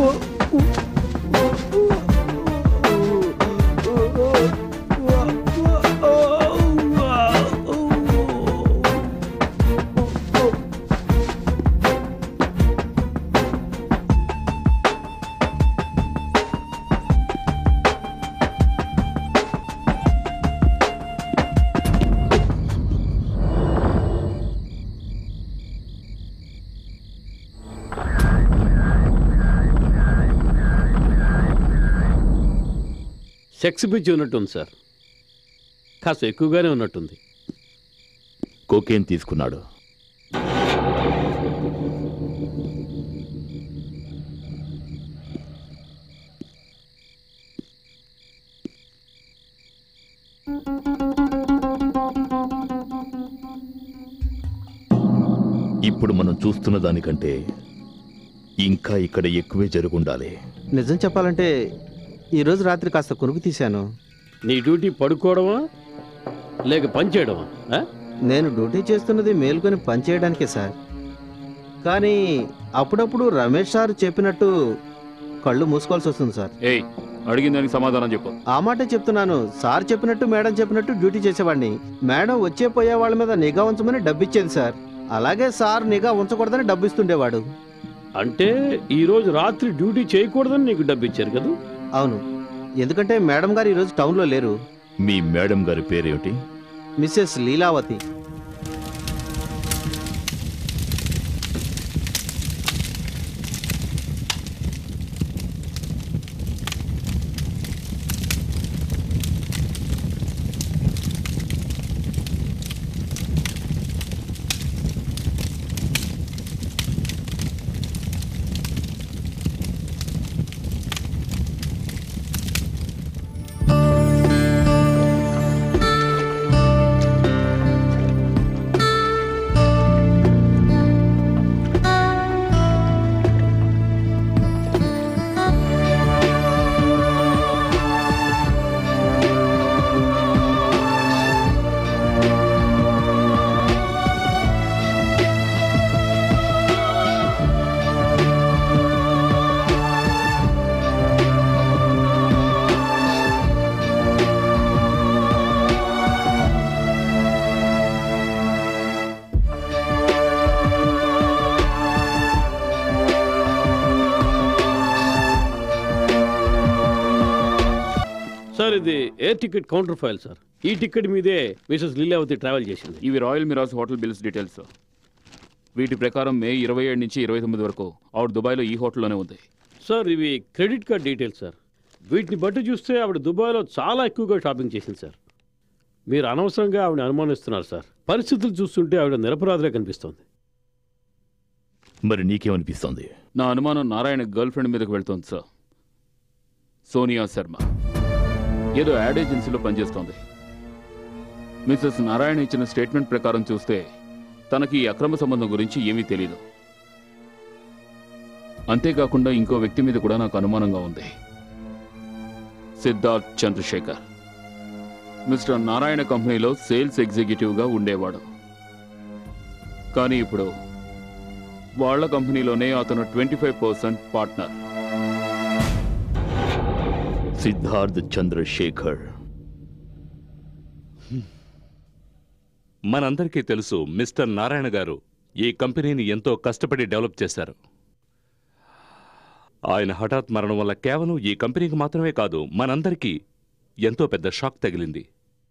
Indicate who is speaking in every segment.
Speaker 1: Sex పిచ్చి ఉన్నట్టుంది sir కాస్త ఎక్కువగానే ఉన్నట్టుంది
Speaker 2: కోకేన్ తీసుకున్నాడు ఇప్పుడు మనం చూస్తున్న దానికంటే ఇంకా ఇక్కడ ఎక్కువే జరుగుండాలి
Speaker 3: నిజం చెప్పాలంటే ఈరోజు రాత్రి కాస్త కొనుక్కు తీశాను
Speaker 1: నీ డ్యూటీ పడుకోవడమా లేక పని చేయడమా ఆ?
Speaker 3: నేను డ్యూటీ చేస్తున్నది మేలుకొని పనిచేయడానికే సార్ కానీ అప్పుడప్పుడు రమేష్ సార్ చెప్పినట్టు కళ్ళు మూసుకోవాల్సి వస్తుంది సార్
Speaker 4: ఏయ్ అడిగిన దానికి సమాధానం చెప్పు
Speaker 3: ఆ మాటే చెప్తున్నాను సార్ చెప్పినట్టు మేడం చెప్పినట్టు డ్యూటీ చేసేవాడిని మేడం వచ్చే పోయే వాళ్ళ మీద నిఘా ఉంచమని డబ్బు ఇచ్చేది సార్ అలాగే సార్ నిఘా ఉంచకూడదని డబ్బు ఇస్తుండేవాడు
Speaker 1: అంటే ఈ రోజు రాత్రి డ్యూటీ చేయకూడదని నీకు డబ్బు ఇచ్చారు కదా
Speaker 3: అవును ఎందుకంటే మేడం గారు ఈరోజు టౌన్లో లేరు
Speaker 2: మీ మేడం గారి పేరేమిటి
Speaker 3: మిస్సెస్ లీలావతి
Speaker 1: సార్ ఇది air ticket counter file sir ఈ టికెట్ మీదే మిసెస్ లీలావతి ట్రావెల్ చేసింది
Speaker 4: ఇవి రాయల్ మిరాస్ హోటల్ బిల్స్ డీటెయిల్స్ వీటి ప్రకారం మే ఇరవై ఏడు నుంచి ఇరవై తొమ్మిది వరకు ఆవిడ దుబాయ్లో ఈ హోటల్లోనే ఉంది
Speaker 1: సార్ ఇవి క్రెడిట్ కార్డ్ డీటెయిల్స్ సార్ వీటిని బట్టి చూస్తే ఆవిడ దుబాయ్లో చాలా ఎక్కువగా షాపింగ్ చేసింది సార్ మీరు అనవసరంగా ఆవిడ అనుమానిస్తున్నారు సార్ పరిస్థితులు చూస్తుంటే ఆవిడ నిరపరాధులే కనిపిస్తోంది
Speaker 2: మరి నీకేమనిపిస్తోంది
Speaker 4: నా అనుమానం నారాయణ గర్ల్ ఫ్రెండ్ మీదకి వెళ్తోంది సార్ సోనియా శర్మ ఏదో యాడ్ ఏజెన్సీలో పనిచేస్తోంది మిసెస్ నారాయణ ఇచ్చిన స్టేట్మెంట్ ప్రకారం చూస్తే తనకి ఈ అక్రమ సంబంధం గురించి ఏమీ తెలియదు అంతేకాకుండా ఇంకో వ్యక్తి మీద కూడా నాకు అనుమానంగా ఉంది సిద్ధార్థ్ చంద్రశేఖర్ మిస్టర్ నారాయణ కంపెనీలో సేల్స్ ఎగ్జిక్యూటివ్గా ఉండేవాడు కానీ ఇప్పుడు వాళ్ళ కంపెనీలోనే అతను twenty five percent partner
Speaker 2: Siddharth Chandrasekhar
Speaker 5: మనందరికీ తెలుసు మిస్టర్ నారాయణ గారు ఈ కంపెనీని ఎంతో కష్టపడి డెవలప్ చేశారు ఆయన హఠాత్ మరణం వల్ల కేవలం ఈ కంపెనీకి మాత్రమే కాదు మనందరికీ ఎంతో పెద్ద షాక్ తగిలింది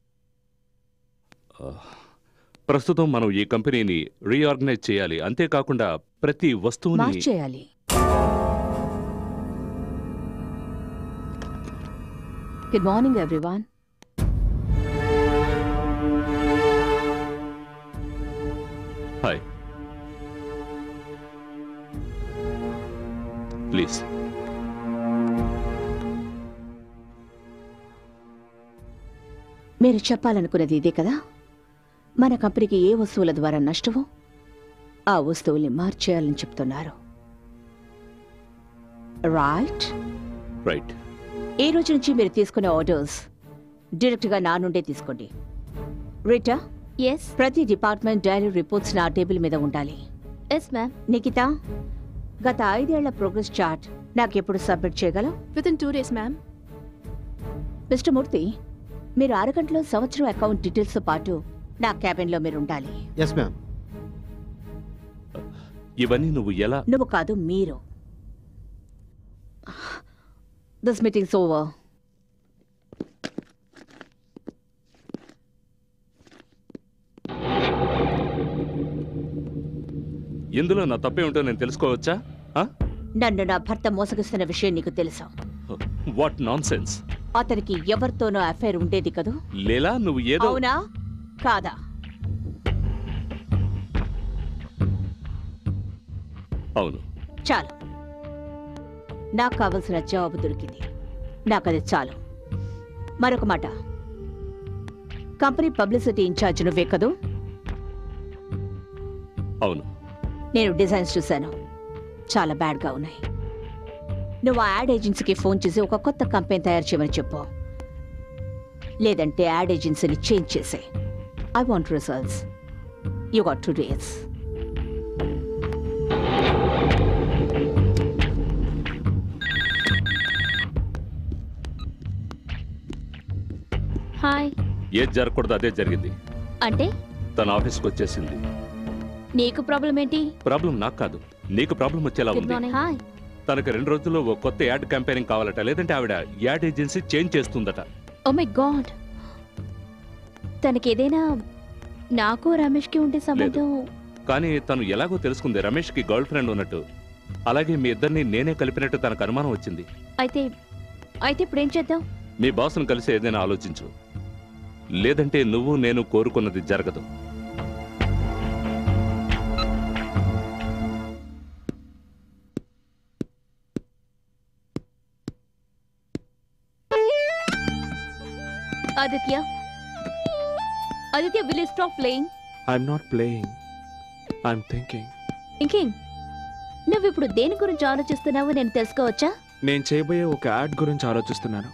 Speaker 5: ఆ, ప్రస్తుతం మనం ఈ కంపెనీని రీఆర్గనైజ్ చేయాలి అంతేకాకుండా ప్రతి వస్తువుని
Speaker 6: మార్చేయాలి good morning everyone
Speaker 5: hi please
Speaker 6: మీరు చెప్పాలనుకున్నది ఇదే కదా మన కంపెనీకి ఏ వస్తువుల ద్వారా నష్టమో ఆ వస్తువుల్ని మార్చేయాలని చెప్తున్నారు రైట్
Speaker 5: రైట్
Speaker 6: ఈ రోజు నుంచి మీరు తీసుకునే ఆర్డర్స్ డైరెక్ట్గా నా నుండే తీసుకోండి రీటా
Speaker 7: ఎస్
Speaker 6: ప్రతి డిపార్ట్మెంట్ డైరీ రిపోర్ట్స్ నా టేబుల్ మీద ఉండాలి
Speaker 7: ఎస్ మ్యామ్
Speaker 6: నిఖిత గత ఐదేళ్ల ప్రోగ్రెస్ చార్ట్ నాకెప్పుడు సబ్మిట్ చేయగలవు
Speaker 7: with in two days ma'am
Speaker 6: Mr Murthy మీరు అరగంటలో సంవత్సరం అకౌంట్ డీటెయిల్స్తో పాటు నా క్యాబిన్లో మీరు ఉండాలి
Speaker 3: ఎస్ మ్యామ్
Speaker 5: ఇవన్నీ నువ్వు ఎలా
Speaker 6: నువ్వు కాదు మీరు దిస్ మీటింగ్స్ ఓవర్
Speaker 5: ఇందులో నా తప్పే ఉంటో నేను తెలుసుకోవచ్చా
Speaker 6: నన్ను నా భర్త మోసగిస్తున్న విషయం నీకు తెలుసు
Speaker 5: వాట్ నాన్ సెన్స్
Speaker 6: అతనికి ఎవరితోనో అఫైర్ ఉండేది కదూ
Speaker 5: లేలా నువ్వు ఏదో
Speaker 6: అవునా కాదా
Speaker 5: అవును
Speaker 6: చాలు నాకు కావలసిన జవాబు దొరికింది నాకది చాలు మరొక మాట కంపెనీ పబ్లిసిటీ ఇన్ఛార్జ్ నువ్వే కదూ
Speaker 5: అవును
Speaker 6: నేను డిజైన్స్ చూశాను చాలా బ్యాడ్గా ఉన్నాయి నువ్వు ఆ యాడ్ ఏజెన్సీకి ఫోన్ చేసి ఒక కొత్త కంపెనీ తయారు చేయమని చెప్పు లేదంటే యాడ్ ఏజెన్సీని చేంజ్ చేసే I want results you got two days
Speaker 7: hi
Speaker 5: ఏది జరగకూడదు అదే జరిగింది
Speaker 7: అంటే
Speaker 5: తన ఆఫీస్కి వచ్చేసింది
Speaker 7: నీకు ప్రాబ్లం ఏంటి
Speaker 5: ప్రాబ్లం నాకు కాదు నీకు ప్రాబ్లం వచ్చేలా
Speaker 7: గుడ్
Speaker 5: ఉంది
Speaker 7: మార్నింగ్ హాయ్
Speaker 5: తనకు రెండు రోజుల్లో ఓ కొత్త యాడ్ క్యాంపెయినింగ్ కావాలట లేదంటే ఆవిడ యాడ్ ఏజెన్సీ చేంజ్ చేస్తుందట
Speaker 7: ఓ మై గాడ్ తనకి ఏదైనా నాకు రమేష్కి ఉండే సంబంధం
Speaker 5: కానీ తను ఎలాగో తెలుసుకుంది రమేష్కి గర్ల్ ఫ్రెండ్ ఉన్నట్టు అలాగే మీ ఇద్దరిని నేనే కలిపినట్టు తనకు అనుమానం వచ్చింది
Speaker 7: అయితే అయితే ఇప్పుడు ఏం చేద్దాం
Speaker 5: మీ బాస్ను కలిసి ఏదైనా ఆలోచించు లేదంటే నువ్వు నేను కోరుకున్నది జరగదు
Speaker 7: Aditya Aditya will stop playing
Speaker 8: I'm not playing. I'm thinking.
Speaker 7: ఇంకేం నువ్వు ఇప్పుడు దేని గురించి ఆలోచిస్తున్నావో నేను తెలుసుకోవచ్చా
Speaker 8: నేను చేయబోయే ఒక యాడ్ గురించి ఆలోచిస్తున్నాను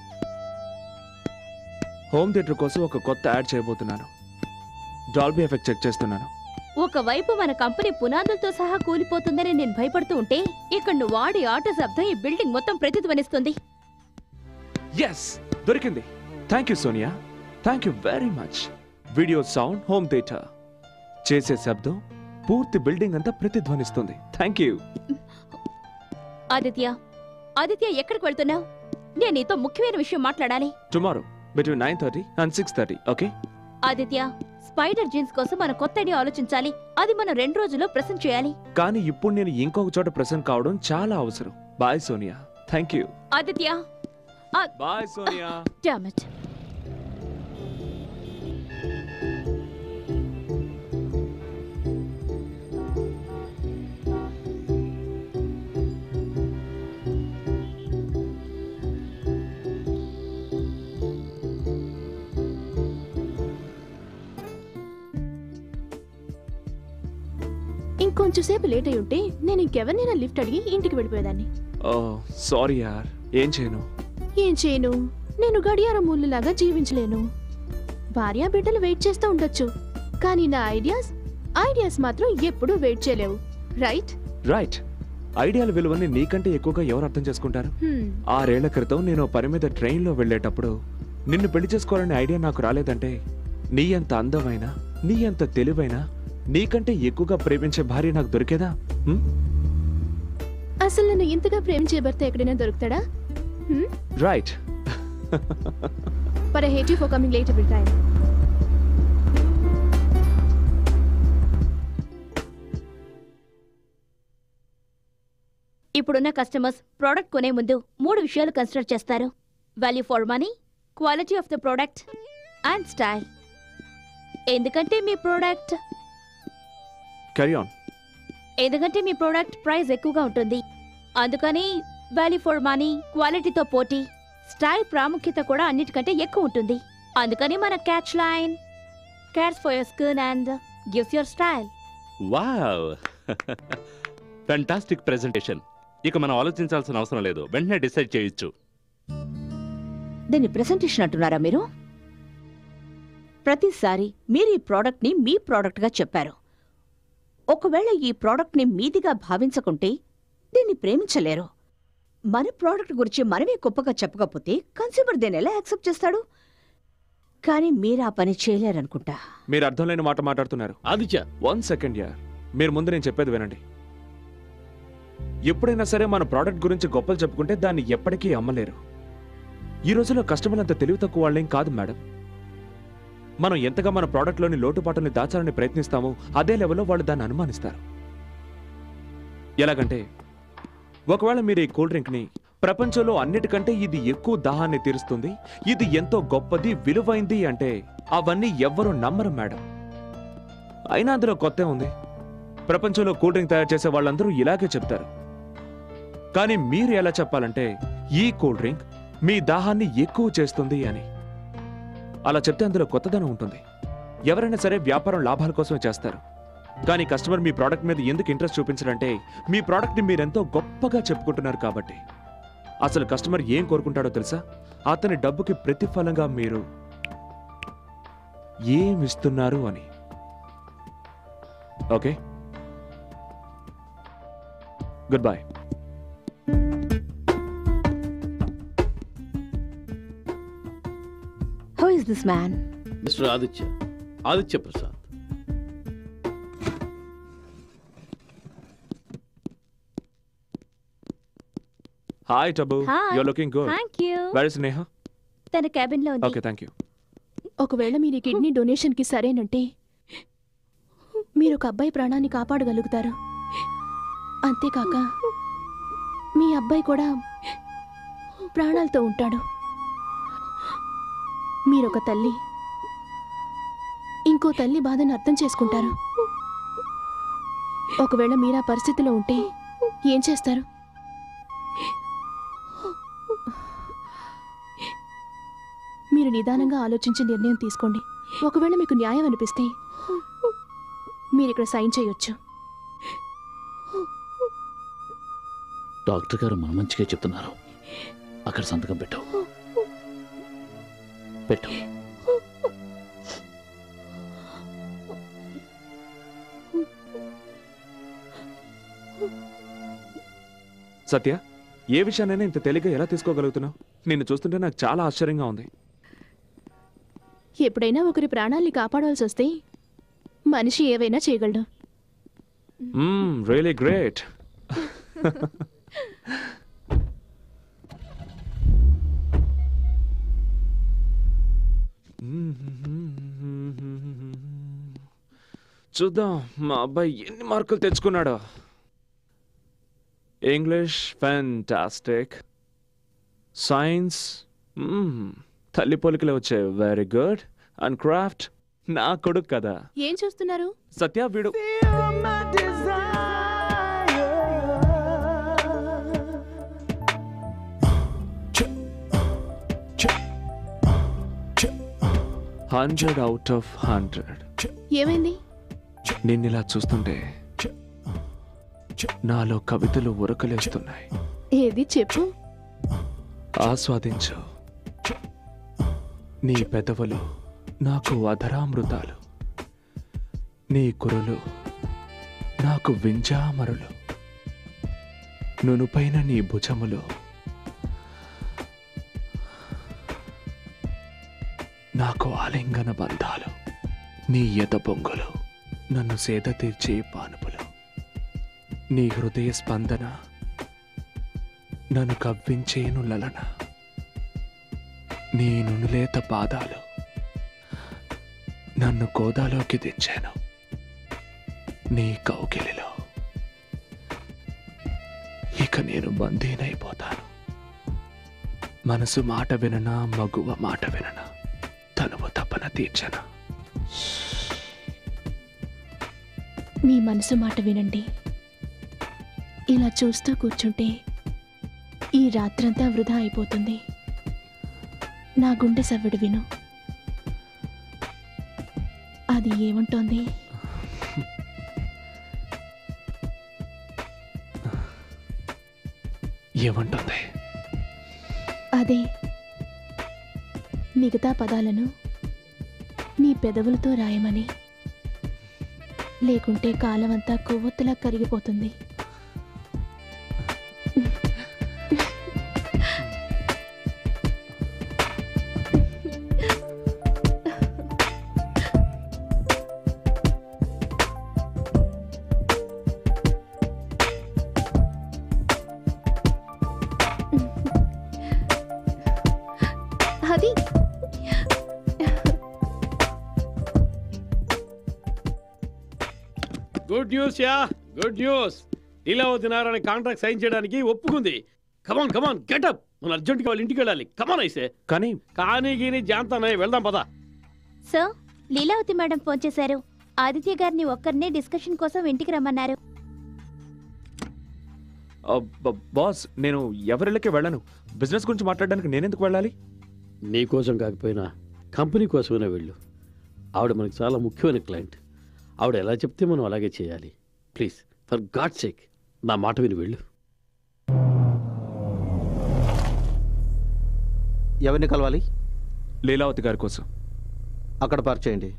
Speaker 8: హోమ్ థియేటర్ కోసం ఒక కొత్త యాడ్ చేయబోతున్నాను డాల్బీ ఎఫెక్ట్ చెక్ చేస్తున్నాను
Speaker 7: ఒకవైపు మన కంపెనీ పునాదులతో సహా కూలిపోతుందని నేను భయపడుతూ ఉంటే ఇక్కడ నువ్వు వాడి ఆట శబ్దం ఈ బిల్డింగ్ మొత్తం ప్రతిధ్వనిస్తుంది
Speaker 8: ఎస్ దొరికింది thank you Sonia thank you very much video sound home theatre చేసే శబ్దం పూర్తి బిల్డింగ్ అంతా ప్రతిధ్వనిస్తుంది థ్యాంక్ యూ
Speaker 7: ఆదిత్య ఆదిత్య ఎక్కడికి వెళ్తున్నావు నేను నీతో ముఖ్యమైన విషయం మాట్లాడాలి
Speaker 8: tomorrow between nine thirty and six thirty okay
Speaker 7: Aditya spider jeans కోసం మనం కొత్త ఐడియా ఆలోచించాలి అది మనం రెండు రోజుల్లో ప్రెసెంట్ చేయాలి
Speaker 8: కానీ ఇప్పుడు నేను ఇంకొక చోట ప్రెసెంట్ కావడం చాలా అవసరం bye Sonia thank you
Speaker 7: Aditya
Speaker 8: bye Sonia
Speaker 7: damn it
Speaker 9: ఇంకొంచెం సేపు లేట్ అయి ఉంటే నేను ఇంకెవరినైనా లిఫ్ట్ అడిగి ఇంటికి వెళ్ళిపోయేదాన్ని
Speaker 8: ఓ సారీ యార్ ఏం చేయను
Speaker 9: ఏం చేయను నేను గడియారం ముళ్ళులాగా జీవించలేను భార్య బిడ్డలు వెయిట్ చేస్తూ ఉండొచ్చు కానీ నా ఐడియాస్ ఐడియాస్ మాత్రం ఎప్పుడూ వెయిట్ చేయలేవు రైట్
Speaker 8: రైట్ ఐడియాల విలువని నీకంటే ఎక్కువగా ఎవరు అర్థం చేసుకుంటారు ఆరేళ్ల క్రితం నేను పని మీద ట్రైన్లో వెళ్ళేటప్పుడు నిన్ను పెళ్లి చేసుకోవాలనే ఐడియా నాకు రాలేదంటే నీ అంత అందమైన నీ అంత తెలివైన నీకంటే ఎక్కువగా ప్రేమించే భార్య నాకు దొరికేదా హ్మ్?
Speaker 9: అసలు నన్ను ఇంతగా ప్రేమించే భర్త ఎక్కడైనా దొరుకుతాడా
Speaker 8: right
Speaker 9: But I hate you for coming late every time.
Speaker 7: ఇప్పుడున్న కస్టమర్స్ ప్రోడక్ట్ కొనే ముందు మూడు విషయాలు కన్సిడర్ చేస్తారు value for money quality of the product and style ఎందుకంటే మీ ప్రోడక్ట్
Speaker 8: క్యారీ ఆన్
Speaker 7: ఎందుకంటే మీ ప్రోడక్ట్ ప్రైస్ ఎక్కువగా ఉంటుంది అందుకని వాల్యూ ఫర్ మనీ క్వాలిటీతో పోటీ స్టైల్ ప్రాముఖ్యత కూడా అన్నిటికంటే ఎక్కువ ఉంటుంది అందుకని మన catch line cares for your skin and gives your style
Speaker 5: wow fantastic presentation ఇక మనం ఆలోచించాల్సిన అవసరం లేదు వెంటనే డిసైడ్ చేయొచ్చు
Speaker 6: దీన్ని ప్రెసెంటేషన్ అంటున్నారా మీరు ప్రతిసారి మీరు ఈ ప్రోడక్ట్ని మీ ప్రోడక్ట్గా చెప్పారు ఒకవేళ ఈ ప్రోడక్ట్ని మీదిగా భావించకుంటే దీన్ని ప్రేమించలేరు మన ప్రోడక్ట్ గురించి మనమే గొప్పగా చెప్పకపోతే కన్స్యూమర్ దీన్ని ఎలా యాక్సెప్ట్ చేస్తాడు కానీ మీరు ఆ పని చేయలేరనుకుంటా
Speaker 8: మీరు అర్థం లేని మాట మాట్లాడుతున్నారు
Speaker 1: ఆదిత్య
Speaker 8: వన్ సెకండ్ యార్ మీరు ముందు నేను చెప్పేది వినండి ఎప్పుడైనా సరే మన ప్రోడక్ట్ గురించి గొప్పలు చెప్పుకుంటే దాన్ని ఎప్పటికీ అమ్మలేరు ఈ రోజుల్లో కస్టమర్లు అంత తెలివి తక్కువ వాళ్ళేం కాదు మేడం మనం ఎంతగా మన ప్రోడక్ట్లోని లోటుపాటుని దాచాలని ప్రయత్నిస్తామో అదే లెవెల్లో వాళ్ళు దాన్ని అనుమానిస్తారు ఎలాగంటే ఒకవేళ మీరు ఈ కూల్ డ్రింక్ని ప్రపంచంలో అన్నిటికంటే ఇది ఎక్కువ దాహాన్ని తీరుస్తుంది ఇది ఎంతో గొప్పది విలువైంది అంటే అవన్నీ ఎవ్వరూ నమ్మరు మేడం అయినా అందులో కొత్త ఉంది ప్రపంచంలో కూల్ డ్రింక్ తయారు చేసే వాళ్ళందరూ ఇలాగే చెప్తారు కానీ మీరు ఎలా చెప్పాలంటే ఈ కూల్ డ్రింక్ మీ దాహాన్ని ఎక్కువ చేస్తుంది అని అలా చెప్తే అందులో కొత్తదనం ఉంటుంది ఎవరైనా సరే వ్యాపారం లాభాల కోసమే చేస్తారు కానీ కస్టమర్ మీ ప్రోడక్ట్ మీద ఎందుకు ఇంట్రెస్ట్ చూపించారంటే మీ ప్రోడక్ట్ని మీరెంతో గొప్పగా చెప్పుకుంటున్నారు కాబట్టి అసలు కస్టమర్ ఏం కోరుకుంటాడో తెలుసా అతని డబ్బుకి ప్రతిఫలంగా మీరు ఏం ఇస్తున్నారు అని okay good bye
Speaker 6: how is this man
Speaker 1: Mr Aditya Aditya Prasad
Speaker 8: hi Tabu
Speaker 7: Hi.
Speaker 8: You looking good
Speaker 7: thank you
Speaker 8: where is Neha
Speaker 7: తన క్యాబిన్ లో ఉంది
Speaker 8: ఓకే థ్యాంక్ యూ
Speaker 9: ఒకవేళ మీరు ఈ కిడ్నీ డొనేషన్కి సరేనంటే మీరు ఒక అబ్బాయి ప్రాణాన్ని కాపాడగలుగుతారు అంతేకాక మీ అబ్బాయి కూడా ప్రాణాలతో ఉంటాడు మీరొక తల్లి ఇంకో తల్లి బాధను అర్థం చేసుకుంటారు ఒకవేళ మీరు ఆ పరిస్థితిలో ఉంటే ఏం చేస్తారు మీరు నిదానంగా ఆలోచించి నిర్ణయం తీసుకోండి ఒకవేళ మీకు న్యాయం అనిపిస్తే మీరు ఇక్కడ సైన్ చేయొచ్చు
Speaker 2: డాక్టర్ గారు మన మంచిగా చెప్తున్నారు అక్కడ సంతకం పెట్టు పెట్టు
Speaker 8: సత్య ఏ విషయాన్నైనా ఇంత తేలిగ్గా ఎలా తీసుకోగలుగుతున్నావు నిన్ను చూస్తుంటే నాకు చాలా ఆశ్చర్యంగా ఉంది
Speaker 9: ఎప్పుడైనా ఒకరి ప్రాణాల్ని కాపాడాల్సి వస్తే మనిషి ఏవైనా చేయగలడు
Speaker 8: రియలీ గ్రేట్ చూద్దాం మా అబ్బాయి ఎన్ని మార్కులు తెచ్చుకున్నాడో ఇంగ్లీష్ ఫ్యాంటాస్టిక్ సైన్స్ తల్లి పోలికలు వచ్చాయి వెరీ గుడ్ అండ్ క్రాఫ్ట్ నా కొడుకు కదా
Speaker 9: ఏం చూస్తున్నారు
Speaker 8: సత్య వీడు హండ్రెడ్ అవుట్ ఆఫ్ హండ్రెడ్
Speaker 9: ఏమైంది
Speaker 8: నిన్నిలా చూస్తుంటే నాలో కవితలు ఉరకలేస్తున్నాయి
Speaker 9: ఏది చెప్పు
Speaker 8: ఆస్వాదించు నీ పెదవులు నాకు అధరామృతాలు నీ కురులు నాకు వింజామరులు నునుపైన నీ భుజములు నాకు ఆలింగన బంధాలు నీ ఎద పొంగులు నన్ను సేద తీర్చే పానుపులు నీ హృదయ స్పందన నన్ను కవ్వించేను లలన నీ నునులేత పాదాలు నన్ను కోదాలోకి దించాను నీ కౌకిలిలో ఇక నేను బందీనైపోతాను మనసు మాట విననా మగువ మాట విననా తనువు తపన తీర్చనా
Speaker 9: మీ మనసు మాట వినండి ఇలా చూస్తూ కూర్చుంటే ఈ రాత్రంతా వృధా అయిపోతుంది నా గుండె సవ్వడి విను అది ఏముంటోంది
Speaker 8: ఏమంటుంది
Speaker 9: అదే మిగతా పదాలను నీ పెదవులతో రాయమని లేకుంటే కాలమంతా కొవ్వొత్తులా కరిగిపోతుంది
Speaker 1: good news yeah good news Leelavathi Narayana contract sign చేయడానికి ఒప్పుకుంది కమాన్ కమాన్ గెటప్ మన అర్జెంట్గా వాళ్ళ ఇంటికి వెళ్ళాలి కమాన్ అయితే
Speaker 8: కానీ
Speaker 1: కానీ గీని జాంతానయ్య వెళ్దాం పదా
Speaker 7: సార్ లీలావతి మేడం ఫోన్ చేశారు ఆదిత్య గారిని ఒక్కరినే డిస్కషన్ కోసం ఇంటికి రమ్మన్నారు
Speaker 8: ఆ, బ- బాస్ నేను ఎవరిళ్ళకి వెళ్ళను బిజినెస్ గురించి మాట్లాడడానికి నేనెందుకు వెళ్ళాలి
Speaker 1: నీ కోసం కాకపోయినా కంపెనీ కోసమైనా వెళ్ళు ఆవిడ మనకు చాలా ముఖ్యమైన క్లయింట్ ఆవిడ ఎలా చెప్తే మనం అలాగే చేయాలి ప్లీజ్ ఫర్ గాడ్ సేక్ నా మాట విని వెళ్ళు
Speaker 3: ఎవరిని కలవాలి
Speaker 8: లీలావతి గారి కోసం
Speaker 3: అక్కడ పార్క్ చేయండి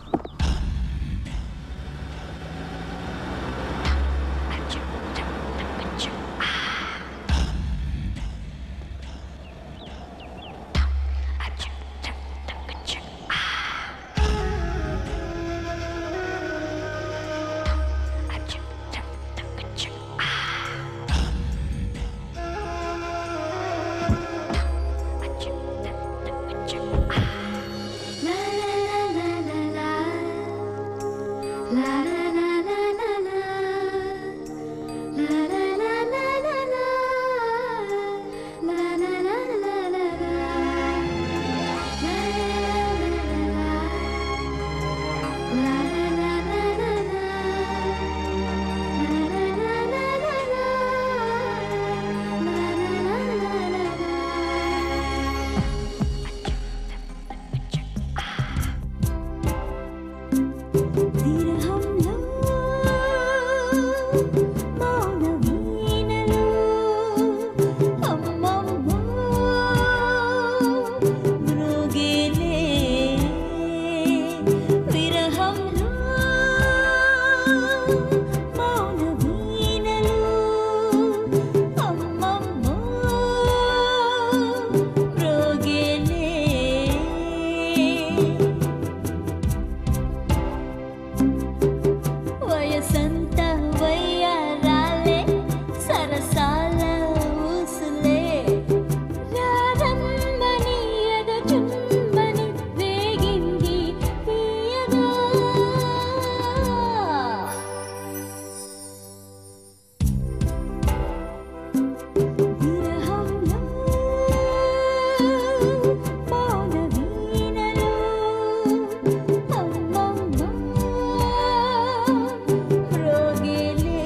Speaker 10: వయసంత వయ్యారాలే సరసాల ఊసులే రారమ్మని ఎద చుమ్మని వేగింది తీయగా విరహంలో మౌన వీణలో అమ్మమ్మ రోగిలే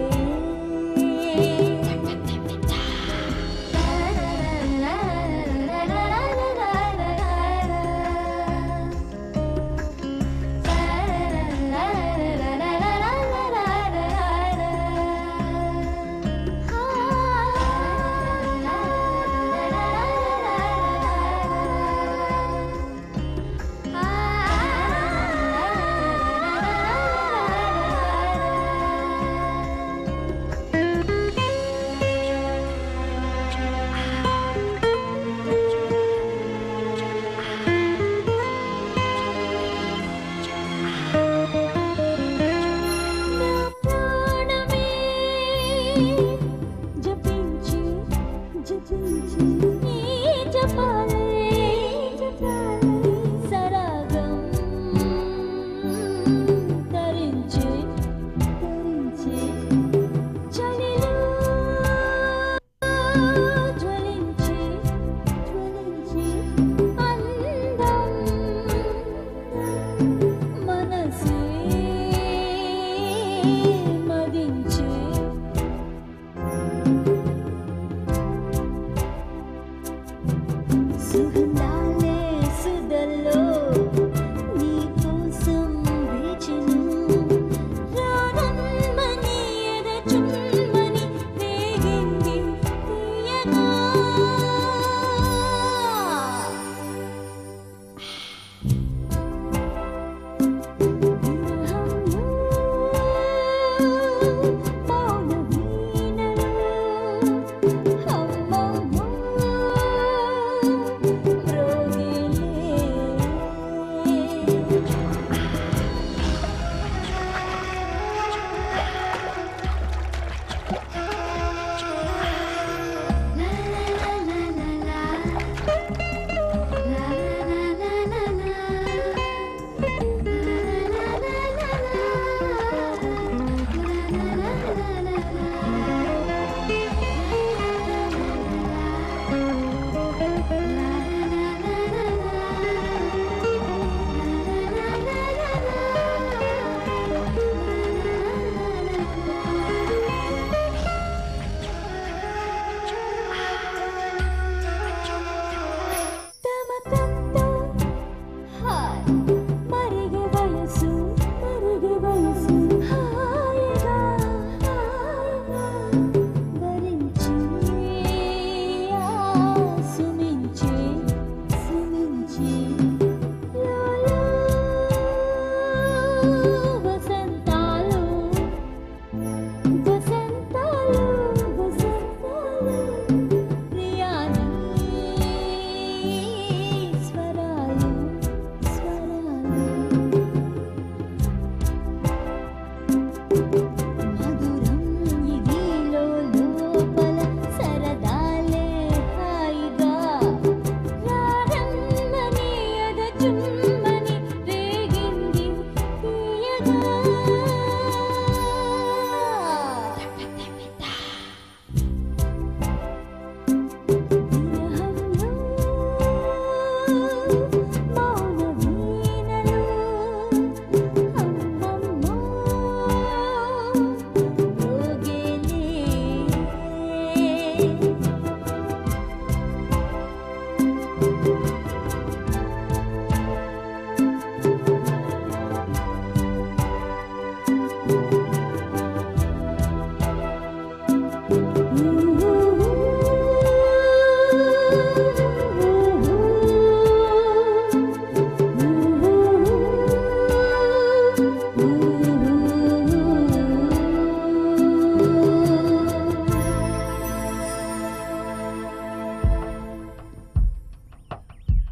Speaker 10: ప్రాణమే జపించి జపించి ఈ జపాలే జపాలే సరాగం తరించి తరించి చలిలో జ్వలించి జ్వలించి అందం మనసే మదించి సుగంధాలే సుదల్లో నీ కోసం వేచెను రారమ్మని ఎద చుమ్మని వేగింది తీయగా మౌన వీణలో అమ్మమ్మ రోగిలే La la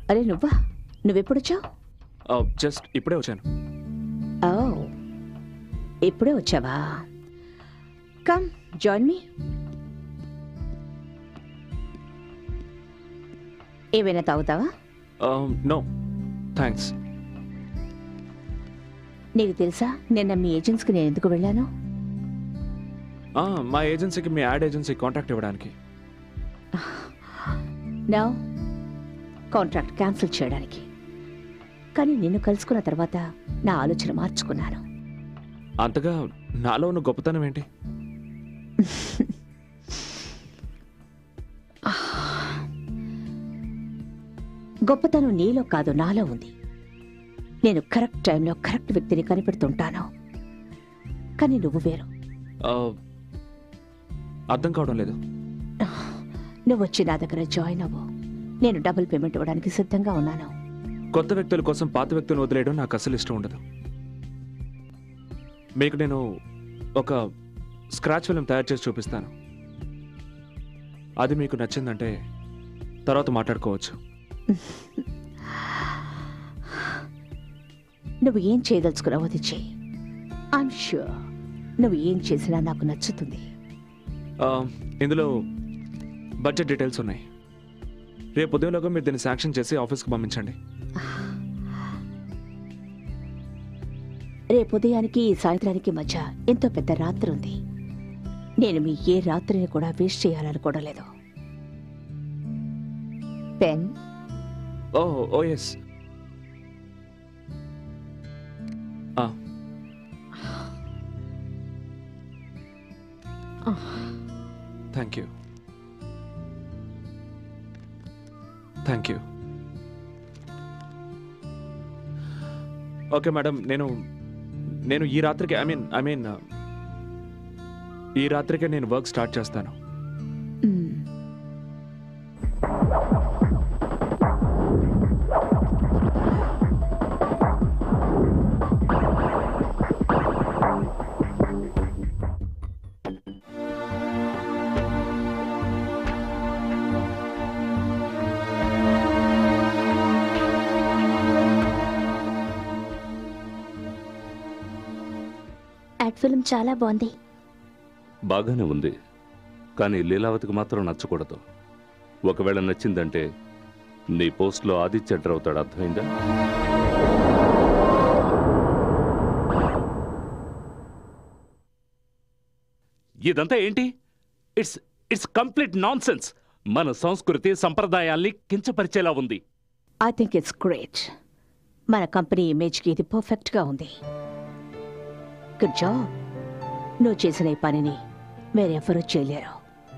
Speaker 6: అరే నువ్వా నువ్వెప్పుడొచ్చావు
Speaker 8: జస్ట్ ఇప్పుడే వచ్చాను
Speaker 6: ఓ ఇప్పుడే వచ్చావా కమ్ జాయిన్ మీ ఏమైనా తాగుతావా
Speaker 8: నో థ్యాంక్స్
Speaker 6: నీకు తెలుసా నిన్న మీ ఏజెన్సీకి నేను ఎందుకు వెళ్ళాను
Speaker 8: మా ఏజెన్సీకి మీ యాడ్ ఏజెన్సీ కాంటాక్ట్ ఇవ్వడానికి
Speaker 6: నా కాంట్రాక్ట్ క్యాన్సిల్ చేయడానికి కానీ నిన్ను కలుసుకున్న తర్వాత నా ఆలోచన మార్చుకున్నాను
Speaker 8: అంతగా నాలో ఉన్న గొప్పతనం ఏంటి
Speaker 6: గొప్పతనం నీలో కాదు నాలో ఉంది నేను కరెక్ట్ టైంలో కరెక్ట్ వ్యక్తిని కనిపెడుతుంటాను కానీ నువ్వు వేరు
Speaker 8: ఆ, అర్థం కావడం లేదు
Speaker 6: నువ్వు వచ్చి నా దగ్గర జాయిన్ అవ్వు నేను డబుల్ పేమెంట్ ఇవ్వడానికి సిద్ధంగా ఉన్నాను
Speaker 8: కొత్త వ్యక్తుల కోసం పాత వ్యక్తులను వదిలేయడం నాకు అసలు ఇష్టం ఉండదు మీకు నేను ఒక స్క్రాచ్ ఫిల్మ్ తయారు చేసి చూపిస్తాను అది మీకు నచ్చిందంటే తర్వాత మాట్లాడుకోవచ్చు
Speaker 6: నువ్వు ఏం చేయదలుచుకున్నావో అది చెయ్యి ఐఎమ్ షూర్ నువ్వు ఏం చేసినా నాకు నచ్చుతుంది
Speaker 8: ఆ, ఇందులో బడ్జెట్ డీటెయిల్స్ ఉన్నాయి రేపు ఉదయంలోగా మీరు దీన్ని శాంక్షన్ చేసి ఆఫీస్కి పంపించండి
Speaker 6: రేపు ఉదయానికి ఈ సాయంత్రానికి మధ్య ఎంతో పెద్ద రాత్రి ఉంది నేను మీ ఏ రాత్రిని కూడా వేస్ట్ చేయాలనుకోవడం లేదు pen
Speaker 8: oh oh yes thank you thank you okay madam నేను నేను ఈ రాత్రికి ఐ మీన్ ఐ మీన్ ఈ రాత్రికే నేను వర్క్ స్టార్ట్ చేస్తాను
Speaker 6: మ్మ్.
Speaker 7: యాడ్ ఫిల్మ్ చాలా బాగుంది
Speaker 5: బాగానే ఉంది కానీ లీలావతికి మాత్రం నచ్చకూడదు ఒకవేళ నచ్చిందంటే నీ పోస్ట్లో ఆదిత్య ఎంటర్ అవుతాడు అర్థమైందా ఇదంతా ఏంటి ఇట్స్ ఇట్స్ కంప్లీట్ నాన్ మన సంస్కృతి సంప్రదాయాల్ని కించపరిచేలా ఉంది
Speaker 6: ఐ థింక్ ఇట్స్ గ్రేట్ మన కంపెనీ ఇమేజ్కి ఇది పర్ఫెక్ట్గా ఉంది గుడ్ జాబ్ నువ్వు చేసిన ఈ పనిని వేరెవరూ చేయలేరు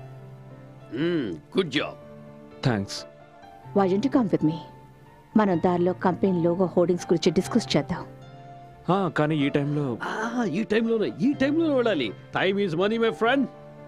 Speaker 1: గుడ్ జాబ్
Speaker 8: థ్యాంక్స్
Speaker 6: వాజంటి కమ్ విత్ మీ మనం దారిలో కంపెనీ లోగో హోర్డింగ్స్ గురించి డిస్కస్ చేద్దాం
Speaker 8: కానీ ఈ టైంలో
Speaker 1: ఈ టైంలోనే ఈ టైంలోనే వెళ్ళాలి time is money my friend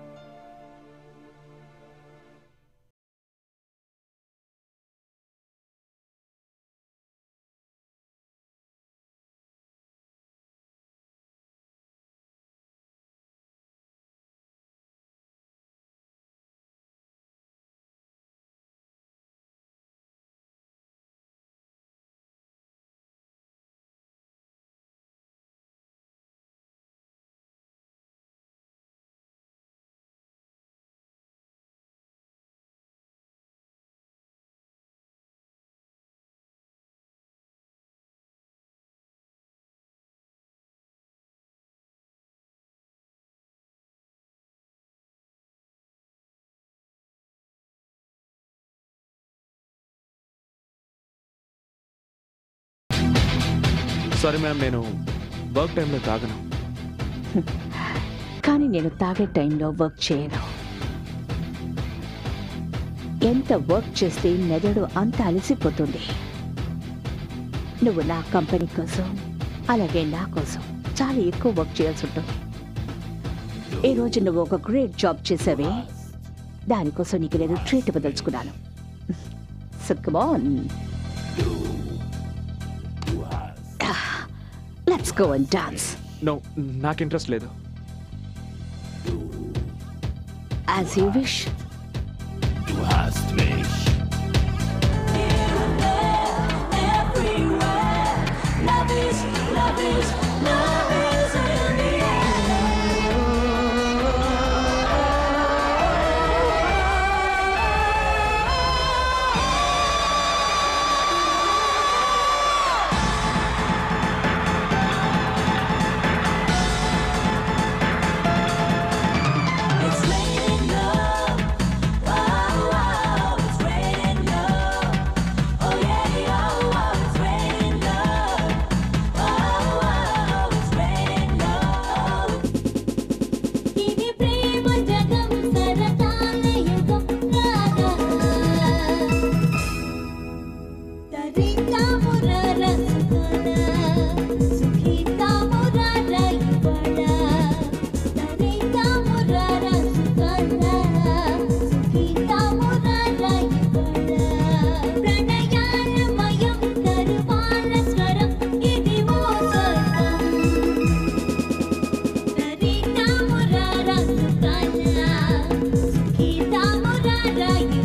Speaker 8: sorry ma'am నేను వర్క్ టైంలో తాగను
Speaker 6: కానీ నేను తాగే టైంలో వర్క్ చేయను ఎంత వర్క్ చేస్తే మెదడు అంత అలసిపోతుంది నువ్వు నా కంపెనీ కోసం అలాగే నా కోసం చాలా ఎక్కువ వర్క్ చేయాల్సి ఉంటుంది ఈ రోజు నువ్వు ఒక గ్రేట్ జాబ్ చేసావే దానికోసం నీకు నేను ట్రీట్ ఇవ్వదలుచుకున్నాను so come on let's go and dance
Speaker 8: no నాకు ఇంట్రెస్ట్ లేదు
Speaker 6: as you wish
Speaker 10: Du hast mich.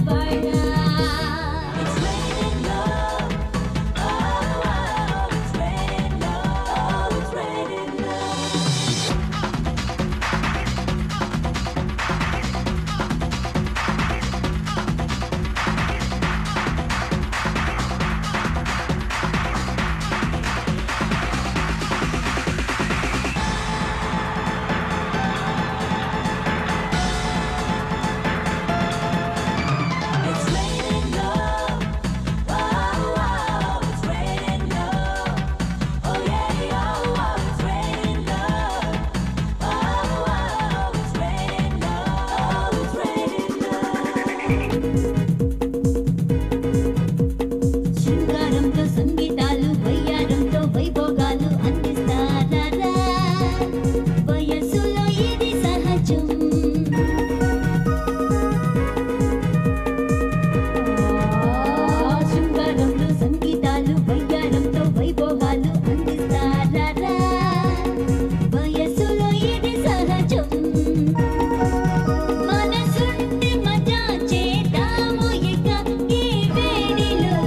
Speaker 10: శృంగారంతో సంగీతాలు వయ్యారంతో వైభోగాలు అందిస్తారా వయసులో ఇది సహజం శృంగారంలో సంగీతాలు వయ్యారంతో వైభోగాలు అందిస్తారా వయసులో ఇది సహజం మనసుంటే మజా చేద్దాము ఇక ఈ వేడిలో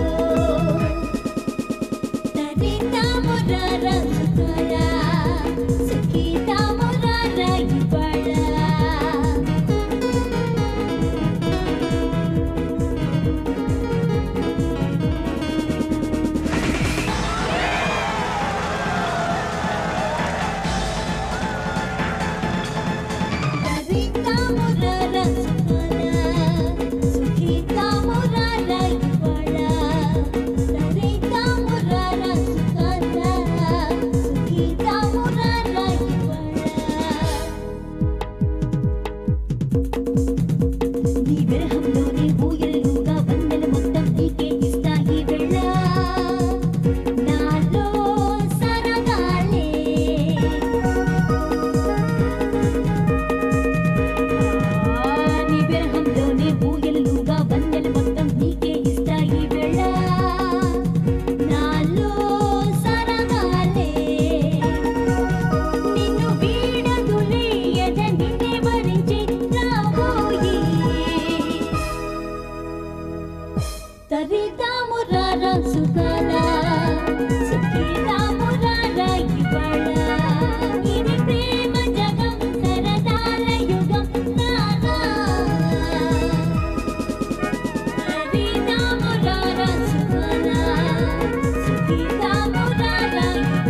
Speaker 10: తరితాము రారా సుఖాల సుఖితాము రారా ఇవాళ తరితాము రారా సుఖాల సుఖితాము రారా ఇవాళ తరితాము రారా సుఖాల సుఖితాము రారా ఇవాళ నీ విరహంలోనే ఊయలుగా వందల మొత్తం నీకే ఇస్తా ఈ వేళ నాలో సరగాలే నీ విరహంలోనే ఊయలుగా వందల మొత్తం నీకే ఇస్తా ఈ వేళ నాలో సరగాలే నిన్ను వీడదులే ఎద నిన్నే వరించి రాబోయి తరితాము రారా సుఖాల సుఖితాము రారా ఇవాళ ఇది ప్రేమ జగం సరదాల యుగం నానా తరితాము రారా సుఖాల సుఖితాము రారా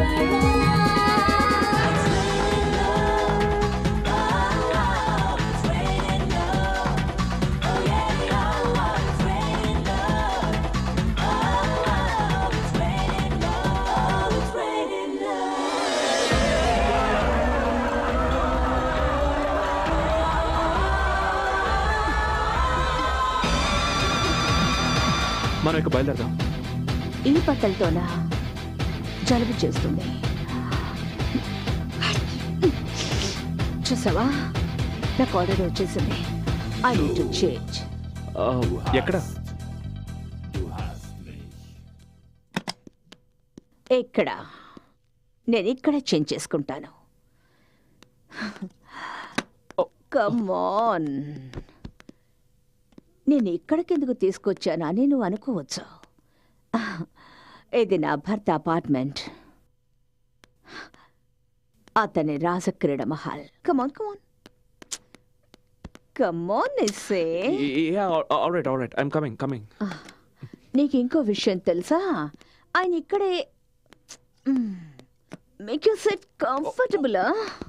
Speaker 8: మనం ఇక బయలుదేరదాం
Speaker 6: ఈ బట్టలతోనా జలుబు చేస్తుంది చూసావా నాకు ఆర్డర్ వచ్చేసింది ఐ నీడ్ టు చేంజ్
Speaker 8: ఆ, ఎక్కడ
Speaker 6: ఎక్కడ నేను ఇక్కడ చేంజ్ చేసుకుంటాను కమాన్ నేను ఇక్కడికెందుకు తీసుకొచ్చానా అని నువ్వు అనుకోవచ్చు ఇది నా భర్త అపార్ట్మెంట్ అతని రాసక్రీడ మహల్ కమాన్ కమాన్ కమాన్ నిస్సే
Speaker 8: alright alright I'm coming coming
Speaker 6: నీకు ఇంకో విషయం తెలుసా ఆయన ఇక్కడే మేక్ యూ సెట్ కంఫర్టబుల్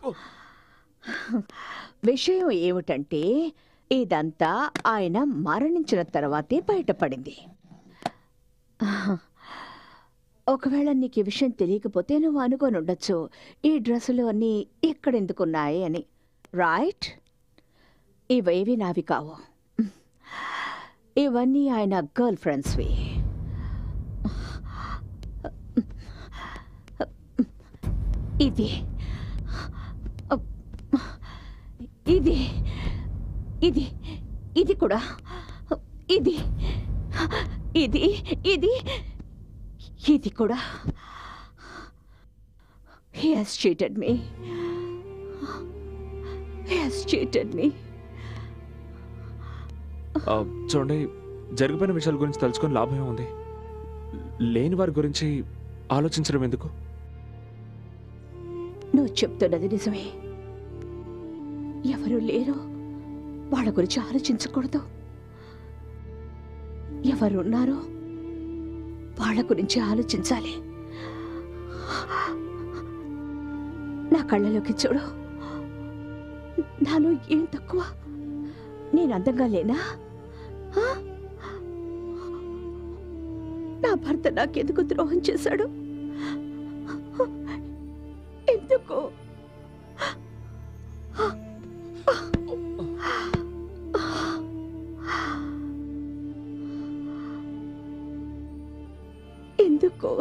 Speaker 6: విషయం ఏమిటంటే ఇదంతా ఆయన మరణించిన తర్వాతే బయటపడింది ఒకవేళ నీకు ఈ విషయం తెలియకపోతే నువ్వు అనుకొని ఉండొచ్చు ఈ డ్రెస్సులు అన్నీ ఎక్కడెందుకున్నాయి అని రైట్ ఇవేవి నావి కావు ఇవన్నీ ఆయన గర్ల్ ఫ్రెండ్స్వి ఇది ఇది ఇది ఇది కూడా ఇది ఇది ఇది ఇది కూడా He has cheated me. He has cheated me.
Speaker 8: ఆ, చూడండి జరిగిపోయిన విషయాల గురించి తెలుసుకొని లాభం ఉంది లేని వారి గురించి ఆలోచించడం ఎందుకు
Speaker 6: నువ్వు చెప్తున్నది నిజమే ఎవరు లేరో వాళ్ళ గురించి ఆలోచించకూడదు ఎవరున్నారో వాళ్ళ గురించి ఆలోచించాలి నా కళ్ళలోకి చూడు నాలో ఏం తక్కువ నేను అందంగా లేనా ఆ? నా భర్త నాకెందుకు ద్రోహం చేశాడు ఎందుకు ఎందుకు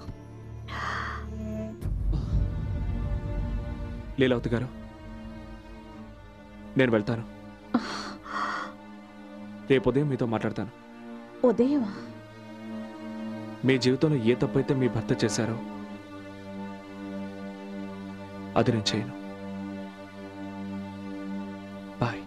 Speaker 8: లీలావతి గారు నేను వెళ్తాను రేపు ఉదయం మీతో మాట్లాడతాను
Speaker 6: ఉదయం
Speaker 8: మీ జీవితంలో ఏ తప్పైతే మీ భర్త చేశారో అది నేను చేయను బాయ్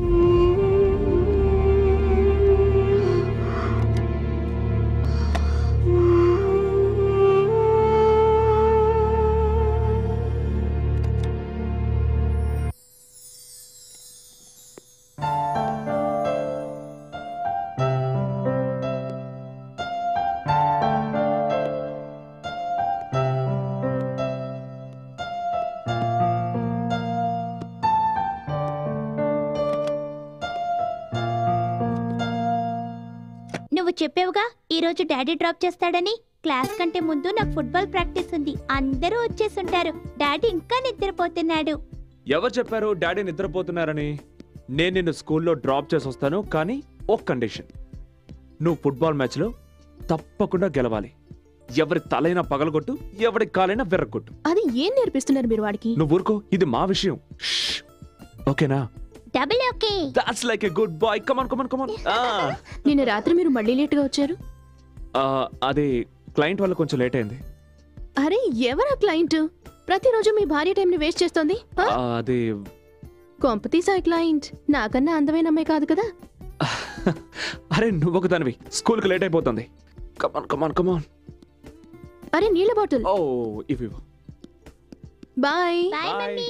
Speaker 7: నువ్వు చెప్పావుగా ఈ రోజు డాడీ డ్రాప్ చేస్తాడని క్లాస్ కంటే ముందు నాకు ఫుట్బాల్ ప్రాక్టీస్ ఉంది అందరూ వచ్చేసుంటారు డాడీ ఇంకా నిద్రపోతున్నాడు
Speaker 8: ఎవరు చెప్పారు డాడీ నిద్రపోతున్నారని నేను నిన్ను స్కూల్లో డ్రాప్ చేసి వస్తాను కానీ ఒక కండిషన్ నువ్వు ఫుట్బాల్ మ్యాచ్లో తప్పకుండా గెలవాలి ఎవరి తలైనా పగలగొట్టు ఎవరి కాలైనా విర్రగొట్టు
Speaker 9: అది ఏం నేర్పిస్తున్నారు మీరు వాడికి
Speaker 8: నువ్వు ఊరుకో ఇది మా విషయం షష్. ఓకేనా
Speaker 7: double okay
Speaker 8: that's like a good boy come on come on come on
Speaker 9: నిన్న రాత్రి మీరు మళ్ళీ లేట్గా వచ్చారు
Speaker 8: అదే క్లయింట్ వల్ల కొంచెం లేట్ అయింది
Speaker 9: అరే ఎవరా క్లయింట్ ప్రతిరోజు మీ భార్య టైంని వేస్ట్ చేస్తోంది ఆ?
Speaker 8: ఆ, అది
Speaker 9: కొంపతీసా క్లయింట్ నాకన్నా అందమైన అమ్మాయి కాదు కదా
Speaker 8: అరే నువ్వు ఒక దానివి స్కూల్కి లేట్ అయిపోతుంది కమాన్ కమాన్ కమాన్
Speaker 9: అరే నీళ్ళ బాటిల్
Speaker 8: ఓ ఇవి ఇవ్వు.
Speaker 9: Bye
Speaker 7: bye
Speaker 8: Bye.
Speaker 7: Mummy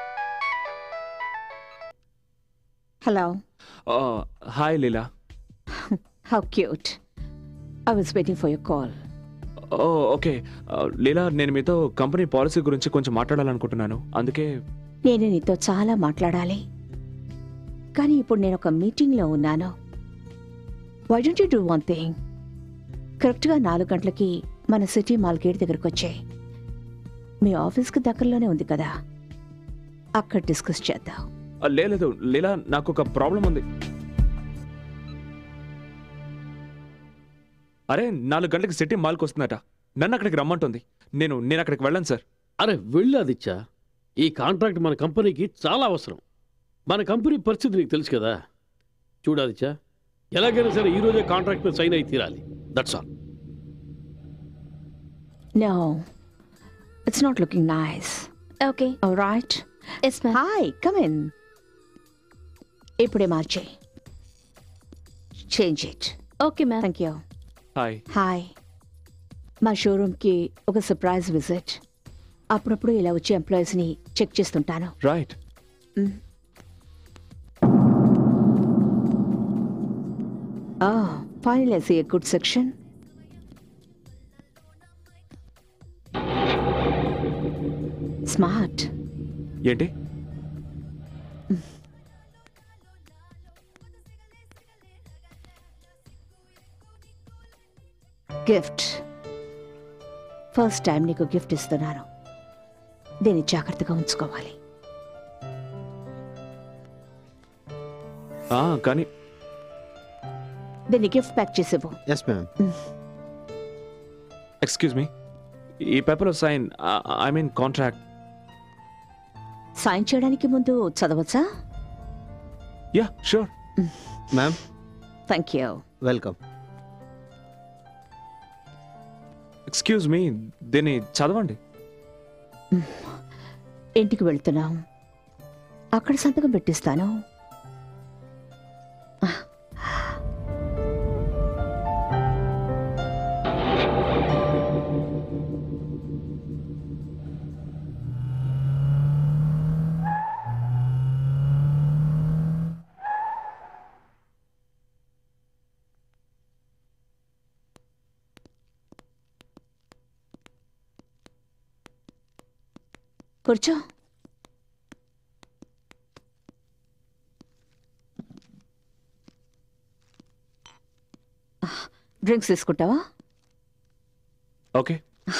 Speaker 6: hello
Speaker 8: ah, hi Leela
Speaker 6: how cute I was waiting for your call
Speaker 8: oh okay ah, Leela నేను మీతో కంపెనీ పాలసీ గురించి కొంచెం మాట్లాడాలనుకుంటున్నాను అందుకే
Speaker 6: నేను నీతో చాలా మాట్లాడాలి కానీ ఇప్పుడు నేను ఒక మీటింగ్లో ఉన్నాను why don't you do one thing కరెక్ట్గా నాలుగు గంటలకి మన సిటీ మాల్ గేట్ దగ్గరకు వచ్చాయి మీ ఆఫీస్కి దగ్గరలోనే ఉంది కదా అక్కడ డిస్కస్ చేద్దాం
Speaker 8: ఆ, లేదు లీలా నాకు ఒక ప్రాబ్లం ఉంది అరే నాలుగు గంటలకు సిటీ మాల్కి వస్తుందట నన్ను అక్కడికి రమ్మంటుంది నేను నేను అక్కడికి వెళ్ళను సార్
Speaker 1: అరే వెళ్ళు ఆదిత్య ఈ కాంట్రాక్ట్ మన కంపెనీకి చాలా అవసరం మన కంపెనీ పరిస్థితి నీకు తెలుసు కదా చూడు ఆదిత్య ఎలాగైనా సరే ఈ రోజే కాంట్రాక్ట్ మీద సైన్ అయి తీరాలి that's all
Speaker 6: no it's not looking nice
Speaker 7: okay
Speaker 6: right
Speaker 7: yes ma'am
Speaker 6: hi come in ఇప్పుడే మార్చే change it
Speaker 7: okay ma'am
Speaker 6: thank you
Speaker 8: hi
Speaker 6: hi మా షోరూమ్కి ఒక సర్ప్రైజ్ విజిట్ అప్పుడప్పుడు ఇలా వచ్చే ఎంప్లాయీస్ని చెక్ చేస్తుంటాను
Speaker 8: right
Speaker 6: final yes a good section smart
Speaker 8: ఏంటి
Speaker 6: గిఫ్ట్ ఫస్ట్ టైం నీకు గిఫ్ట్ ఇస్తున్నాను దీన్ని జాగ్రత్తగా ఉంచుకోవాలి
Speaker 8: ఆ, కానీ
Speaker 6: దీన్ని గిఫ్ట్ ప్యాక్ చేసేవు
Speaker 3: ఎస్ మ్యామ్
Speaker 8: ఎక్స్క్యూజ్ మీ ఈ పేపర్లో sign I mean contract
Speaker 6: sign చేయడానికి ముందు చదవచ్చా
Speaker 8: ya sure
Speaker 3: ma'am
Speaker 6: thank you
Speaker 3: welcome
Speaker 8: excuse me దీన్ని చదవండి
Speaker 6: ఇంటికి వెళ్తున్నాం అక్కడ సంతకం పెట్టిస్తాను కూర్చో డ్రింక్స్ తీసుకుంటావా
Speaker 8: ఓకే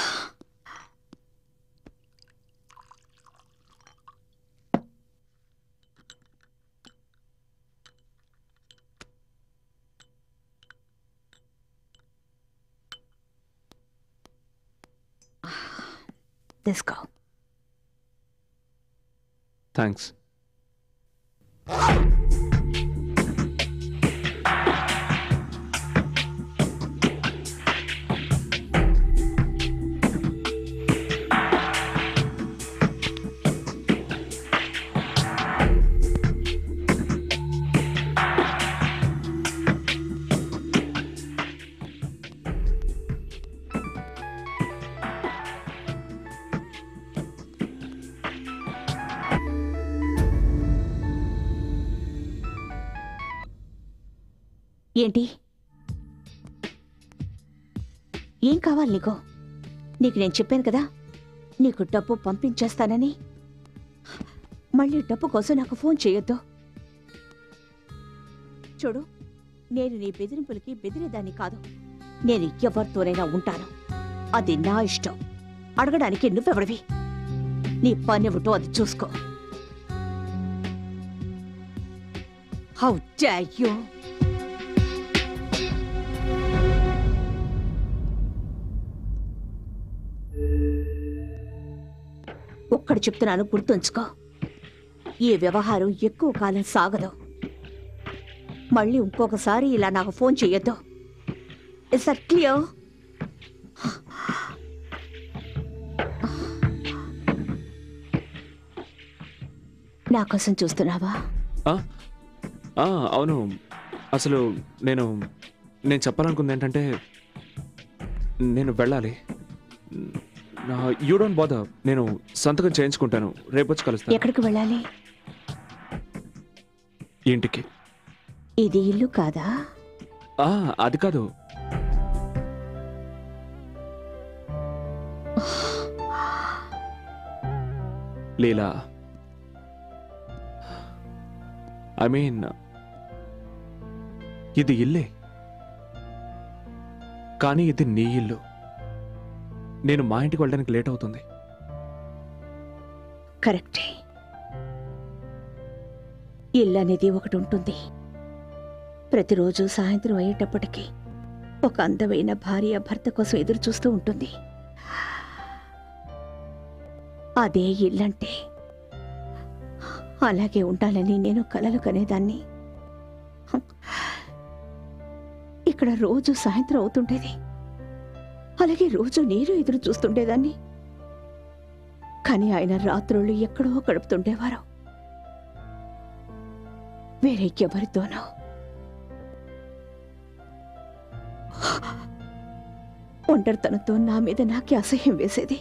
Speaker 6: తీసుకో
Speaker 8: థ్యాంక్స్
Speaker 6: ఏంటి ఏం కావాలి నీకు నీకు నేను చెప్పాను కదా నీకు డబ్బు పంపించేస్తానని మళ్ళీ డబ్బు కోసం నాకు ఫోన్ చేయొద్దు చూడు నేను నీ బెదిరింపులకి బెదిరేదాన్ని కాదు నేను ఎవరితోనైనా ఉంటాను అది నా ఇష్టం అడగడానికి నువ్వెవడివి నీ పనివిటో అది చూసుకో హౌ డే యూ ఒక్కడు చెప్తున్నాను గుర్తుంచుకో ఈ వ్యవహారం ఎక్కువ కాలం సాగదు మళ్ళీ ఇంకొకసారి ఇలా నాకు ఫోన్ చెయ్యొద్దు ఇస్ దట్ క్లియర్ నా కోసం చూస్తున్నావా
Speaker 8: ఆ, ఆ, అవును అసలు నేను నేను చెప్పాలనుకుంది ఏంటంటే నేను వెళ్ళాలి యూ డోంట్ బాధ నేను సంతకం చేయించుకుంటాను రేపొచ్చి కలుస్తాను
Speaker 6: ఎక్కడికి వెళ్ళాలి
Speaker 8: ఇంటికి
Speaker 6: ఇది ఇల్లు కాదా
Speaker 8: ఆ, అది కాదు లీలా ఐ మీన్ ఇది ఇల్లే కానీ ఇది నీ ఇల్లు నేను మా ఇంటికి వెళ్ళడానికి లేట్ అవుతుంది
Speaker 6: కరెక్టే ఇల్లు అనేది ఒకటి ఉంటుంది ప్రతిరోజు సాయంత్రం అయ్యేటప్పటికి ఒక అందమైన భార్య భర్త కోసం ఎదురు చూస్తూ ఉంటుంది అదే ఇల్లంటే అలాగే ఉండాలని నేను కలలు కనేదాన్ని ఇక్కడ రోజు సాయంత్రం అవుతుండేది అలాగే రోజు నేను ఎదురు చూస్తుండేదాన్ని కానీ ఆయన రాత్రుళ్ళు ఎక్కడో గడుపుతుండేవారు వేరే ఎవరితోనో ఒంటరితనంతో నా మీద నాకే అసహ్యం వేసేది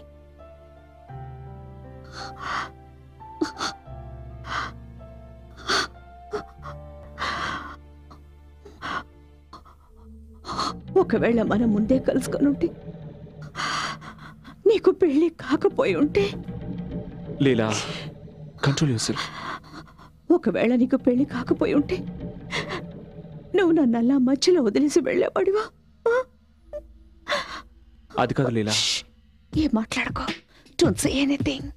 Speaker 6: ఒకవేళ మనం ముందే కలుసుకొని ఉంటే నీకు పెళ్లి కాకపోయి ఉంటే
Speaker 8: లీలా కంట్రోల్ యూర్
Speaker 6: ఒకవేళ నీకు పెళ్లి కాకపోయి ఉంటే నువ్వు నన్ను అలా మధ్యలో వదిలేసి వెళ్ళేవాడివా
Speaker 8: అది కాదు లీలా
Speaker 6: ఏం మాట్లాడుకో don't say anything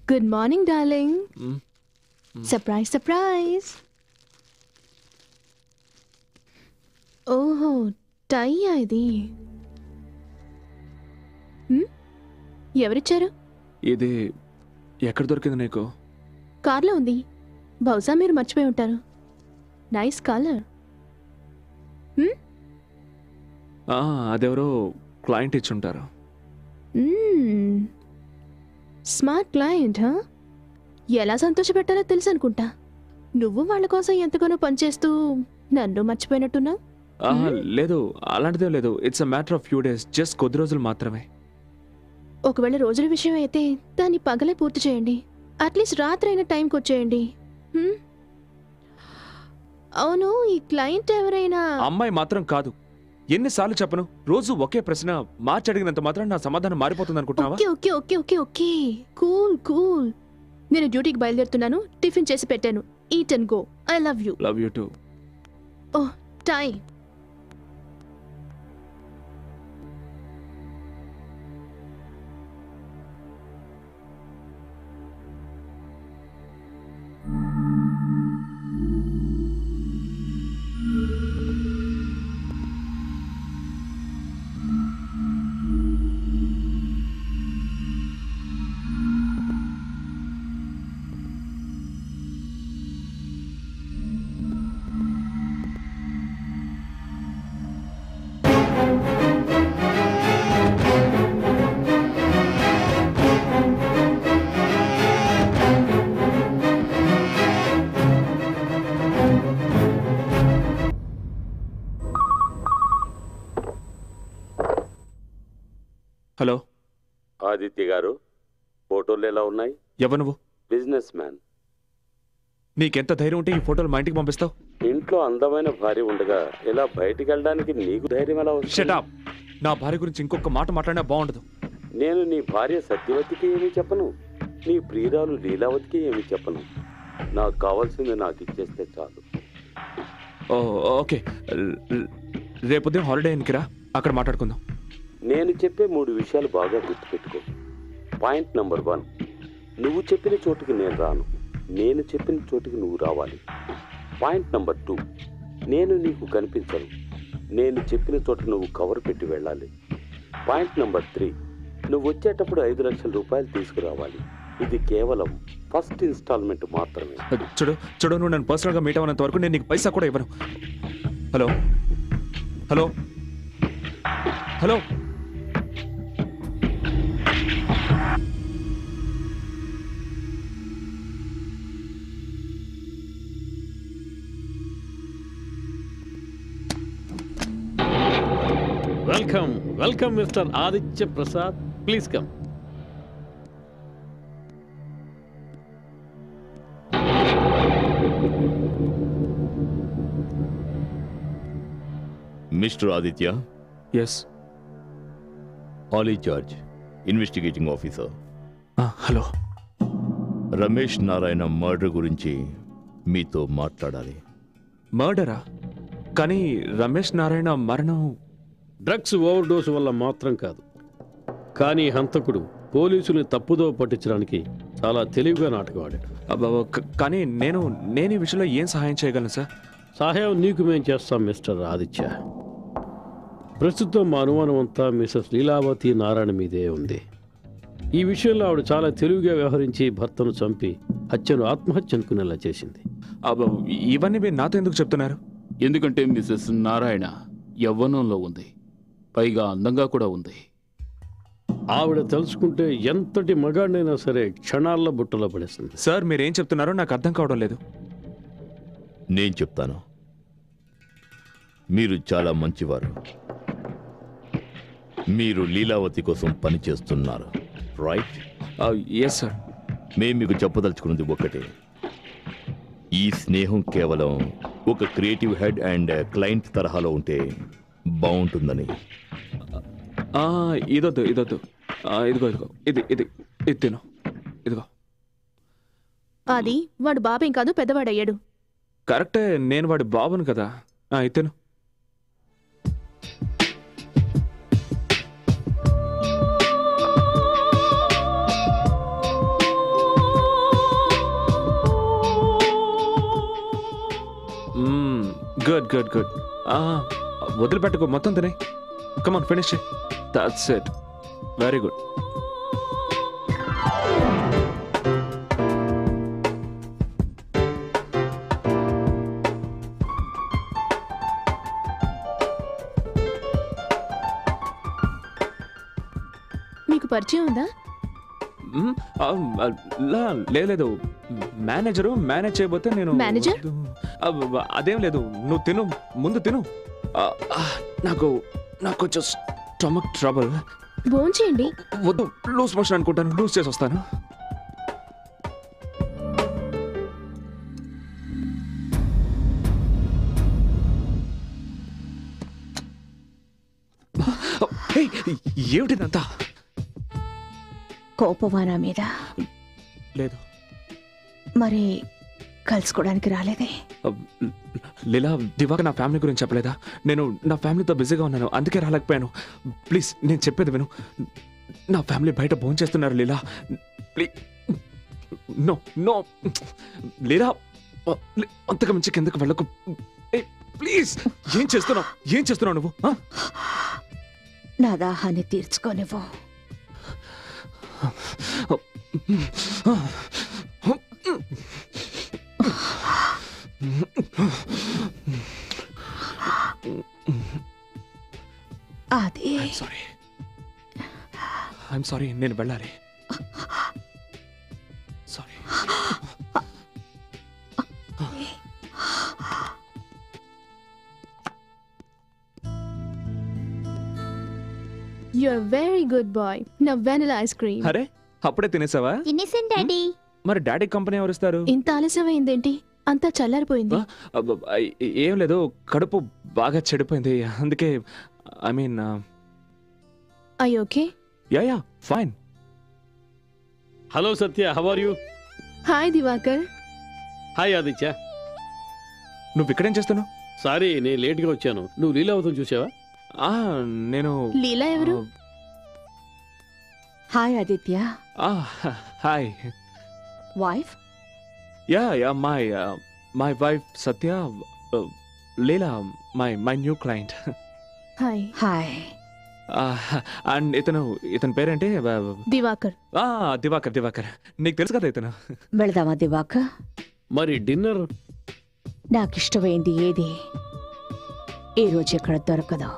Speaker 9: good morning darling
Speaker 8: hmm,
Speaker 9: surprise surprise ఓహో టై ఇది మ్? ఎవరిచ్చారు
Speaker 8: ఇది ఎక్కడ దొరికింది నీకు
Speaker 9: కార్లో ఉంది బహుశా మీరు మర్చిపోయి ఉంటారు నైస్ కలర్
Speaker 8: ఆ, అదెవరో క్లయింట్ ఇచ్చుంటారు
Speaker 9: స్మార్ట్ క్లయింట్ హా ఎలా సంతోషపెట్టాలో తెలుసు అనుకుంటా నువ్వు వాళ్ళ కోసం ఎంతగానో పనిచేస్తూ నన్ను మర్చిపోయినట్టున్నావు
Speaker 8: ఆహా, లేదు అలాంటిదే లేదు it's a matter of few days just కొద్ది రోజులు మాత్రమే
Speaker 9: ఒకవేళ రోజుల విషయం అయితే దాన్ని పగలే పూర్తి చేయండి అట్లీస్ట్ రాత్రి అయిన టైంకి వచ్చేయండి హ్మ్? అవును ఈ క్లయింట్ ఎవరైనా
Speaker 8: అమ్మాయి మాత్రం కాదు ఎన్నిసార్లు చెప్పను రోజు ఒకే ప్రశ్న మార్చి అడిగినంత మాత్రం నా సమాధానం మారిపోతుంది అనుకుంటున్నావా
Speaker 9: okay okay okay okay okay cool cool నేను డ్యూటీకి బయలుదేరుతున్నాను టిఫిన్ చేసి పెట్టాను eat and go I love you
Speaker 8: love you too
Speaker 9: oh time
Speaker 8: hello
Speaker 11: Aditya garu ఫోటోలు ఎలా ఉన్నాయి
Speaker 8: ఎవరు నువ్వు
Speaker 11: బిజినెస్ మ్యాన్
Speaker 8: నీకెంత ధైర్యం ఉంటే ఈ ఫోటోలు మా ఇంటికి పంపిస్తావు
Speaker 11: ఇంట్లో అందమైన భార్య ఉండగా ఇలా బయటికి వెళ్ళడానికి నీకు ధైర్యం ఎలా వస్తుంది
Speaker 8: షటాప్ నా భార్య గురించి ఇంకొక మాట మాట్లాడినా బాగుండదు
Speaker 11: నేను నీ భార్య సత్యవతికి ఏమీ చెప్పను నీ ప్రియురాలు లీలావతికి ఏమీ చెప్పను నాకు కావాల్సింది నాకు ఇచ్చేస్తే చాలు
Speaker 8: ఓ ఓకే ల్- ల్- రేపు ఉదయం హాలిడే రా అక్కడ మాట్లాడుకుందాం
Speaker 11: నేను చెప్పే మూడు విషయాలు బాగా గుర్తుపెట్టుకో పాయింట్ నంబర్ వన్ నువ్వు చెప్పిన చోటుకి నేను రాను నేను చెప్పిన చోటుకి నువ్వు రావాలి పాయింట్ నంబర్ టూ నేను నీకు కనిపించను నేను చెప్పిన చోట నువ్వు కవర్ పెట్టి వెళ్ళాలి పాయింట్ నంబర్ త్రీ నువ్వు వచ్చేటప్పుడు ఐదు లక్షల రూపాయలు తీసుకురావాలి ఇది కేవలం ఫస్ట్ ఇన్స్టాల్మెంట్ మాత్రమే
Speaker 8: చూడు చూడు నువ్వు నన్ను పర్సనల్గా మీట్ అవ్వనంత వరకు నేను నీకు పైసా కూడా ఇవ్వను hello hello hello
Speaker 1: welcome welcome Mr Aditya Prasad please come
Speaker 2: Mr Aditya
Speaker 8: yes
Speaker 2: Ali George investigating officer
Speaker 8: hello
Speaker 2: Ramesh Narayana murder గురించి మీతో మాట్లాడాలి
Speaker 8: మర్డరా కానీ రమేష్ నారాయణ మరణం
Speaker 1: డ్రగ్స్ ఓవర్ డోస్ వల్ల మాత్రం కాదు కానీ హంతకుడు పోలీసుల్ని తప్పుదో పట్టించడానికి చాలా తెలివిగా నాటకం ఆడాడు
Speaker 8: అబ్బబ్బ, క- కానీ నేను నేను ఈ విషయంలో ఏం సహాయం చేయగలను సార్
Speaker 1: సహాయం నీకు మేం చేస్తాం మిస్టర్ ఆదిత్య ప్రస్తుతం మా అనుమానం అంతా మిసెస్ లీలావతి నారాయణ మీదే ఉంది ఈ విషయంలో ఆవిడ చాలా తెలివిగా వ్యవహరించి భర్తను చంపి హత్యను ఆత్మహత్య అనుకునేలా చేసింది
Speaker 8: అబ్బ, ఇవన్నీ మీరు నాతో ఎందుకు చెప్తున్నారు
Speaker 4: ఎందుకంటే మిసెస్ నారాయణ యవ్వనంలో ఉంది పైగా అందంగా కూడా ఉంది
Speaker 1: ఆవిడ తెలుసుకుంటే ఎంతటి మగాడినైనా సరే క్షణాల్లో బుట్టలో పడేస్తుంది
Speaker 8: సార్ మీరేం చెప్తున్నారో నాకు అర్థం కావడం లేదు
Speaker 2: నేను చెప్తాను మీరు చాలా మంచివారు మీరు లీలావతి కోసం పనిచేస్తున్నారు రైట్
Speaker 8: ఎస్ సార్
Speaker 2: మేము మీకు చెప్పదలుచుకున్నది ఒకటే ఈ స్నేహం కేవలం ఒక క్రియేటివ్ హెడ్ అండ్ క్లయింట్ తరహాలో ఉంటే బాగుంటుందని
Speaker 8: ఆ, ఇదొద్దు ఇదొద్దు ఆ, ఇదిగో ఇదిగో ఇది ఇది ఇది తిను ఇదిగో
Speaker 9: అది వాడు బాబేం కాదు పెద్దవాడయ్యాడు
Speaker 8: కరెక్టే నేను వాడి బాబును కదా ఆ, ఇది తిను గుడ్ గుడ్ గుడ్ వదిలిపెట్టుకో మొత్తం తినే come on finish that's it very good
Speaker 9: మీకు పరిచయం ఉందా
Speaker 8: మ్మ్. ఆ, ఆ, లా, లేదు మేనేజరు మేనేజ్ చేయబోతే నేను
Speaker 9: మేనేజర్?
Speaker 8: ఆ, అదేం లేదు నువ్వు తిను ముందు తిను ఆ, ఆ, నాకు నాకు కొంచెం స్టమక్ ట్రబుల్
Speaker 9: భోంచేయండి
Speaker 8: వద్దు లూజ్ మోషన్ అనుకుంటాను లూజ్ చేసి వస్తాను హే, ఏమిటిదంతా
Speaker 6: కోపమా నా మీద
Speaker 8: లేదు
Speaker 6: మరి కలుసుకోవడానికి రాలేదే
Speaker 8: లీలా దివాక నా ఫ్యామిలీ గురించి చెప్పలేదా నేను నా ఫ్యామిలీతో బిజీగా ఉన్నాను అందుకే రాలేకపోయాను ప్లీజ్ నేను చెప్పేది విను నా ఫ్యామిలీ బయట భోజనం చేస్తున్నారు Leela please no no Leela లే- అంతకు మించి కిందకు వెళ్ళకు ఏ, ప్లీజ్ ఏం చేస్తున్నావు ఏం చేస్తున్నావు నువ్వు ఆ?
Speaker 6: నా దాహాన్ని తీర్చుకోనివ్వు అది
Speaker 8: సారీ ఐఎమ్ సారీ నేను వెళ్ళాలి sorry
Speaker 9: you are very good boy నా వెనిలా ఐస్ క్రీమ్
Speaker 8: అరే అప్పుడే తినేసావా
Speaker 7: తినేసాను డాడీ
Speaker 8: మరి డాడీ కంపెనీ ఎవరు ఇస్తారు
Speaker 9: ఇంత ఆలస్యమైందేంటి అంతా చల్లారిపోయింది
Speaker 8: అబ్బ, ఐ- ఏం లేదు కడుపు బాగా చెడిపోయింది అందుకే I mean
Speaker 9: I okay
Speaker 8: ya ya fine
Speaker 1: hello Satya how are you
Speaker 9: hi Diwakar
Speaker 1: hi Aditya
Speaker 8: నువ్వు ఇక్కడేం చేస్తున్నావు
Speaker 1: సారీ నేను లేట్గా వచ్చాను నువ్వు లీలావతం చూసావా
Speaker 8: ఆ, నేను
Speaker 9: లీలా ఎవరు
Speaker 6: hi Aditya
Speaker 8: ah, hi
Speaker 6: wife
Speaker 8: ya ya my my wife Satya Leela my my new client
Speaker 9: hi
Speaker 6: hi
Speaker 8: and ఇతను ఇతని పేరేంటి
Speaker 9: దివాకర్
Speaker 8: ఆ, దివాకర్ దివాకర్ నీకు తెలుసు కదా ఇతను
Speaker 6: వెళదామా దివాక
Speaker 1: మరి డిన్నర్
Speaker 6: నాకిష్టమైంది ఏది ఈ రోజు ఎక్కడ దొరకదు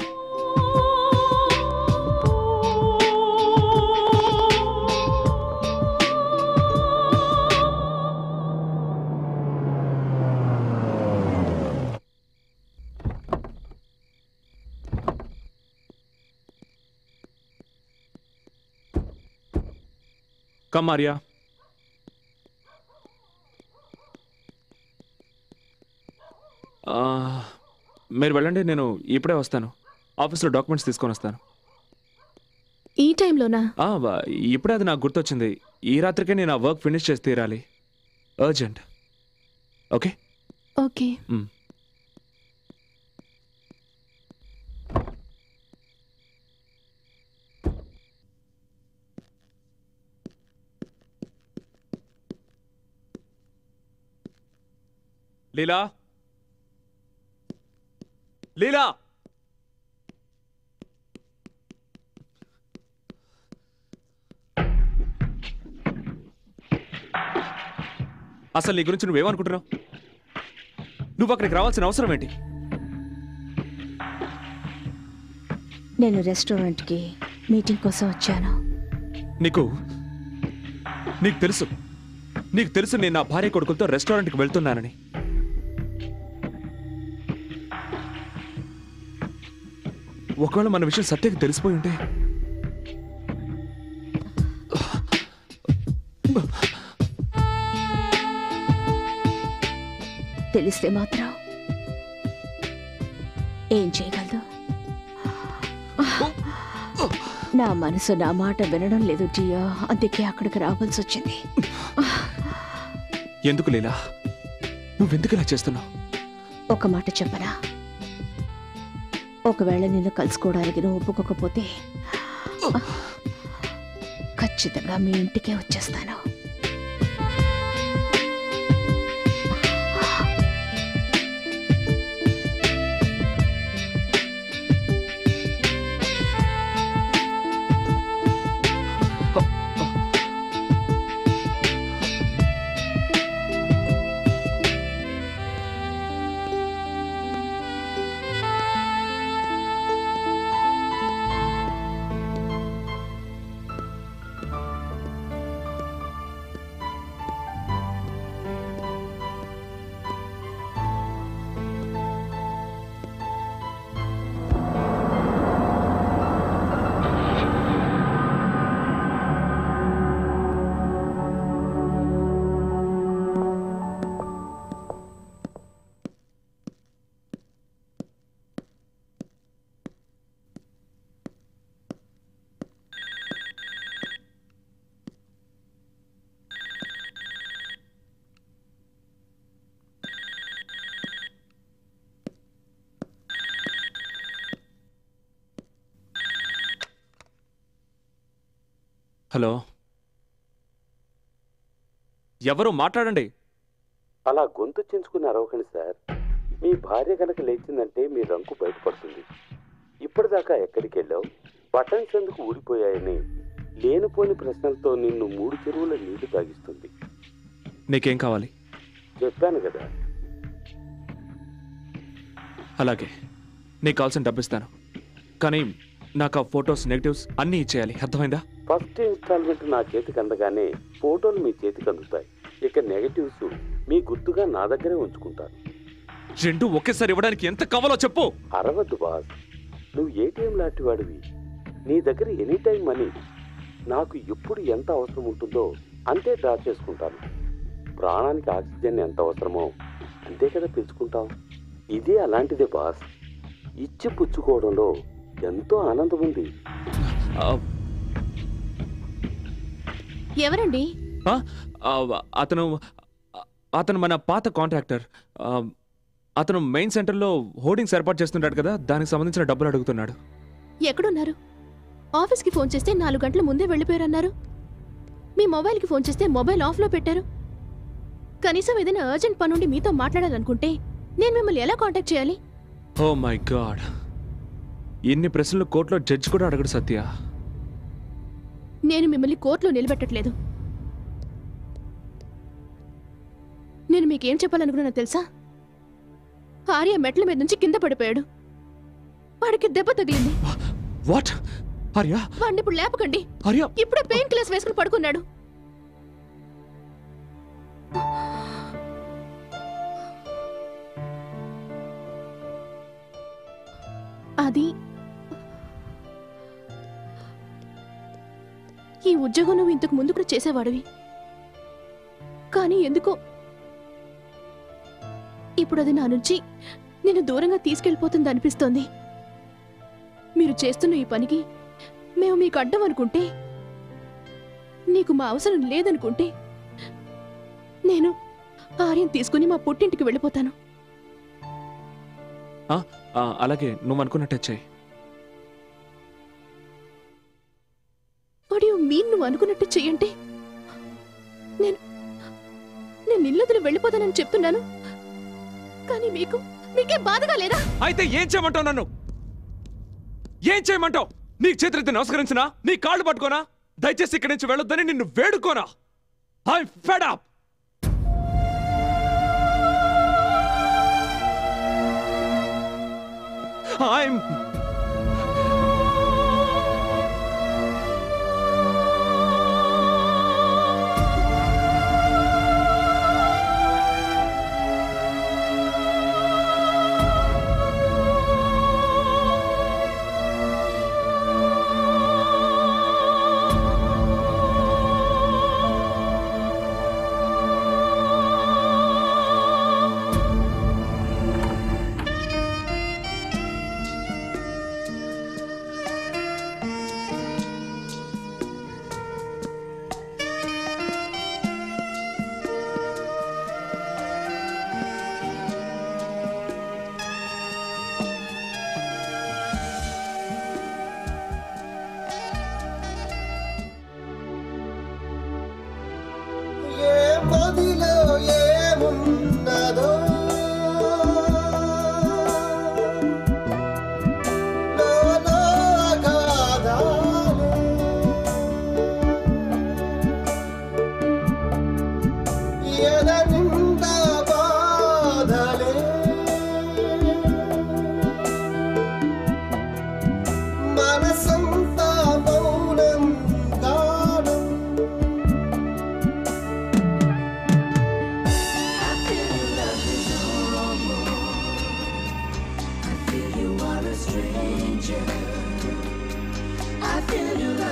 Speaker 8: కమ్ మారియా ఆ, మీరు వెళ్ళండి నేను ఇప్పుడే వస్తాను ఆఫీస్లో డాక్యుమెంట్స్ తీసుకొని వస్తాను
Speaker 9: ఈ టైంలోనా
Speaker 8: ఆ, బా- ఇప్పుడే అది నాకు గుర్తొచ్చింది ఈ రాత్రికే నేను ఆ వర్క్ ఫినిష్ చేసి తీరాలి urgent okay
Speaker 9: okay
Speaker 8: hmm. Leela Leela అసలు నీ గురించి నువ్వేమనుకుంటున్నావు నువ్వు అక్కడికి రావాల్సిన అవసరం ఏంటి
Speaker 6: నేను రెస్టారెంట్కి మీటింగ్ కోసం వచ్చాను
Speaker 8: నీకు నీకు తెలుసు నీకు తెలుసు నేను నా భార్య కొడుకులతో రెస్టారెంట్కి వెళ్తున్నానని ఒకవేళ మన విషయం సత్యకి తెలిసిపోయి ఉంటే
Speaker 6: తెలిస్తే మాత్రం ఏం చేయగలదు నా మనసు నా మాట వినడం లేదు జియో అందుకే అక్కడికి రావాల్సి వచ్చింది
Speaker 8: ఎందుకు లీలా నువ్వెందుకు ఇలా చేస్తున్నావు
Speaker 6: ఒక మాట చెప్పనా ఒకవేళ నిన్ను కలుసుకోవడానికి నువ్వు ఒప్పుకోకపోతే ఖచ్చితంగా మీ ఇంటికే వచ్చేస్తాను
Speaker 8: హలో ఎవరు మాట్లాడండి
Speaker 11: అలా గొంతు చించుకుని అరవకండి సార్ మీ భార్య కనుక లేచిందంటే మీ రంకు బయటపడుతుంది ఇప్పటిదాకా ఎక్కడికి వెళ్ళావు బటన్స్ ఎందుకు ఊడిపోయాయని లేనిపోని ప్రశ్నలతో నిన్ను మూడు చెరువుల నీళ్లు తాగిస్తుంది
Speaker 8: నీకేం కావాలి
Speaker 11: చెప్పాను కదా
Speaker 8: అలాగే నీకు కావాల్సిన డబ్బు ఇస్తాను కానీ నాకు ఆ ఫొటోస్ నెగిటివ్స్ అన్నీ ఇచ్చేయాలి అర్థమైందా
Speaker 11: ఫస్ట్ ఇన్స్టాల్మెంట్ నా చేతికి అందగానే ఫోటోలు మీ చేతికి అందుతాయి ఇక నెగటివ్స్ మీ గుర్తుగా నా దగ్గరే ఉంచుకుంటాను
Speaker 8: రెండు ఒకేసారి ఇవ్వడానికి ఎంత కావాలో చెప్పు
Speaker 11: అరవద్దు బాస్ నువ్వు ఏటీఎం లాంటి వాడివి నీ దగ్గర ఎనీ టైం మనీ నాకు ఎప్పుడు ఎంత అవసరం ఉంటుందో అంతే డ్రా చేసుకుంటాను ప్రాణానికి ఆక్సిజన్ ఎంత అవసరమో అంతే కదా పిలుచుకుంటాం ఇది అలాంటిదే బాస్ ఇచ్చి పుచ్చుకోవడంలో ఎంతో ఆనందం ఉంది
Speaker 9: ఎవరండి
Speaker 8: ఆ, ఆ, అతను అతను మన పాత కాంట్రాక్టర్ ఆ, అతను మెయిన్ సెంటర్లో హోర్డింగ్స్ ఏర్పాటు చేస్తుంటాడు కదా దానికి సంబంధించిన డబ్బులు అడుగుతున్నాడు
Speaker 9: ఎక్కడున్నారు ఆఫీస్కి ఫోన్ చేస్తే నాలుగు గంటల ముందే వెళ్ళిపోయారన్నారు మీ మొబైల్కి ఫోన్ చేస్తే మొబైల్ ఆఫ్లో పెట్టారు కనీసం ఏదైనా అర్జెంట్ పని ఉండి మీతో మాట్లాడాలనుకుంటే నేను మిమ్మల్ని ఎలా కాంటాక్ట్ చేయాలి
Speaker 8: ఓ మై గాడ్ ఇన్ని ప్రశ్నలు కోర్టులో జడ్జి కూడా అడగడు సత్య
Speaker 9: నేను మిమ్మల్ని కోర్టులో నిలబెట్టట్లేదు నేను మీకేం చెప్పాలనుకున్నానో తెలుసా ఆర్య మెట్ల మీద నుంచి కింద పడిపోయాడు వాడికి దెబ్బ తగిలింది
Speaker 8: వాట్ ఆర్య
Speaker 9: వాడిని ఇప్పుడు లేపకండి
Speaker 8: ఆర్య
Speaker 9: ఇప్పుడే పెయిన్ కిల్లర్స్ వేసుకుని పడుకున్నాడు అది ఈ ఉద్యోగం నువ్వు ఇంతకు ముందు కూడా చేసేవాడివి కానీ ఎందుకో ఇప్పుడు అది నా నుంచి నేను దూరంగా తీసుకెళ్ళిపోతుంది అనిపిస్తోంది మీరు చేస్తున్న ఈ పనికి మేము మీకు అడ్డం అనుకుంటే నీకు మా అవసరం లేదనుకుంటే నేను ఆర్యం తీసుకుని మా పుట్టింటికి వెళ్ళిపోతాను
Speaker 8: ఆ, ఆ, అలాగే నువ్వు అనుకున్నట్టే చెయ్యి
Speaker 9: వాడు మీన్ నువ్వు అనుకున్నట్టు చెయ్యంటే నేను నేను ఇల్లొదిలి వెళ్ళిపోతానని చెప్తున్నాను కానీ మీకు మీకే బాధగా లేదా
Speaker 8: అయితే ఏం చేయమంటావు నన్ను ఏం చేయమంటావు నీకు చేతులెత్తి నమస్కరించినా నీ కాళ్ళు పట్టుకోనా దయచేసి ఇక్కడి నుంచి వెళ్ళొద్దని నిన్ను వేడుకోనా I fed up I'm
Speaker 12: a మదిలో ఏమున్నదో లోలో అగాధాలు ఎద నిండా బాధలే మనసంతా మౌనం గానం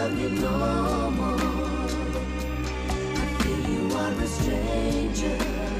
Speaker 10: stranger.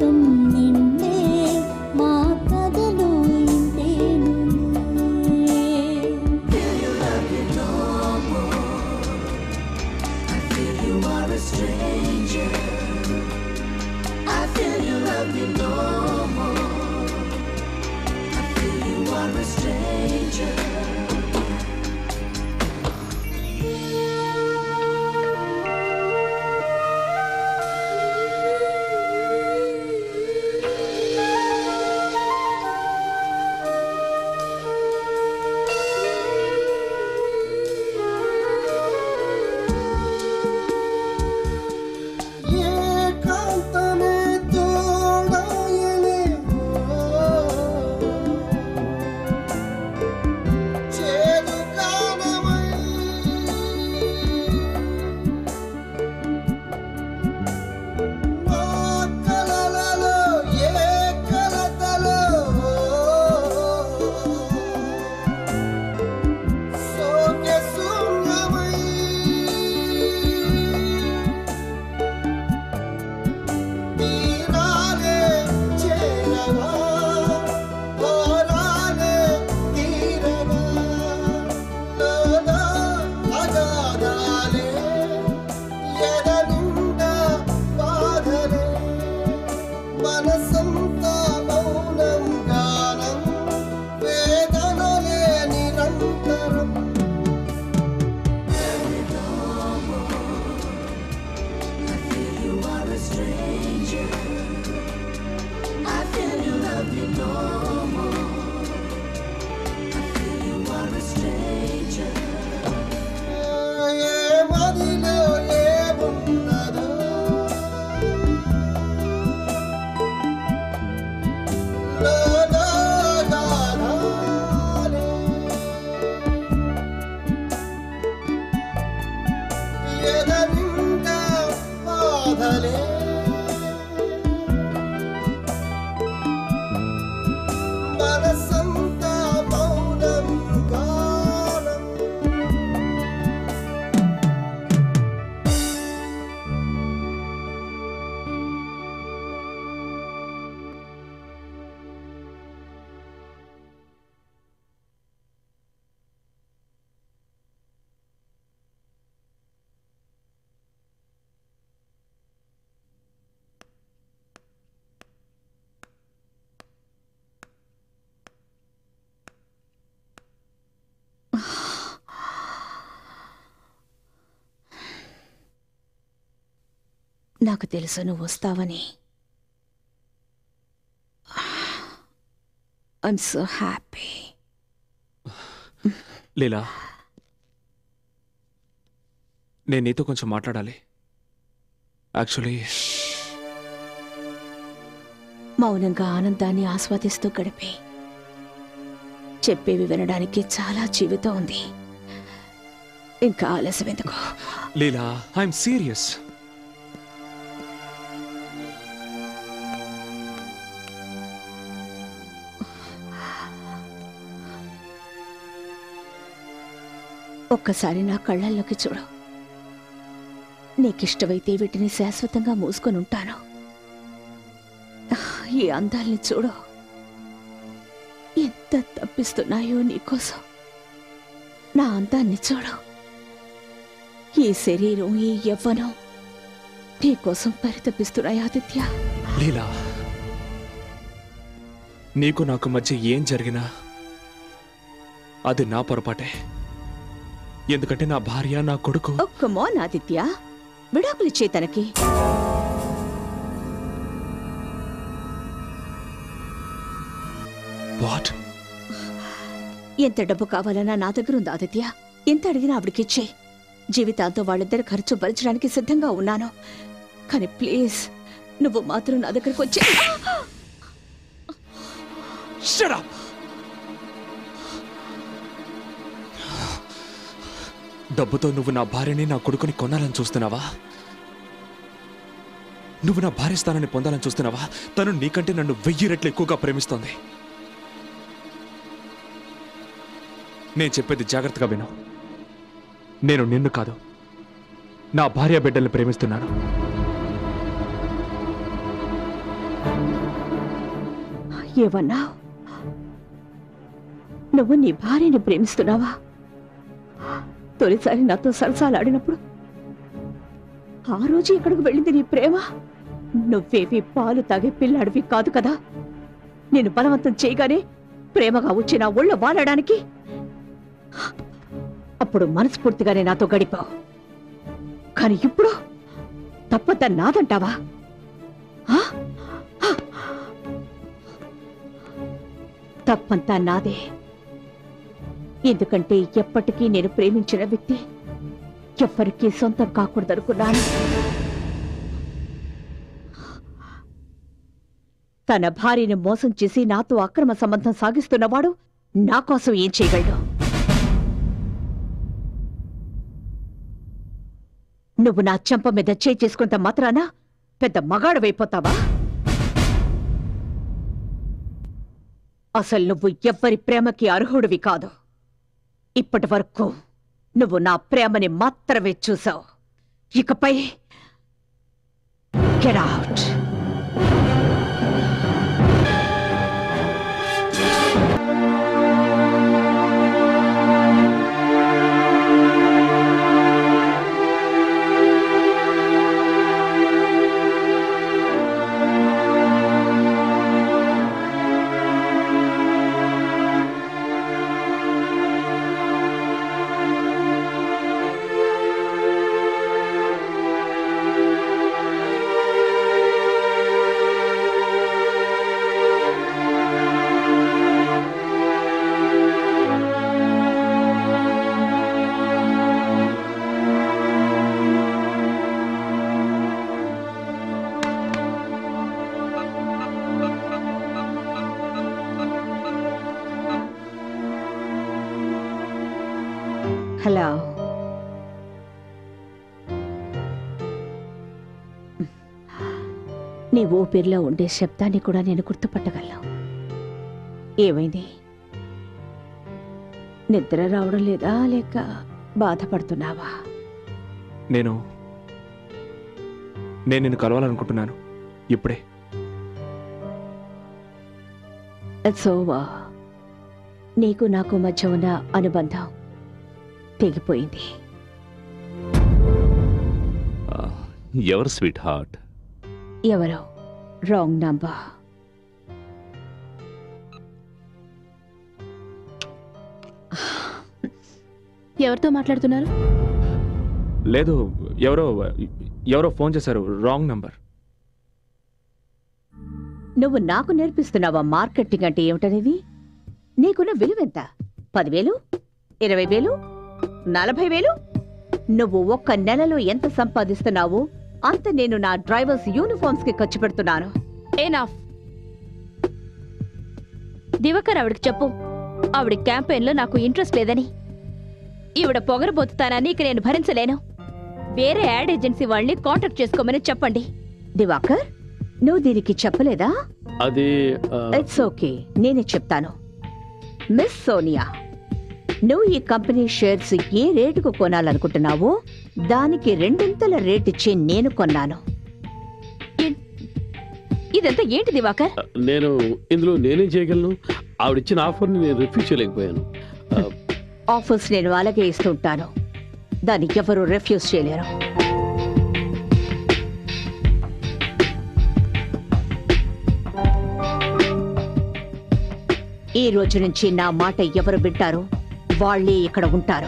Speaker 10: జీవితం నిండే మా కథలో ఇంతేనులే
Speaker 12: ఏకాంతమే తోడాయనే చేదు గానమై నా కలలలో ఏ కలతలో సోకె శూన్యమై తీరాలే చేరవా పోరాలే తీరవా నాదా అగాధాలే ఎద నిండా బాధలే మనసంతా మౌనం గానం వేదనలే నిరంతరం ఏ మదిలో ఏమున్నదో లోలోగానాలే ఎద నిండా బాధలే మనసంతా మౌనం గానం
Speaker 6: నాకు తెలుసు నువ్వు వస్తావని ఐఎమ్ సో హ్యాపీ
Speaker 8: లీలా నేను నీతో కొంచెం మాట్లాడాలి యాక్చువల్లీ
Speaker 6: మౌనంగా ఆనందాన్ని ఆస్వాదిస్తూ గడిపే చెప్పేవి వినడానికి చాలా జీవితం ఉంది ఇంకా ఆలస్యం ఎందుకు
Speaker 8: లీలా ఐఎమ్ సీరియస్
Speaker 6: ఒక్కసారి నా కళ్ళల్లోకి చూడు నీకిష్టమైతే వీటిని శాశ్వతంగా మూసుకొని ఉంటాను ఈ అందాల్ని చూడు ఎంత తప్పిస్తున్నాయో నీకోసం నా అందాన్ని చూడు ఈ శరీరం ఈ యవ్వనం నీకోసం పరితపిస్తున్నాయి ఆదిత్య
Speaker 8: లీలా నీకు నాకు మధ్య ఏం జరిగినా అది నా పొరపాటే ఎందుకంటే నా భార్య నా కొడుకు
Speaker 6: ఒక్క మోన్ ఆదిత్య విడాకులిచ్చే తనకి
Speaker 8: వాట్
Speaker 6: ఎంత డబ్బు కావాలన్నా నా దగ్గర ఉంది ఆదిత్య ఎంత అడిగినా ఆవిడకిచ్చే జీవితాంతో వాళ్ళిద్దరి ఖర్చు భరించడానికి సిద్ధంగా ఉన్నాను కానీ ప్లీజ్ నువ్వు మాత్రం నా దగ్గరకు వచ్చి
Speaker 8: Shut up! డబ్బుతో నువ్వు నా భార్యని నా కొడుకుని కొనాలని చూస్తున్నావా నువ్వు నా భార్య స్థానాన్ని పొందాలని చూస్తున్నావా తను నీకంటే నన్ను వెయ్యి రెట్లు ఎక్కువగా ప్రేమిస్తోంది నేను చెప్పేది జాగ్రత్తగా విను నేను నిన్ను కాదు నా భార్య బిడ్డల్ని ప్రేమిస్తున్నాను
Speaker 6: ఏమన్నా నువ్వు నీ భార్యని ప్రేమిస్తున్నావా తొలిసారి నాతో సరసాలు ఆడినప్పుడు ఆ రోజు ఎక్కడికి వెళ్ళింది నీ ప్రేమ నువ్వేవి పాలు తాగే పిల్లాడివి కాదు కదా నేను బలవంతం చేయగానే ప్రేమగా వచ్చి నా ఒళ్ళో వాలడానికి అప్పుడు మనస్ఫూర్తిగానే నాతో గడిపావు కానీ ఇప్పుడు తప్పద్ద నాదంటావా ఆ? ఆ? తప్పంతా నాదే ఎందుకంటే ఎప్పటికీ నేను ప్రేమించిన వ్యక్తి ఎవ్వరికీ సొంతం కాకూడదనుకున్నాను తన భార్యని మోసం చేసి నాతో అక్రమ సంబంధం సాగిస్తున్నవాడు నా కోసం ఏం చేయగలడు నువ్వు నా చెంప మీద చేయి చేసుకున్నంత మాత్రాన పెద్ద మగాడవైపోతావా అసలు నువ్వు ఎవ్వరి ప్రేమకి అర్హుడివి కాదు ఇప్పటి వరకు నువ్వు నా ప్రేమని మాత్రమే చూసావు ఇకపై Get out. హలో నీ ఊపిరిలో ఉండే శబ్దాన్ని కూడా నేను గుర్తుపట్టగలను ఏమైంది నిద్ర రావడం లేదా లేక బాధపడుతున్నావా
Speaker 8: నేను నేను నిన్ను కలవాలనుకుంటున్నాను ఇప్పుడే
Speaker 6: ఇట్స్ ఓవర్ నీకు నాకు మధ్య ఉన్న అనుబంధం తెగిపోయింది
Speaker 5: ఆ, ఎవరు స్వీట్ హార్ట్
Speaker 6: ఎవరో రాంగ్ నంబర్
Speaker 9: ఎవరితో మాట్లాడుతున్నారు
Speaker 8: లేదు ఎవరో ఎవరో ఫోన్ చేశారు రాంగ్ నంబర్
Speaker 6: నువ్వు నాకు నేర్పిస్తున్నావా మార్కెటింగ్ అంటే ఏమిటనేది నీకున్న విలువెంత పదివేలు ఇరవై వేలు నలభై వేలు నువ్వు ఒక్క నెలలో ఎంత సంపాదిస్తున్నావో అంత నేను నా డ్రైవర్స్ యూనిఫామ్స్ కి ఖర్చు పెడుతున్నాను
Speaker 7: ఏనాఫ్ దివకర్ ఆవిడకి చెప్పు ఆవిడ క్యాంపెయిన్లో నాకు ఇంట్రెస్ట్ లేదని ఈవిడ పొగరబోతుతానని ఇక నేను భరించలేను వేరే యాడ్ ఏజెన్సీ వాళ్ళని కాంటాక్ట్ చేసుకోమని చెప్పండి
Speaker 6: దివాకర్ నువ్వు దీనికి చెప్పలేదా
Speaker 1: అది ఆ,
Speaker 6: ఇట్స్ ఓకే నేనే చెప్తాను మిస్ సోనియా నువ్వు ఈ కంపెనీ షేర్స్ ఏ రేటుకు కొనాలనుకుంటున్నావో దానికి రెండింతల రేట్ ఇచ్చి నేను కొన్నాను
Speaker 7: ఇదంతా ఏంటి దివాకర్
Speaker 1: నేను ఇందులో నేనేం చేయగలను ఆవిడిచ్చిన ఆఫర్ని నేను రిఫ్యూజ్ చేయలేకపోయాను ఆ,
Speaker 6: ఆఫర్స్ నేను అలాగే ఇస్తుంటాను దాన్ని ఎవరు రిఫ్యూజ్ చేయలేరు ఈ రోజు నుంచి నా మాట ఎవరు వింటారో వాళ్ళే ఇక్కడ ఉంటారు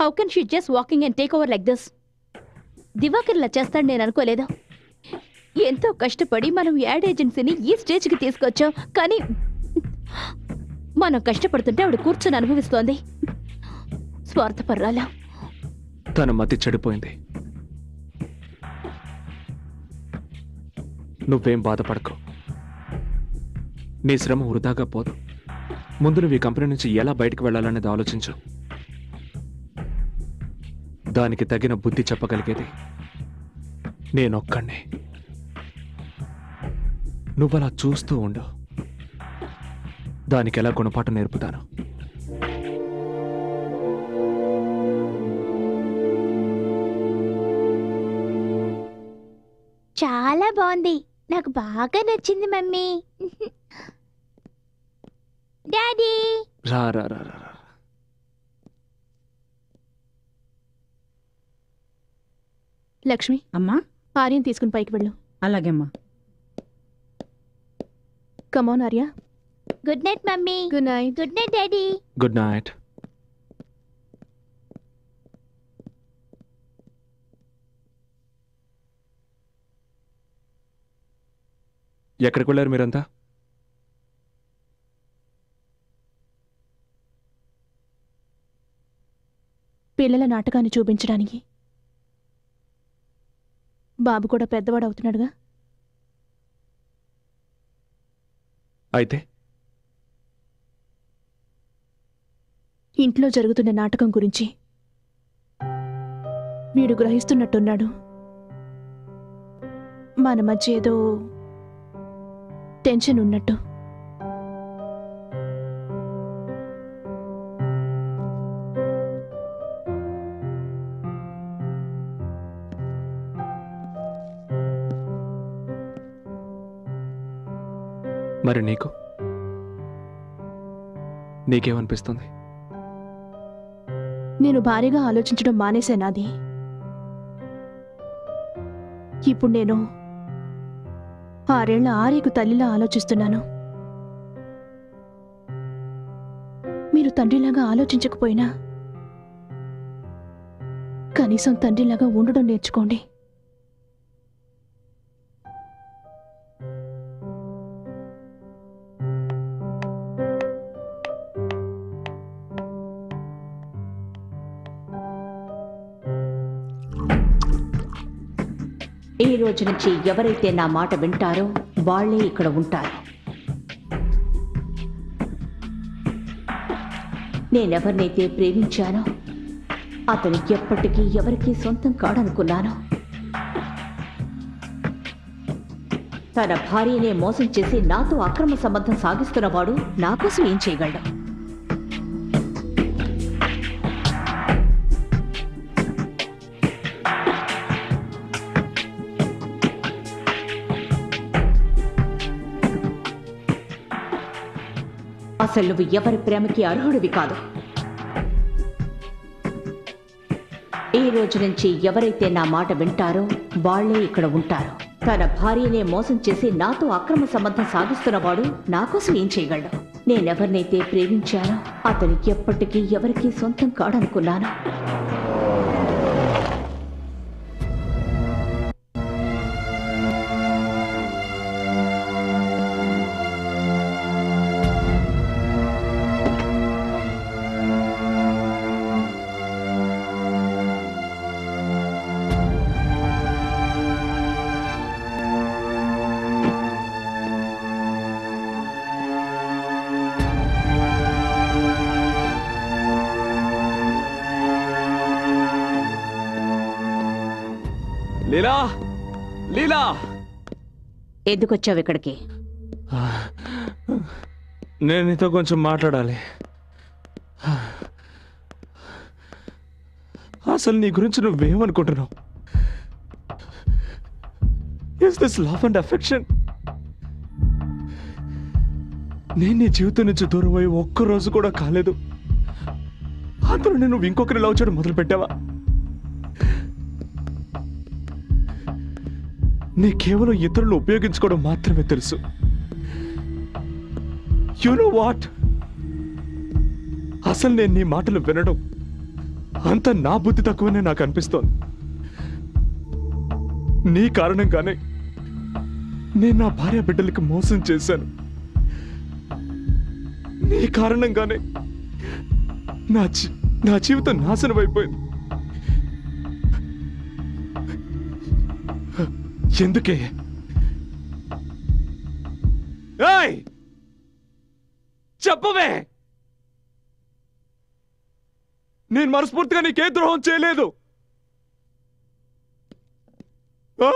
Speaker 7: how can she just walking and take over like this Diwakar ఇలా చేస్తాడు నేను అనుకోలేదు ఎంతో కష్టపడి మనం యాడ్ ఏజెన్సీని ఈ స్టేజ్కి తీసుకొచ్చాం కానీ మనం కష్టపడుతుంటే ఆవిడ కూర్చొని అనుభవిస్తోంది స్వార్థపర్రాలా
Speaker 8: తన మతి చెడిపోయింది నువ్వేం బాధపడకు నీ శ్రమ వృధాగా పోదు ముందు నువ్వు ఈ కంపెనీ నుంచి ఎలా బయటకు వెళ్ళాలనేది ఆలోచించు దానికి తగిన బుద్ధి చెప్పగలిగేది నేనొక్కడినే నువ్వలా చూస్తూ ఉండు దానికి ఎలా గుణపాఠం నేర్పుతాను
Speaker 7: చాలా బాగుంది నాకు బాగా నచ్చింది మమ్మీ డాడీ
Speaker 8: రా రా రా రా రా.
Speaker 9: లక్ష్మి
Speaker 13: అమ్మా
Speaker 9: ఆర్యన్ తీసుకుని పైకి వెళ్ళు
Speaker 13: అలాగేమ్మా
Speaker 9: come on Arya
Speaker 7: good night mummy
Speaker 9: good night
Speaker 7: good night daddy
Speaker 8: good night ఎక్కడికి వెళ్ళారు మీరంతా
Speaker 9: పిల్లల నాటకాన్ని చూపించడానికి బాబు కూడా పెద్దవాడు అవుతున్నాడుగా
Speaker 8: అయితే
Speaker 9: ఇంట్లో జరుగుతున్న నాటకం గురించి వీడు గ్రహిస్తున్నట్టున్నాడు మన మధ్య ఏదో టెన్షన్ ఉన్నట్టు
Speaker 8: మరి నీకు నీకేమనిపిస్తుంది
Speaker 9: నేను భారీగా ఆలోచించడం మానేశానాది ఇప్పుడు నేను ఆరేళ్ల ఆర్యకు తల్లిలా ఆలోచిస్తున్నాను మీరు తండ్రిలాగా ఆలోచించకపోయినా కనీసం తండ్రిలాగా ఉండడం నేర్చుకోండి
Speaker 6: ఈ రోజు నుంచి ఎవరైతే నా మాట వింటారో వాళ్ళే ఇక్కడ ఉంటారు నేనెవరినైతే ప్రేమించానో అతను ఎప్పటికీ ఎవరికీ సొంతం కాడనుకున్నాను తన భార్యనే మోసం చేసి నాతో అక్రమ సంబంధం సాగిస్తున్నవాడు నా కోసం ఏం చేయగలడు అసలు నువ్వు ఎవరి ప్రేమకి అర్హుడివి కాదు ఈ రోజు నుంచి ఎవరైతే నా మాట వింటారో వాళ్ళే ఇక్కడ ఉంటారు తన భార్యనే మోసం చేసి నాతో అక్రమ సంబంధం సాగిస్తున్నవాడు నా కోసం ఏం చేయగలడు నేనెవరినైతే ప్రేమించానో అతను ఎప్పటికీ ఎవరికీ సొంతం కాడనుకున్నాను
Speaker 8: లీలా లీలా
Speaker 6: ఎందుకొచ్చావు ఇక్కడికి
Speaker 8: నేను నీతో కొంచెం మాట్లాడాలి అసలు నీ గురించి నువ్వేమనుకుంటున్నావు is this love and affection నేను నీ జీవితం నుంచి దూరం అయ్యి ఒక్క రోజు కూడా కాలేదు అందులో నేను ఇంకొకరి లవ్ చేయడం మొదలు పెట్టావా నీ కేవలం ఇతరులు ఉపయోగించుకోవడం మాత్రమే తెలుసు యు నో వాట్ అసలు నేను నీ మాటలు వినడం అంత నా బుద్ధి తక్కువనే నాకు అనిపిస్తోంది నీ కారణంగానే నేను నా భార్య బిడ్డలకి మోసం చేశాను నీ కారణంగానే నా జీ- నా జీవితం నాశనం అయిపోయింది ఎందుకే ఏయ్! చెప్పవే నేను మనస్ఫూర్తిగా నీకే ద్రోహం చేయలేదు ఆ?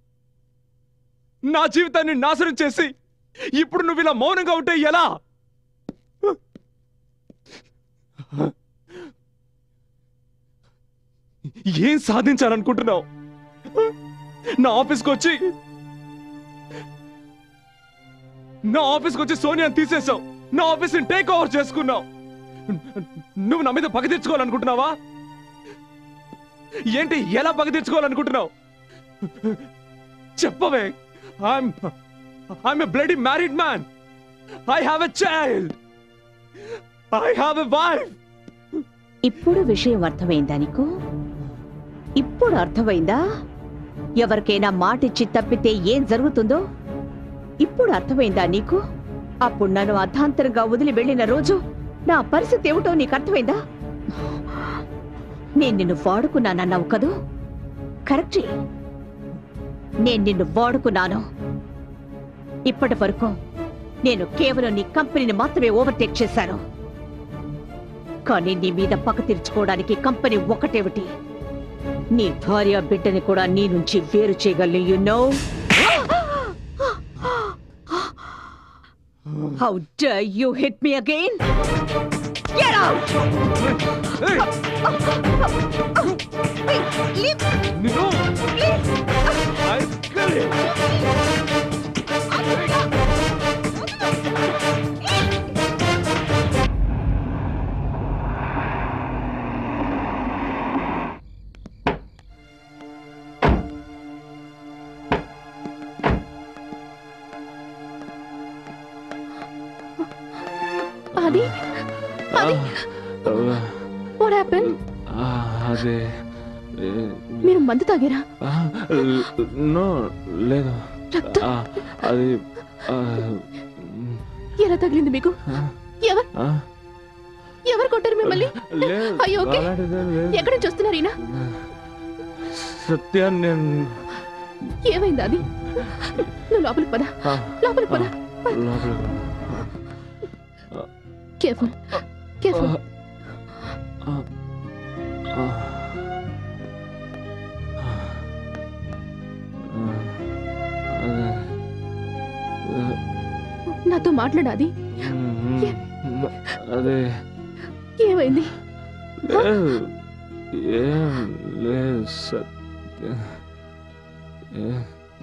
Speaker 8: నా జీవితాన్ని నాశనం చేసి ఇప్పుడు నువ్వు ఇలా మౌనంగా ఉంటే ఎలా ఏం సాధించాలనుకుంటున్నావు నా ఆఫీస్కి వచ్చి నా ఆఫీస్కి వచ్చి సోనియాని తీసేశావు నా ఆఫీస్ని టేక్ ఓవర్ చేసుకున్నావు నువ్వు నా మీద పగ తెచ్చుకోవాలనుకుంటున్నావా ఏంటి ఎలా పగ తెచ్చుకోవాలనుకుంటున్నావు చెప్పవే I'm I'm a bloody married man I have a child I have a wife
Speaker 6: ఇప్పుడు విషయం అర్థమైందా నీకు ఇప్పుడు అర్థమైందా ఎవరికైనా మాటిచ్చి తప్పితే ఏం జరుగుతుందో ఇప్పుడు అర్థమైందా నీకు అప్పుడు నన్ను అర్ధాంతరంగా వదిలి వెళ్ళిన రోజు నా పరిస్థితి ఏమిటో నీకు అర్థమైందా నేను నిన్ను వాడుకున్నానన్నావు కదూ కరెక్టే నేను నిన్ను వాడుకున్నాను ఇప్పటి వరకు నేను కేవలం నీ కంపెనీని మాత్రమే ఓవర్టేక్ చేశాను కానీ నీ మీద పక్క తీర్చుకోవడానికి కంపెనీ ఒకటేమిటి నీ భార్య బిడ్డని కూడా నీ నుంచి వేరు చేయగలను you know how dare you hit me again get out
Speaker 9: అది అది వాట్ హ్యాపెన్
Speaker 8: అదే
Speaker 9: మీరు మందు తాగారా
Speaker 8: నో లేదు
Speaker 9: రక్తం
Speaker 8: ఆ, అది ఆ,
Speaker 9: ఎలా తగిలింది మీకు ఎవరు
Speaker 8: ఆ,
Speaker 9: ఎవరు కొట్టారు మిమ్మల్ని
Speaker 8: లేదు
Speaker 9: అయ్యో ఓకే
Speaker 8: అలాంటిదేం లేదు.
Speaker 9: ఎక్కడి నుంచి వస్తున్నారు ఈయన
Speaker 8: సత్య నేను
Speaker 9: ఏమైంది అది నువ్వు లోపలికి పద
Speaker 8: ఆ,
Speaker 9: లోపలికి పద
Speaker 8: లోపలికి
Speaker 9: కేర్ఫుల్ కేర్ఫుల్
Speaker 8: ఆ, ఆ, అదే
Speaker 9: నాతో మాట్లాడాది
Speaker 8: మ్మ్. అదే
Speaker 9: ఏమైంది
Speaker 8: లేదు ఏం లేదు సత్య ఏ-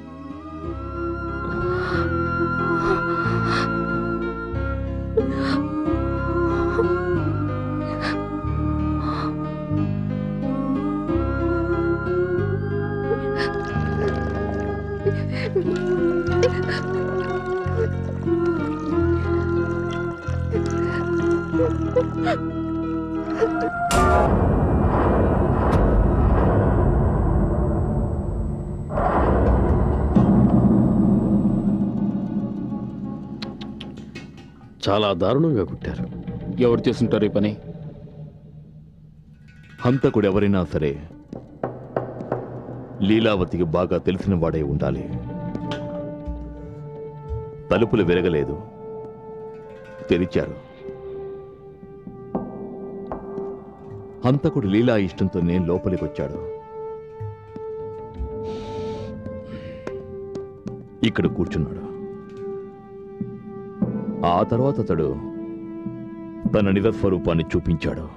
Speaker 1: చాలా దారుణంగా కుట్టారు
Speaker 4: ఎవరు చేస్తుంటారు ఈ పని
Speaker 2: హంతకుడు ఎవరైనా సరే లీలావతికి బాగా తెలిసిన వాడై ఉండాలి తలుపులు విరగలేదు తెరిచారు హంతకుడు లీలా ఇష్టంతోనే లోపలికొచ్చాడు ఇక్కడ కూర్చున్నాడు ఆ తర్వాత అతడు తన నిజస్వరూపాన్ని చూపించాడు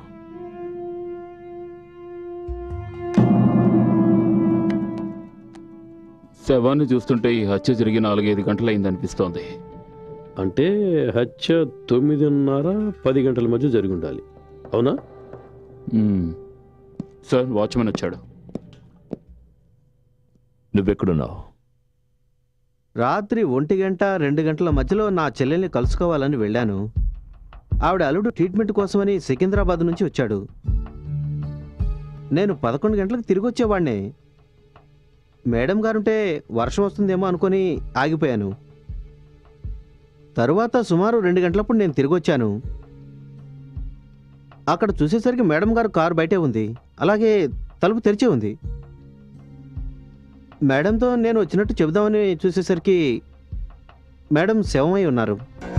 Speaker 4: శవాన్ని చూస్తుంటే ఈ హత్య జరిగి నాలుగైదు గంటలైంది అనిపిస్తోంది
Speaker 1: అంటే హత్య తొమ్మిదిన్నర పది గంటల మధ్య జరిగి ఉండాలి అవునా
Speaker 4: మ్మ్. సార్ వాచ్మెన్ వచ్చాడు
Speaker 2: నువ్వెక్కడున్నావు
Speaker 3: రాత్రి ఒంటి గంట రెండు గంటల మధ్యలో నా చెల్లెల్ని కలుసుకోవాలని వెళ్ళాను ఆవిడ అల్లుడు ట్రీట్మెంట్ కోసమని సికింద్రాబాద్ నుంచి వచ్చాడు నేను పదకొండు గంటలకు తిరిగి వచ్చేవాడిని మేడం గారుంటే వర్షం వస్తుందేమో అనుకొని ఆగిపోయాను తరువాత సుమారు రెండు గంటలప్పుడు నేను తిరిగి వచ్చాను అక్కడ చూసేసరికి మేడం గారు కారు బయటే ఉంది అలాగే తలుపు తెరిచే ఉంది మేడంతో నేను వచ్చినట్టు చెబుదామని చూసేసరికి మేడం శవమై ఉన్నారు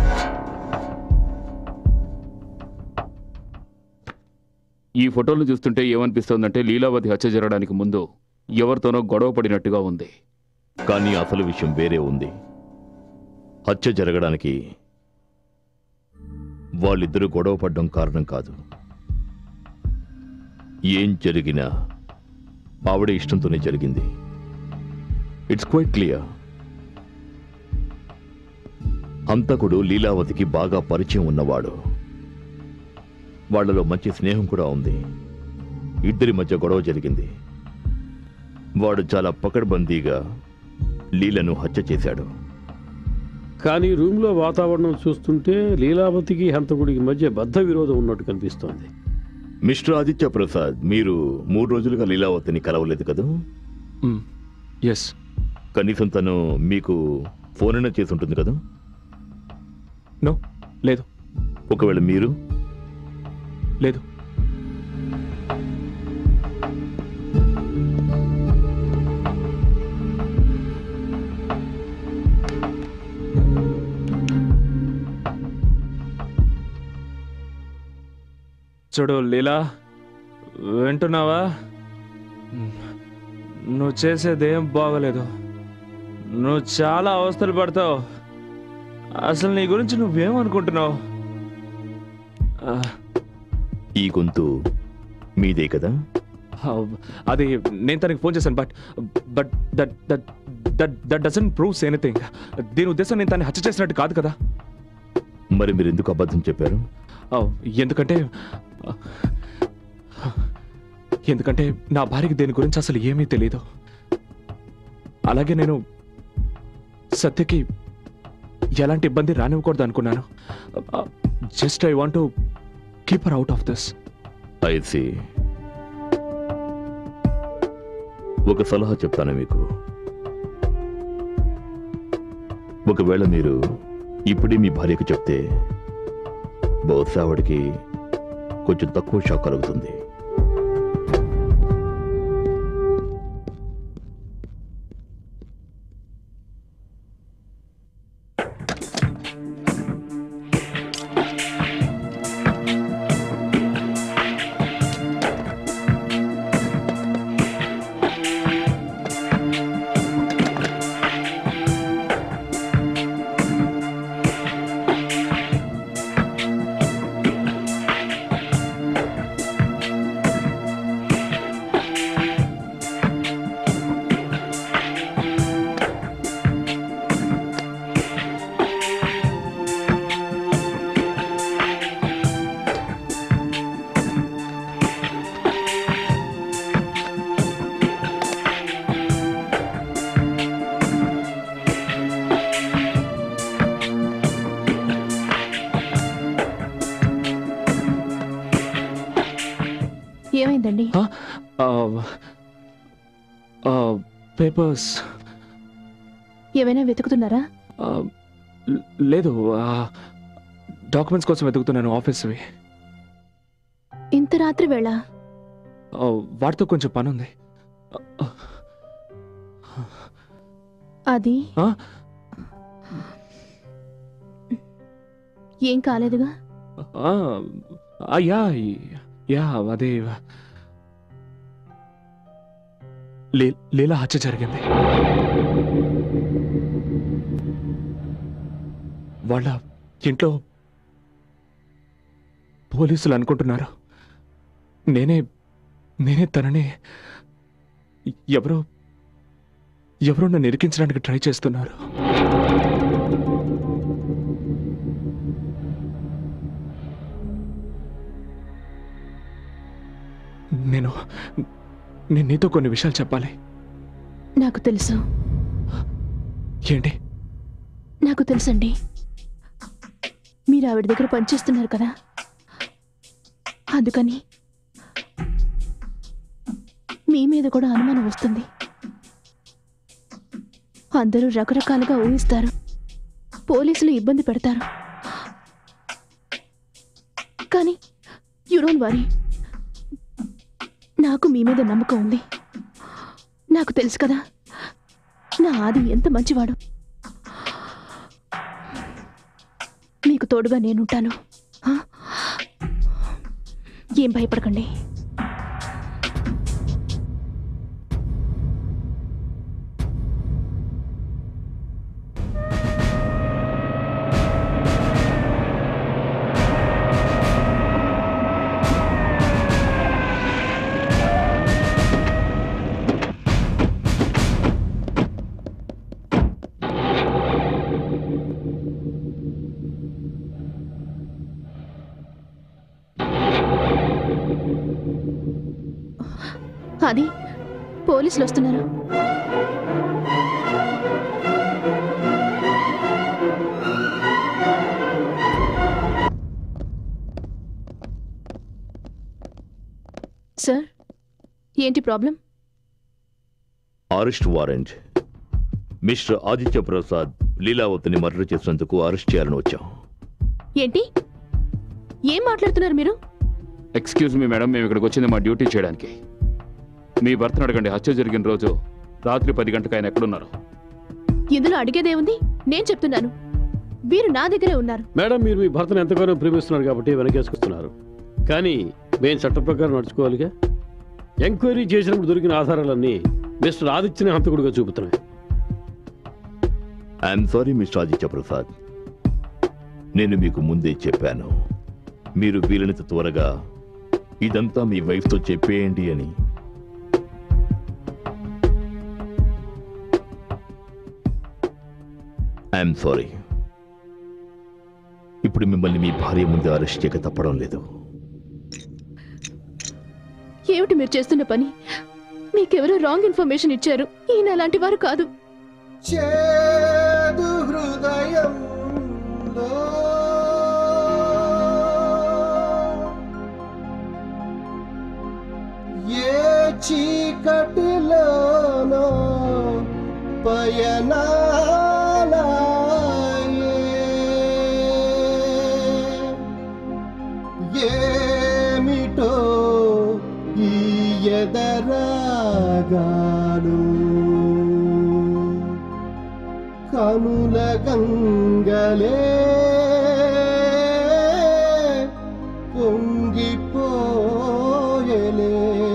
Speaker 4: ఈ ఫోటోలను చూస్తుంటే ఏమనిపిస్తోందంటే లీలావతి హత్య జరగడానికి ముందు ఎవరితోనో గొడవ పడినట్టుగా ఉంది
Speaker 2: కానీ అసలు విషయం వేరే ఉంది హత్య జరగడానికి వాళ్ళిద్దరూ గొడవ పడ్డం కారణం కాదు ఏం జరిగినా ఆవిడ ఇష్టంతోనే జరిగింది ఇట్స్ క్వైట్ క్లియర్ హంతకుడు లీలావతికి బాగా పరిచయం ఉన్నవాడు వాళ్ళలో మంచి స్నేహం కూడా ఉంది ఇద్దరి మధ్య గొడవ జరిగింది వాడు చాలా పకడ్బందీగా లీలను హత్య చేశాడు
Speaker 1: కానీ రూమ్లో వాతావరణం చూస్తుంటే లీలావతికి హంతకుడికి మధ్య బద్ధ విరోధం ఉన్నట్టు కనిపిస్తోంది
Speaker 2: మిస్టర్ ఆదిత్య ప్రసాద్ మీరు మూడు రోజులుగా లీలావతిని కలవలేదు కదా
Speaker 8: ఎస్
Speaker 2: కనీసం తను మీకు ఫోన్ అయినా చేసి ఉంటుంది కదా
Speaker 8: నో లేదు
Speaker 2: ఒకవేళ మీరు
Speaker 8: లేదు చూడు లీలా వింటున్నావా నువ్వు చేసేదేం బాగలేదు నువ్వు చాలా అవస్థలు పడతావు అసలు నీ గురించి నువ్వేమనుకుంటున్నావు ఆ,
Speaker 2: ఈ గొంతు మీదే కదా
Speaker 8: ఆ, అది నేను తనకి ఫోన్ చేశాను but but that that that that doesn't proves anything దీని ఉద్దేశం నేను తను హత్య చేసినట్టు కాదు కదా
Speaker 2: మరి మీరు ఎందుకు అబద్ధం చెప్పారు
Speaker 8: ఆ, ఎందుకంటే ఆ, ఎందుకంటే నా భార్యకి దీని గురించి అసలు ఏమీ తెలియదు అలాగే నేను సత్యకి ఎలాంటి ఇబ్బంది రానివ్వకూడదు అనుకున్నాను just I want keep her out of this
Speaker 2: I see ఒక సలహా చెప్తాను మీకు ఒకవేళ మీరు ఇప్పుడే మీ భార్యకు చెప్తే బహుశా ఆవిడకి కొంచెం తక్కువ షాక్ కలుగుతుంది
Speaker 9: ఏమైందండి
Speaker 8: పేపర్స్
Speaker 9: ఏమైనా వెతుకుతున్నారా
Speaker 8: లేదు డాక్యుమెంట్స్ కోసం వెతుకుతున్నాను ఆఫీస్వి
Speaker 9: ఇంత రాత్రి వేళ
Speaker 8: ఆ, వాటితో కొంచెం పని ఉంది
Speaker 9: అది
Speaker 8: ఆ?
Speaker 9: ఏం కాలేదుగా
Speaker 8: ఆ, ఆ, యా యా అదే లీ- లీలా హత్య జరిగింది వాళ్ళ ఇంట్లో పోలీసులు అనుకుంటున్నారు నేనే నేనే తనని ఎవరో ఎవరో నన్ను ఇరికించడానికి ట్రై చేస్తున్నారు నేను నేను నీతో కొన్ని విషయాలు చెప్పాలి
Speaker 9: నాకు తెలుసు
Speaker 8: ఏంటి
Speaker 9: నాకు తెలుసండి మీరు ఆవిడ దగ్గర పనిచేస్తున్నారు కదా అందుకని మీ మీద కూడా అనుమానం వస్తుంది అందరూ రకరకాలుగా ఊహిస్తారు పోలీసులు ఇబ్బంది పెడతారు కానీ యు డోంట్ వరీ నాకు మీ మీద నమ్మకం ఉంది నాకు తెలుసు కదా నా ఆది ఎంత మంచివాడు మీకు తోడుగా నేనుంటాను ఆ? ఏం భయపడకండి అది పోలీసులు వస్తున్నారు సార్ ఏంటి problem
Speaker 2: arrest warrant Mr Aditya Prasad లీలావతిని మర్డర్ చేసినందుకు అరెస్ట్ చేయాలని వచ్చాం
Speaker 9: ఏంటి ఏం మాట్లాడుతున్నారు మీరు
Speaker 4: ఎక్స్క్యూజ్ మీ మేడం మేము ఇక్కడికి వచ్చింది మా డ్యూటీ చేయడానికి మీ భర్తను అడగండి హత్య జరిగిన రోజు రాత్రి పది గంటలకు ఆయన ఎక్కడున్నారు
Speaker 9: ఇందులో అడిగేదేముంది నేను చెప్తున్నాను వీరు నా దగ్గరే ఉన్నారు
Speaker 1: మేడం మీరు మీ భర్తను ఎంతగానో ప్రేమిస్తున్నారు కాబట్టి వెనకేసుకొస్తున్నారు కానీ మేము చట్ట ప్రకారం నడుచుకోవాలిగా ఎంక్వైరీ చేసినప్పుడు దొరికిన ఆధారాలన్నీ మిస్టర్ ఆదిత్యని హంతకుడిగా చూపుతున్నాయి
Speaker 2: I'm sorry Mr Aditya Prasad నేను మీకు ముందే చెప్పాను మీరు వీలైనంత త్వరగా ఇదంతా మీ వైఫ్తో చెప్పేయండి అని ఐఎమ్ సారీ ఇప్పుడు మిమ్మల్ని మీ భార్య ముందే అరెస్ట్ చేయక తప్పడం లేదు
Speaker 9: ఏమిటి మీరు చేస్తున్న పని మీకెవరో రాంగ్ ఇన్ఫర్మేషన్ ఇచ్చారు ఈయన అలాంటి వారు కాదు
Speaker 12: చేదు హృదయంలో ఏ చీకటిలోనో పయనాలాయే ఏమిటో ఈ ఎదరాగాలు కనుల గంగలే పొంగిపోయలే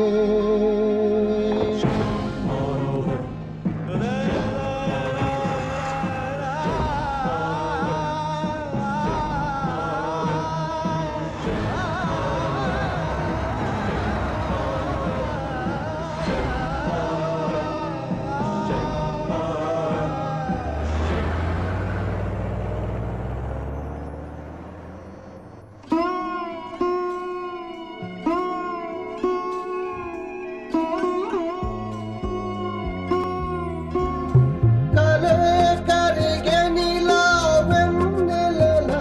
Speaker 12: కలే కరిగెనిలా వెన్నెలలా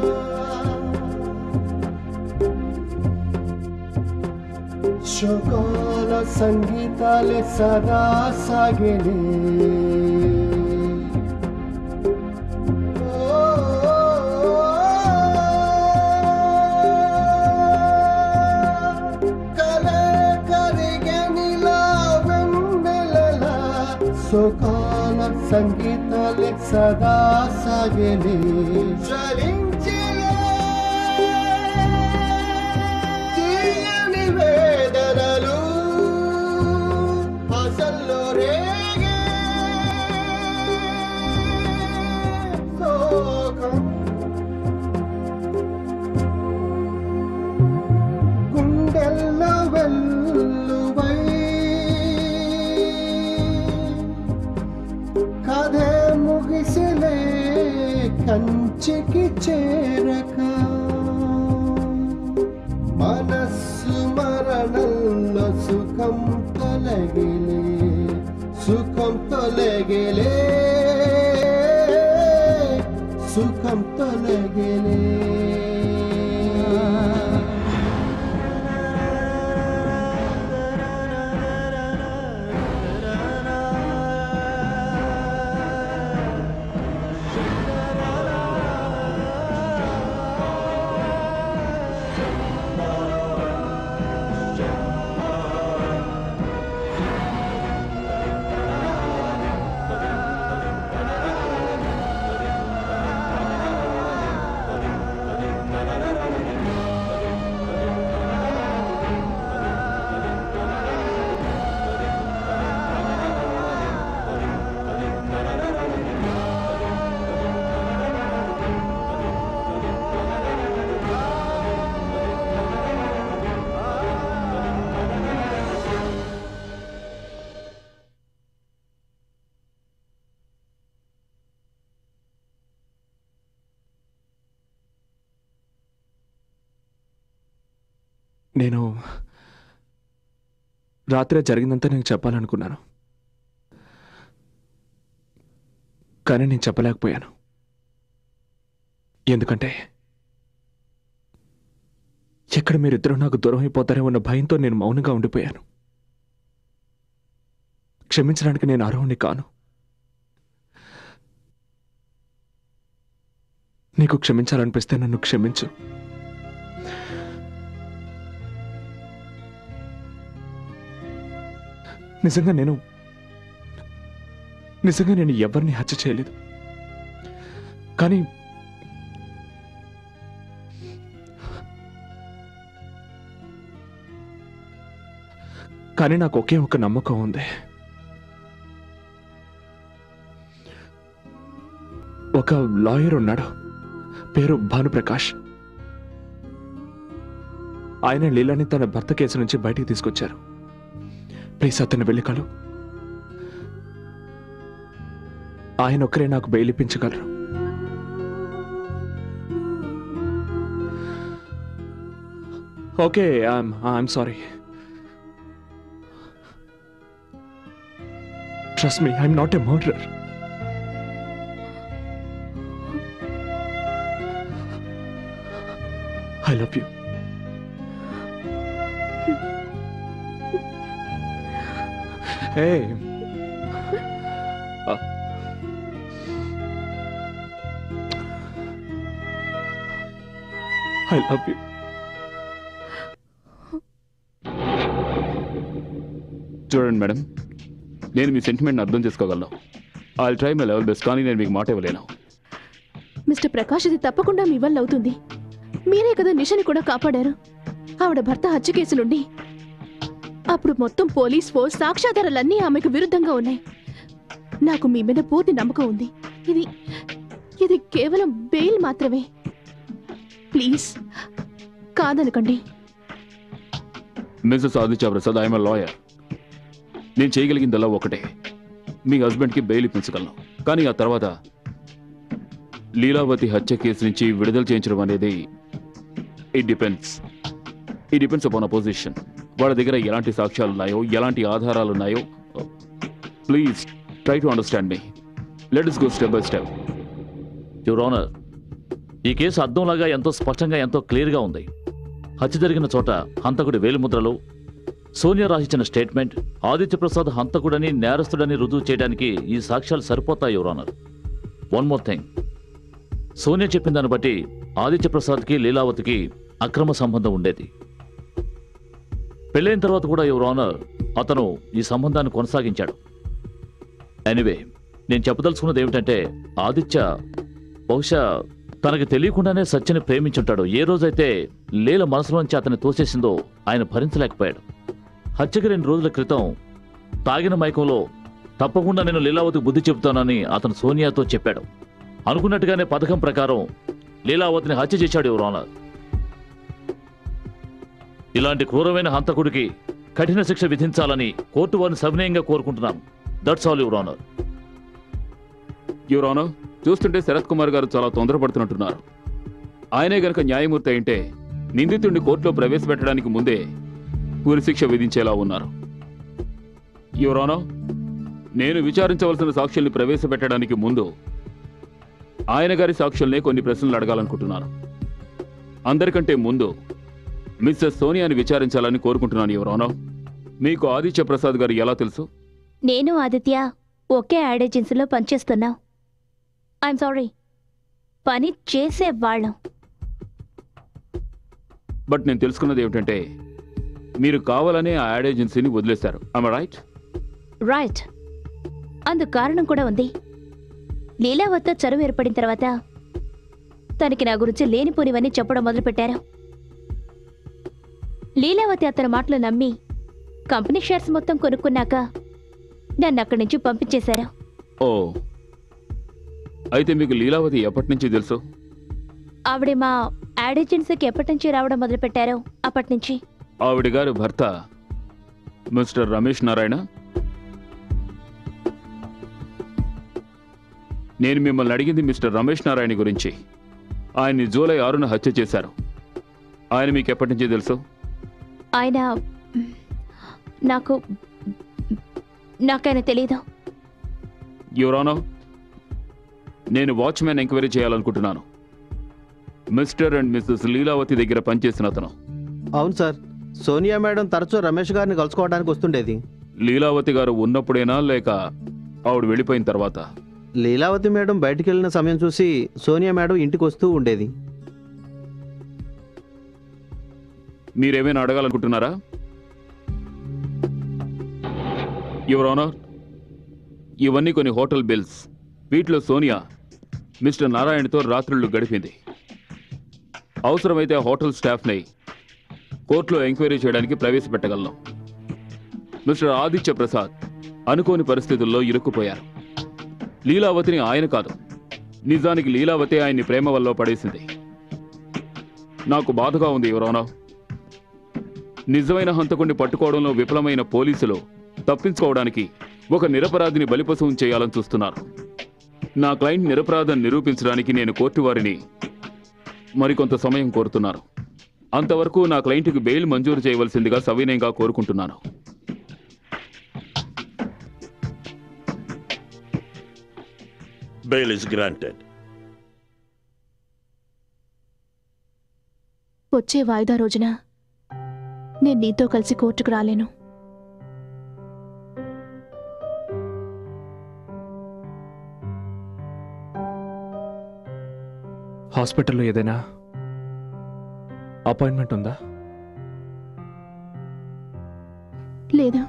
Speaker 12: శోకాల సంగీతాలే సదా సాగెలే కలే కరిగెనిలా వెన్నెలలా సుఖాల సంగీతాలే సదా సాగెలే చలించిలే తీయని వేదనలు అసల్లో రేగే శోకం గుండెల్లో వెల్లువై కథే ముగిసిలే కంచికి చేరక మనస్సు మరణంలో సుఖం తొలగిలే సుఖం తొలగిలే సుఖం తొలగిలే
Speaker 8: నేను రాత్రే జరిగిందంతా నేను చెప్పాలనుకున్నాను కానీ నేను చెప్పలేకపోయాను ఎందుకంటే ఎక్కడ మీరిద్దరూ నాకు దూరం అయిపోతారో ఉన్న భయంతో నేను మౌనంగా ఉండిపోయాను క్షమించడానికి నేను అర్హుణ్ణి కాను నీకు క్షమించాలనిపిస్తే నన్ను క్షమించు నిజంగా నేను నిజంగా నేను ఎవరిని హత్య చేయలేదు కానీ కానీ నాకు ఒకే ఒక నమ్మకం ఉంది ఒక లాయర్ ఉన్నాడు పేరు భానుప్రకాష్ ఆయన లీలాని తన భర్త కేసు నుంచి బయటికి తీసుకొచ్చారు ప్లీజ్ అతన్ని వెళ్ళి కలు ఆయన ఒక్కరే నాకు బెయిల్ ఇప్పించగలరు okay I'm sorry trust me I'm not a murderer I love you Hey. Uh. I love you.
Speaker 4: చూడండి మేడం నేను మీ సెంటిమెంట్ని అర్థం చేసుకోగలను I try my level best కానీ నేను మీకు మాట ఇవ్వలేను
Speaker 9: మిస్టర్ ప్రకాష్ ఇది తప్పకుండా మీ వల్ల అవుతుంది మీరే కదా నిషని కూడా కాపాడారు ఆవిడ భర్త హత్య కేసు నుండి అప్పుడు మొత్తం పోలీస్ ఫోర్స్ సాక్ష్యాధారాలన్నీ ఆమెకు విరుద్ధంగా ఉన్నాయి నాకు మీ మీద పూర్తి నమ్మకం ఉంది ఇది ఇది కేవలం బెయిల్ మాత్రమే ప్లీజ్ కాదనకండి
Speaker 4: Mrs Aditya Prasad I'm lawyer నేను చేయగలిగిందల్లా ఒకటే మీ హస్బెండ్కి బెయిల్ ఇప్పించగలను కానీ ఆ తర్వాత లీలావతి హత్య కేసు నుంచి విడుదల చేయించడం అనేది it depends it depends upon opposition వాళ్ళ దగ్గర ఎలాంటి సాక్ష్యాలు ఉన్నాయో ఎలాంటి ఆధారాలు ఉన్నాయో please try to understand me let us go step by step
Speaker 13: your honour ఈ కేసు అర్థంలాగా ఎంతో స్పష్టంగా ఎంతో క్లియర్గా ఉంది హత్య జరిగిన చోట హంతకుడి వేలిముద్రలు సోనియా రాసిచ్చిన స్టేట్మెంట్ ఆదిత్య ప్రసాద్ హంతకుడని నేరస్తుడని రుజువు చేయడానికి ఈ సాక్ష్యాలు సరిపోతాయి your honour one more thing Sonia చెప్పిన దాన్ని బట్టి ఆదిత్య ప్రసాద్కి లీలావతికి అక్రమ సంబంధం ఉండేది పెళ్ళైన తర్వాత కూడా యువర్ ఆనర్ అతను ఈ సంబంధాన్ని కొనసాగించాడు ఎనీవే నేను చెప్పదలుచుకున్నది ఏమిటంటే ఆదిత్య బహుశా తనకి తెలియకుండానే సత్యని ప్రేమించుంటాడు ఏ రోజైతే లీల మనసులోంచి అతన్ని తోసేసిందో ఆయన భరించలేకపోయాడు హత్యకి రెండు రోజుల క్రితం తాగిన మైకంలో తప్పకుండా నేను లీలావతికి బుద్ధి చెబుతానని అతను సోనియాతో చెప్పాడు అనుకున్నట్టుగానే పథకం ప్రకారం లీలావతిని హత్య చేశాడు ఎవరు ఆనర్ ఇలాంటి క్రూరమైన హంతకుడికి కఠిన శిక్ష విధించాలని కోర్టు వారిని సవినయంగా కోరుకుంటున్నాను that's all your honour
Speaker 4: your honour చూస్తుంటే శరత్ కుమార్ గారు చాలా తొందరపడుతున్నట్టున్నారు ఆయనే గనక న్యాయమూర్తి అయింటే నిందితుడిని కోర్టులో ప్రవేశపెట్టడానికి ముందే ఉరిశిక్ష విధించేలా ఉన్నారు యువర్ ఆనర్ నేను విచారించవలసిన సాక్షుల్ని ప్రవేశపెట్టడానికి ముందు ఆయన గారి సాక్షుల్నే కొన్ని ప్రశ్నలు అడగాలనుకుంటున్నాను అందరికంటే ముందు మిస్సెస్ సోనియాని విచారించాలని కోరుకుంటున్నాను యువర్ ఆనర్ మీకు ఆదిత్య ప్రసాద్ గారు ఎలా తెలుసు
Speaker 7: నేను ఆదిత్య ఒకే యాడ్ ఏజెన్సీలో పనిచేస్తున్నాం ఐఎమ్ సారీ పని చేసే వాళ్ళం
Speaker 4: బట్ నేను తెలుసుకున్నది ఏమిటంటే మీరు కావాలనే ఆ యాడ్ ఏజెన్సీని వదిలేశారు ఐమ్ రైట్
Speaker 7: రైట్ అందుకు కారణం కూడా ఉంది లీలావత్తో చదువు ఏర్పడిన తర్వాత తనకి నా గురించి లేనిపోనివన్నీ చెప్పడం మొదలుపెట్టారు లీలావతి అతని మాటలు నమ్మి కంపెనీ షేర్స్ మొత్తం కొనుక్కున్నాక నన్ను అక్కడి నుంచి పంపించేశారు
Speaker 4: ఓ అయితే మీకు లీలావతి ఎప్పటి నుంచి తెలుసు
Speaker 7: ఆవిడ మా యాడ్ ఏజెన్సీకి ఎప్పటి నుంచి రావడం మొదలుపెట్టారో అప్పటి నుంచి
Speaker 4: ఆవిడ గారి భర్త మిస్టర్ రమేష్ నారాయణ నేను మిమ్మల్ని అడిగింది మిస్టర్ రమేష్ నారాయణ గురించి ఆయన్ని జూలై ఆరున హత్య చేశారు ఆయన మీకు ఎప్పటి నుంచి తెలుసు
Speaker 7: ఆయన నాకు నాకైనా తెలీదు
Speaker 4: యువరానో నేను వాచ్మెన్ ఎంక్వైరీ చేయాలనుకుంటున్నాను మిస్టర్ అండ్ మిస్సెస్ లీలావతి దగ్గర పనిచేసిన అతను
Speaker 3: అవును సార్ సోనియా మేడం తరచూ రమేష్ గారిని కలుసుకోవడానికి వస్తుండేది
Speaker 4: లీలావతి గారు ఉన్నప్పుడేనా లేక ఆవిడ వెళ్ళిపోయిన తర్వాత
Speaker 3: లీలావతి మేడం బయటికి వెళ్ళిన సమయం చూసి సోనియా మేడం ఇంటికి వస్తూ ఉండేది
Speaker 4: మీరేమైనా అడగాలనుకుంటున్నారా యువర్ ఆనర్ ఇవన్నీ కొన్ని హోటల్ బిల్స్ వీటిలో సోనియా మిస్టర్ నారాయణతో రాత్రుళ్ళు గడిపింది అవసరమైతే ఆ హోటల్ స్టాఫ్ని కోర్టులో ఎంక్వైరీ చేయడానికి ప్రవేశపెట్టగలను మిస్టర్ ఆదిత్య ప్రసాద్ అనుకోని పరిస్థితుల్లో ఇరుక్కుపోయారు లీలావతిని ఆయన కాదు నిజానికి లీలావతి ఆయన్ని ప్రేమ వల్ల పడేసింది నాకు బాధగా ఉంది యువరానో నిజమైన హంతకుణ్ణి పట్టుకోవడంలో విఫలమైన పోలీసులు తప్పించుకోవడానికి ఒక నిరపరాధిని బలిపశువం చేయాలని చూస్తున్నారు నా క్లయింట్ నిరపరాధం నిరూపించడానికి నేను కోర్టు వారిని మరికొంత సమయం కోరుతున్నాను అంతవరకు నా క్లయింట్కి బెయిల్ మంజూరు చేయవలసిందిగా సవినయంగా కోరుకుంటున్నాను
Speaker 14: Bail is granted.
Speaker 9: వచ్చే వాయిదా రోజున నేను నీతో కలిసి కోర్టుకు రాలేను
Speaker 8: హాస్పిటల్లో ఏదైనా అపాయింట్మెంట్ ఉందా
Speaker 9: లేదు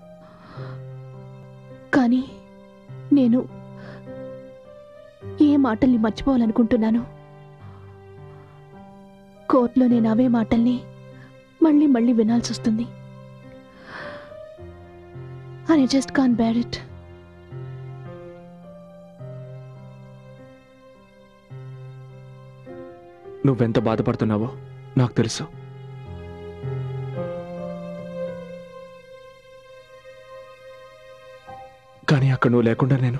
Speaker 9: కానీ నేను ఏ మాటల్ని మర్చిపోవాలనుకుంటున్నాను కోర్టులో నేను అవే మాటల్ని మళ్ళీ మళ్ళీ వినాల్సి వస్తుంది I just can't bear it
Speaker 8: నువ్వెంత బాధపడుతున్నావో నాకు తెలుసు కానీ అక్కడ నువ్వు లేకుండా నేను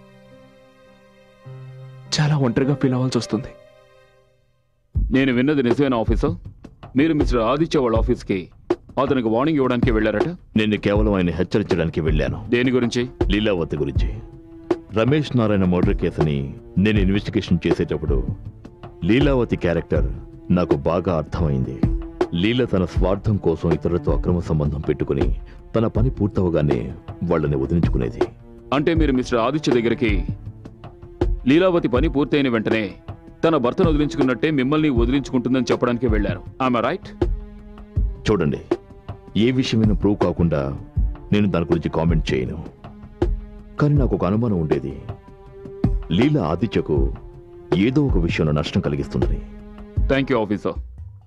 Speaker 8: చాలా ఒంటరిగా ఫీల్ అవ్వాల్సి వస్తుంది
Speaker 4: నేను విన్నది నిజమైన ఆఫీసర్ మీరు మిస్టర్ ఆదిత్య వాళ్ళ ఆఫీస్కి అతనికి వార్నింగ్ ఇవ్వడానికి వెళ్ళారట
Speaker 2: నేను కేవలం ఆయన హెచ్చరించడానికి వెళ్ళాను
Speaker 4: దేని గురించి
Speaker 2: లీలావతి గురించి రమేష్ నారాయణ మర్డర్ కేసుని నేను ఇన్వెస్టిగేషన్ చేసేటప్పుడు లీలావతి క్యారెక్టర్ నాకు బాగా అర్థమైంది లీల తన స్వార్థం కోసం ఇతరులతో అక్రమ సంబంధం పెట్టుకుని తన పని పూర్తవగానే వాళ్ళని వదిలించుకునేది
Speaker 4: అంటే మీరు మిస్టర్ ఆదిత్య దగ్గరికి లీలావతి పని పూర్తయిన వెంటనే తన భర్తను వదిలించుకున్నట్టే మిమ్మల్ని వదిలించుకుంటుందని చెప్పడానికి వెళ్ళారు ఆమె రైట్
Speaker 2: చూడండి ఏ విషయమైనా ప్రూవ్ కాకుండా నేను దాని గురించి కామెంట్ చేయను కానీ నాకు ఒక అనుమానం ఉండేది లీల ఆదిత్యకు ఏదో ఒక విషయంలో నష్టం కలిగిస్తుందని
Speaker 4: థ్యాంక్ యూ ఆఫీసర్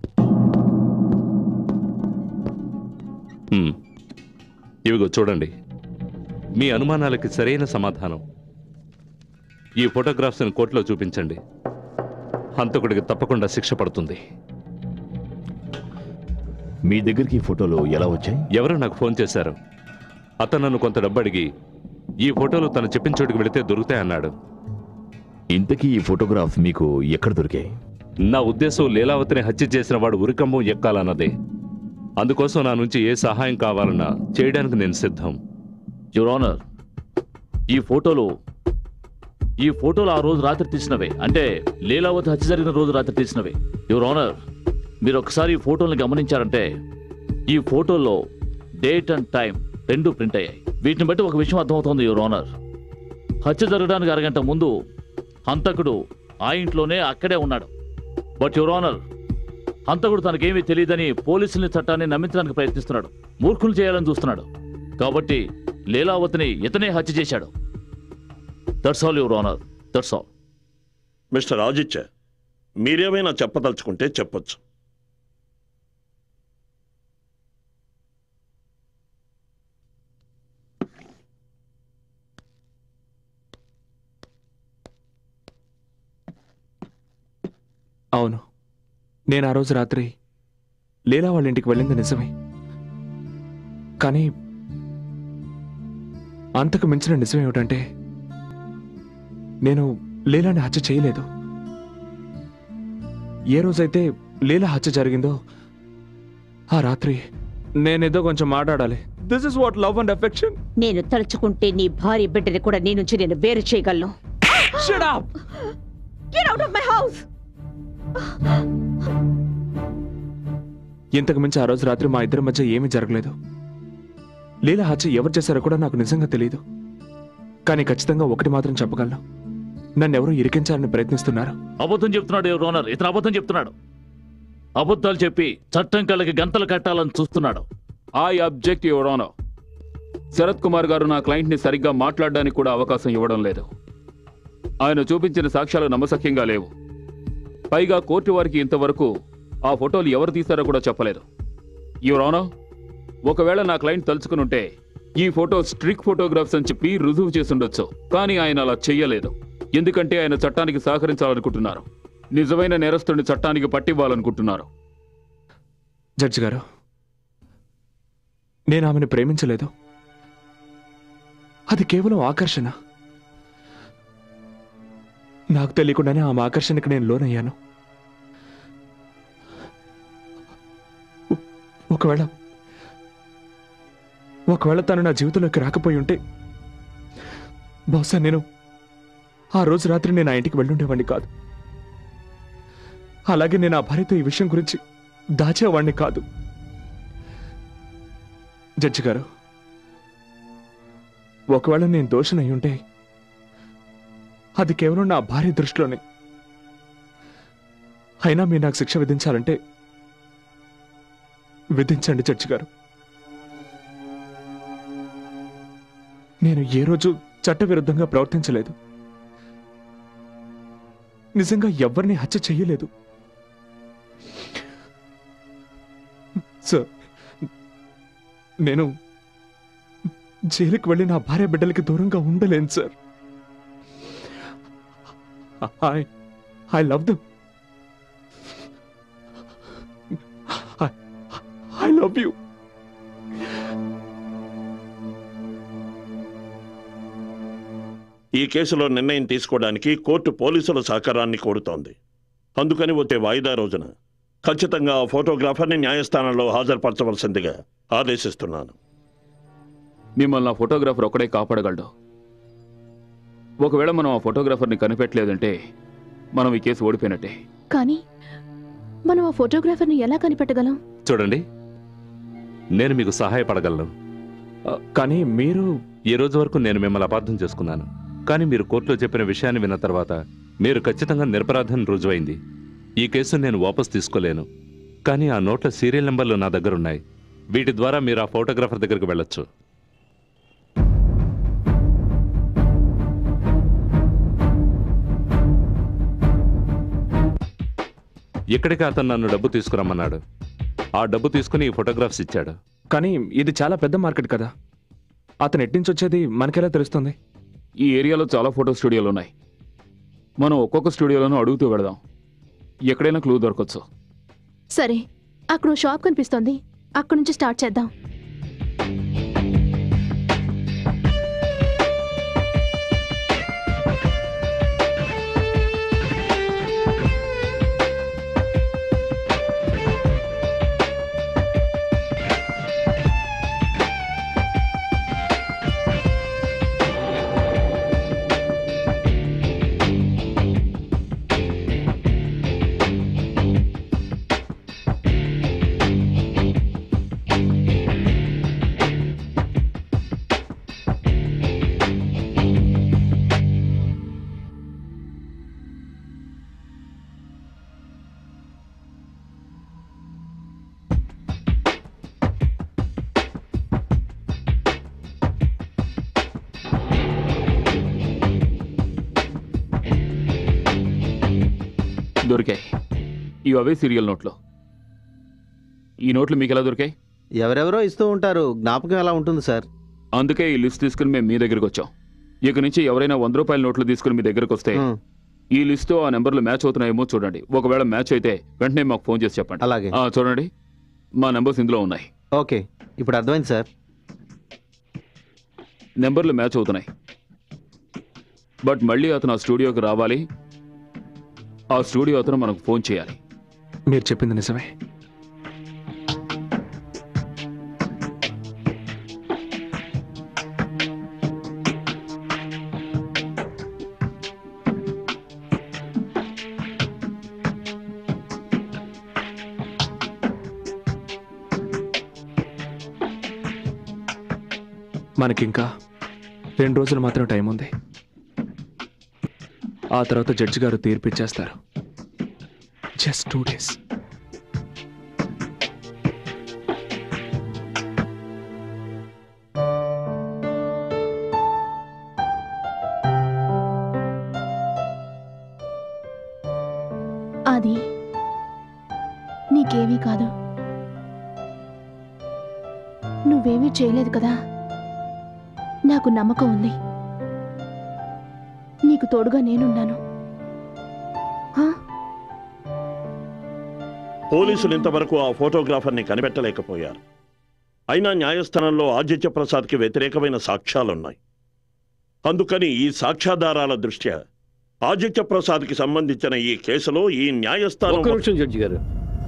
Speaker 5: హ్మ్. ఇవిగో చూడండి మీ అనుమానాలకి సరైన సమాధానం ఈ ఫోటోగ్రాఫ్స్ని కోర్టులో చూపించండి హంతకుడికి తప్పకుండా శిక్ష పడుతుంది
Speaker 2: మీ దగ్గరికి ఈ ఫోటోలు ఎలా వచ్చాయి
Speaker 5: ఎవరో నాకు ఫోన్ చేశారు అతను నన్ను కొంత డబ్బు అడిగి ఈ ఫోటోలు తను చెప్పిన చోటుకి వెళితే దొరుకుతాయన్నాడు
Speaker 2: ఇంతకీ ఈ ఫోటోగ్రాఫ్స్ మీకు ఎక్కడ దొరికాయి
Speaker 5: నా ఉద్దేశం లీలావతిని హత్య చేసిన వాడు ఉరికంబం ఎక్కాలన్నదే అందుకోసం నా నుంచి ఏ సహాయం కావాలన్నా చేయడానికి నేను సిద్ధం
Speaker 13: యువర్ ఆనర్ ఈ ఫోటోలు ఈ ఫోటోలు ఆ రోజు రాత్రి తీసినవే అంటే లీలావతి హత్య జరిగిన రోజు రాత్రి తీసినవే యువర్ ఆనర్ మీరు ఒకసారి ఈ ఫోటోల్ని గమనించారంటే ఈ ఫోటోల్లో డేట్ అండ్ టైం రెండు ప్రింట్ అయ్యాయి వీటిని బట్టి ఒక విషయం అర్థమవుతోంది యువర్ ఆనర్ హత్య జరగడానికి అరగంట ముందు హంతకుడు ఆ ఇంట్లోనే అక్కడే ఉన్నాడు బట్ యువర్ ఆనర్ హంతకుడు తనకేమీ తెలియదని పోలీసుల్ని చట్టాన్ని నమ్మించడానికి ప్రయత్నిస్తున్నాడు మూర్ఖులు చేయాలని చూస్తున్నాడు కాబట్టి లీలావతిని ఇతనే హత్య చేశాడు that's all your honour that's all
Speaker 14: Mr Aditya మీరేమైనా చెప్పదలుచుకుంటే చెప్పొచ్చు
Speaker 8: అవును నేను ఆ రోజు రాత్రి లీలా వాళ్ళ ఇంటికి వెళ్ళింది నిజమే కానీ అంతకు మించిన నిజం ఏమిటంటే నేను లీలాని హత్య చేయలేదు ఏ రోజైతే లీలా హత్య జరిగిందో ఆ రాత్రి నేనేదో కొంచెం మాట్లాడాలి this is what love and affection
Speaker 6: నేను తలుచుకుంటే నీ భార్య బిడ్డని కూడా నీ నుంచి నేను వేరు చేయగలను Get out of my house!
Speaker 8: ఇంతకు మించి ఆ రోజు రాత్రి మా ఇద్దరి మధ్య ఏమీ జరగలేదు లీలా హత్య ఎవరు చేశారో కూడా నాకు నిజంగా తెలియదు కానీ ఖచ్చితంగా ఒకటి మాత్రం చెప్పగలను నన్ను ఎవరో ఇరికించాలని ప్రయత్నిస్తున్నారు
Speaker 13: అబద్ధం చెప్తున్నాడు రోనర్ ఇతను అబద్ధం చెప్తున్నాడు అబద్ధాలు చెప్పి చట్టం కళ్ళకి గంతలు కట్టాలని చూస్తున్నాడు
Speaker 4: ఐ అబ్జెక్ట్ ఇవ్వడం శరత్ కుమార్ గారు నా క్లయింట్ని సరిగ్గా మాట్లాడడానికి కూడా అవకాశం ఇవ్వడం లేదు ఆయన చూపించిన సాక్ష్యాలు నమ్మసక్యంగా లేవు పైగా కోర్టు వారికి ఇంతవరకు ఆ ఫోటోలు ఎవరు తీశారో కూడా చెప్పలేదు యువరానో ఒకవేళ నా క్లయింట్ తలుచుకుని ఉంటే ఈ ఫోటో స్ట్రిక్ ఫోటోగ్రాఫ్స్ అని చెప్పి రుజువు చేసుండొచ్చు కానీ ఆయన అలా చెయ్యలేదు ఎందుకంటే ఆయన చట్టానికి సహకరించాలనుకుంటున్నారు నిజమైన నేరస్తుడిని చట్టానికి పట్టివ్వాలనుకుంటున్నారు
Speaker 8: జడ్జి గారు నేను ఆమెను ప్రేమించలేదు అది కేవలం ఆకర్షణ నాకు తెలియకుండానే ఆమె ఆకర్షణకి నేను లోనయ్యాను ఒ- ఒకవేళ ఒకవేళ తను నా జీవితంలోకి రాకపోయి ఉంటే బహుశా నేను ఆ రోజు రాత్రి నేను ఆ ఇంటికి వెళ్ళుండేవాడిని కాదు అలాగే నేను ఆ భార్యతో ఈ విషయం గురించి దాచేవాడిని కాదు జడ్జి గారు ఒకవేళ నేను దోషనై ఉంటే అది కేవలం నా భార్య దృష్టిలోనే అయినా మీరు నాకు శిక్ష విధించాలంటే విధించండి జడ్జి గారు నేను ఏ రోజు చట్టవిరుద్ధంగా ప్రవర్తించలేదు నిజంగా ఎవరిని హత్య చెయ్యలేదు సార్ నేను జైలుకి వెళ్ళి నా భార్య బిడ్డలకి దూరంగా ఉండలేను sir I I love them I love you
Speaker 14: ఈ కేసులో నిర్ణయం తీసుకోవడానికి కోర్టు పోలీసుల సహకారాన్ని కోరుతోంది అందుకని వచ్చే వాయిదా రోజున ఖచ్చితంగా ఆ ఫోటోగ్రాఫర్ని న్యాయస్థానంలో హాజరుపరచవలసిందిగా ఆదేశిస్తున్నాను
Speaker 4: మిమ్మల్ని ఆ ఫోటోగ్రాఫర్ ఒక్కడే కాపాడగలడు ఒకవేళ మనం ఆ ఫోటోగ్రాఫర్ని కనిపెట్టలేదంటే మనం ఈ కేసు ఓడిపోయినట్టే
Speaker 9: కానీ మనం ఆ ఫోటోగ్రాఫర్ని ఎలా కనిపెట్టగలం
Speaker 5: చూడండి నేను మీకు సహాయపడగలను
Speaker 8: కానీ మీరు
Speaker 5: ఈ రోజు వరకు నేను మిమ్మల్ని అపార్థం చేసుకున్నాను కానీ మీరు కోర్టులో చెప్పిన విషయాన్ని విన్న తర్వాత మీరు ఖచ్చితంగా నిరపరాధం రుజువైంది ఈ కేసు నేను వాపస్ తీసుకోలేను కానీ ఆ నోట్ల సీరియల్ నెంబర్లు నా దగ్గర ఉన్నాయి వీటి ద్వారా మీరు ఆ ఫోటోగ్రాఫర్ దగ్గరికి వెళ్ళొచ్చు ఇక్కడికి అతను నన్ను డబ్బు తీసుకురమ్మన్నాడు ఆ డబ్బు తీసుకుని ఈ ఫోటోగ్రాఫ్స్ ఇచ్చాడు
Speaker 8: కానీ ఇది చాలా పెద్ద మార్కెట్ కదా అతను ఎట్టించి వచ్చేది మనకెలా తెలుస్తుంది
Speaker 4: ఈ ఏరియాలో చాలా ఫోటో స్టూడియోలు ఉన్నాయి మనం ఒక్కొక్క స్టూడియోలోనూ అడుగుతూ వెళదాం ఎక్కడైనా క్లూ దొరకచ్చు
Speaker 9: సరే అక్కడ ఓ షాప్ కనిపిస్తోంది అక్కడ నుంచి స్టార్ట్ చేద్దాం
Speaker 4: దొరికాయి ఇవి అవే సీరియల్ నోట్లు ఈ నోట్లు మీకు ఎలా దొరికాయి
Speaker 3: ఎవరెవరో ఇస్తూ ఉంటారు జ్ఞాపకం ఎలా ఉంటుంది సార్
Speaker 4: అందుకే ఈ లిస్ట్ తీసుకుని మేము మీ దగ్గరికి వచ్చాం ఇక నుంచి ఎవరైనా వంద రూపాయల నోట్లు తీసుకుని మీ దగ్గరకు వస్తే ఈ లిస్టు ఆ నెంబర్లు మ్యాచ్ అవుతున్నాయేమో చూడండి ఒకవేళ మ్యాచ్ అయితే వెంటనే మాకు ఫోన్ చేసి చెప్పండి
Speaker 3: అలాగే
Speaker 4: ఆ, చూడండి మా నెంబర్స్ ఇందులో ఉన్నాయి
Speaker 3: ఓకే ఇప్పుడు అర్థమైంది సార్
Speaker 4: నెంబర్లు మ్యాచ్ అవుతున్నాయి బట్ మళ్ళీ అతను ఆ స్టూడియోకి రావాలి ఆ స్టూడియో అతను మనకు ఫోన్ చేయాలి
Speaker 8: మీరు చెప్పింది నిజమే మనకింకా రెండు రోజులు మాత్రం టైం ఉంది ఆ తర్వాత జడ్జి గారు తీర్పు ఇచ్చేస్తారు జస్ట్ టూ డేస్
Speaker 9: అది నీకేమీ కాదు నువ్వేమీ చేయలేదు కదా నాకు నమ్మకం ఉంది నీకు తోడుగా నేనున్నాను
Speaker 14: పోలీసులు ఇంతవరకు ఆ ఫోటోగ్రాఫర్ని కనిపెట్టలేకపోయారు అయినా న్యాయస్థానంలో ఆదిత్య ప్రసాద్కి వ్యతిరేకమైన సాక్ష్యాలున్నాయి అందుకని ఈ సాక్ష్యాధారాల దృష్ట్యా ఆదిత్య ప్రసాద్కి సంబంధించిన ఈ కేసులో ఈ న్యాయస్థానం
Speaker 1: ఒక్క నిమిషం జడ్జి గారు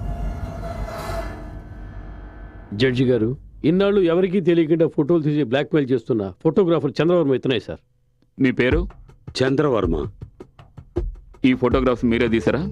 Speaker 1: జడ్జి గారు ఇన్నాళ్ళు ఎవరికీ తెలియకుండా ఫోటోలు తీసి బ్లాక్మెయిల్ చేస్తున్న ఫోటోగ్రాఫర్ చంద్రవర్మ ఇతనే సార్
Speaker 4: మీ పేరు
Speaker 11: చంద్రవర్మ
Speaker 4: ఈ ఫోటోగ్రాఫ్స్ మీరే తీసారా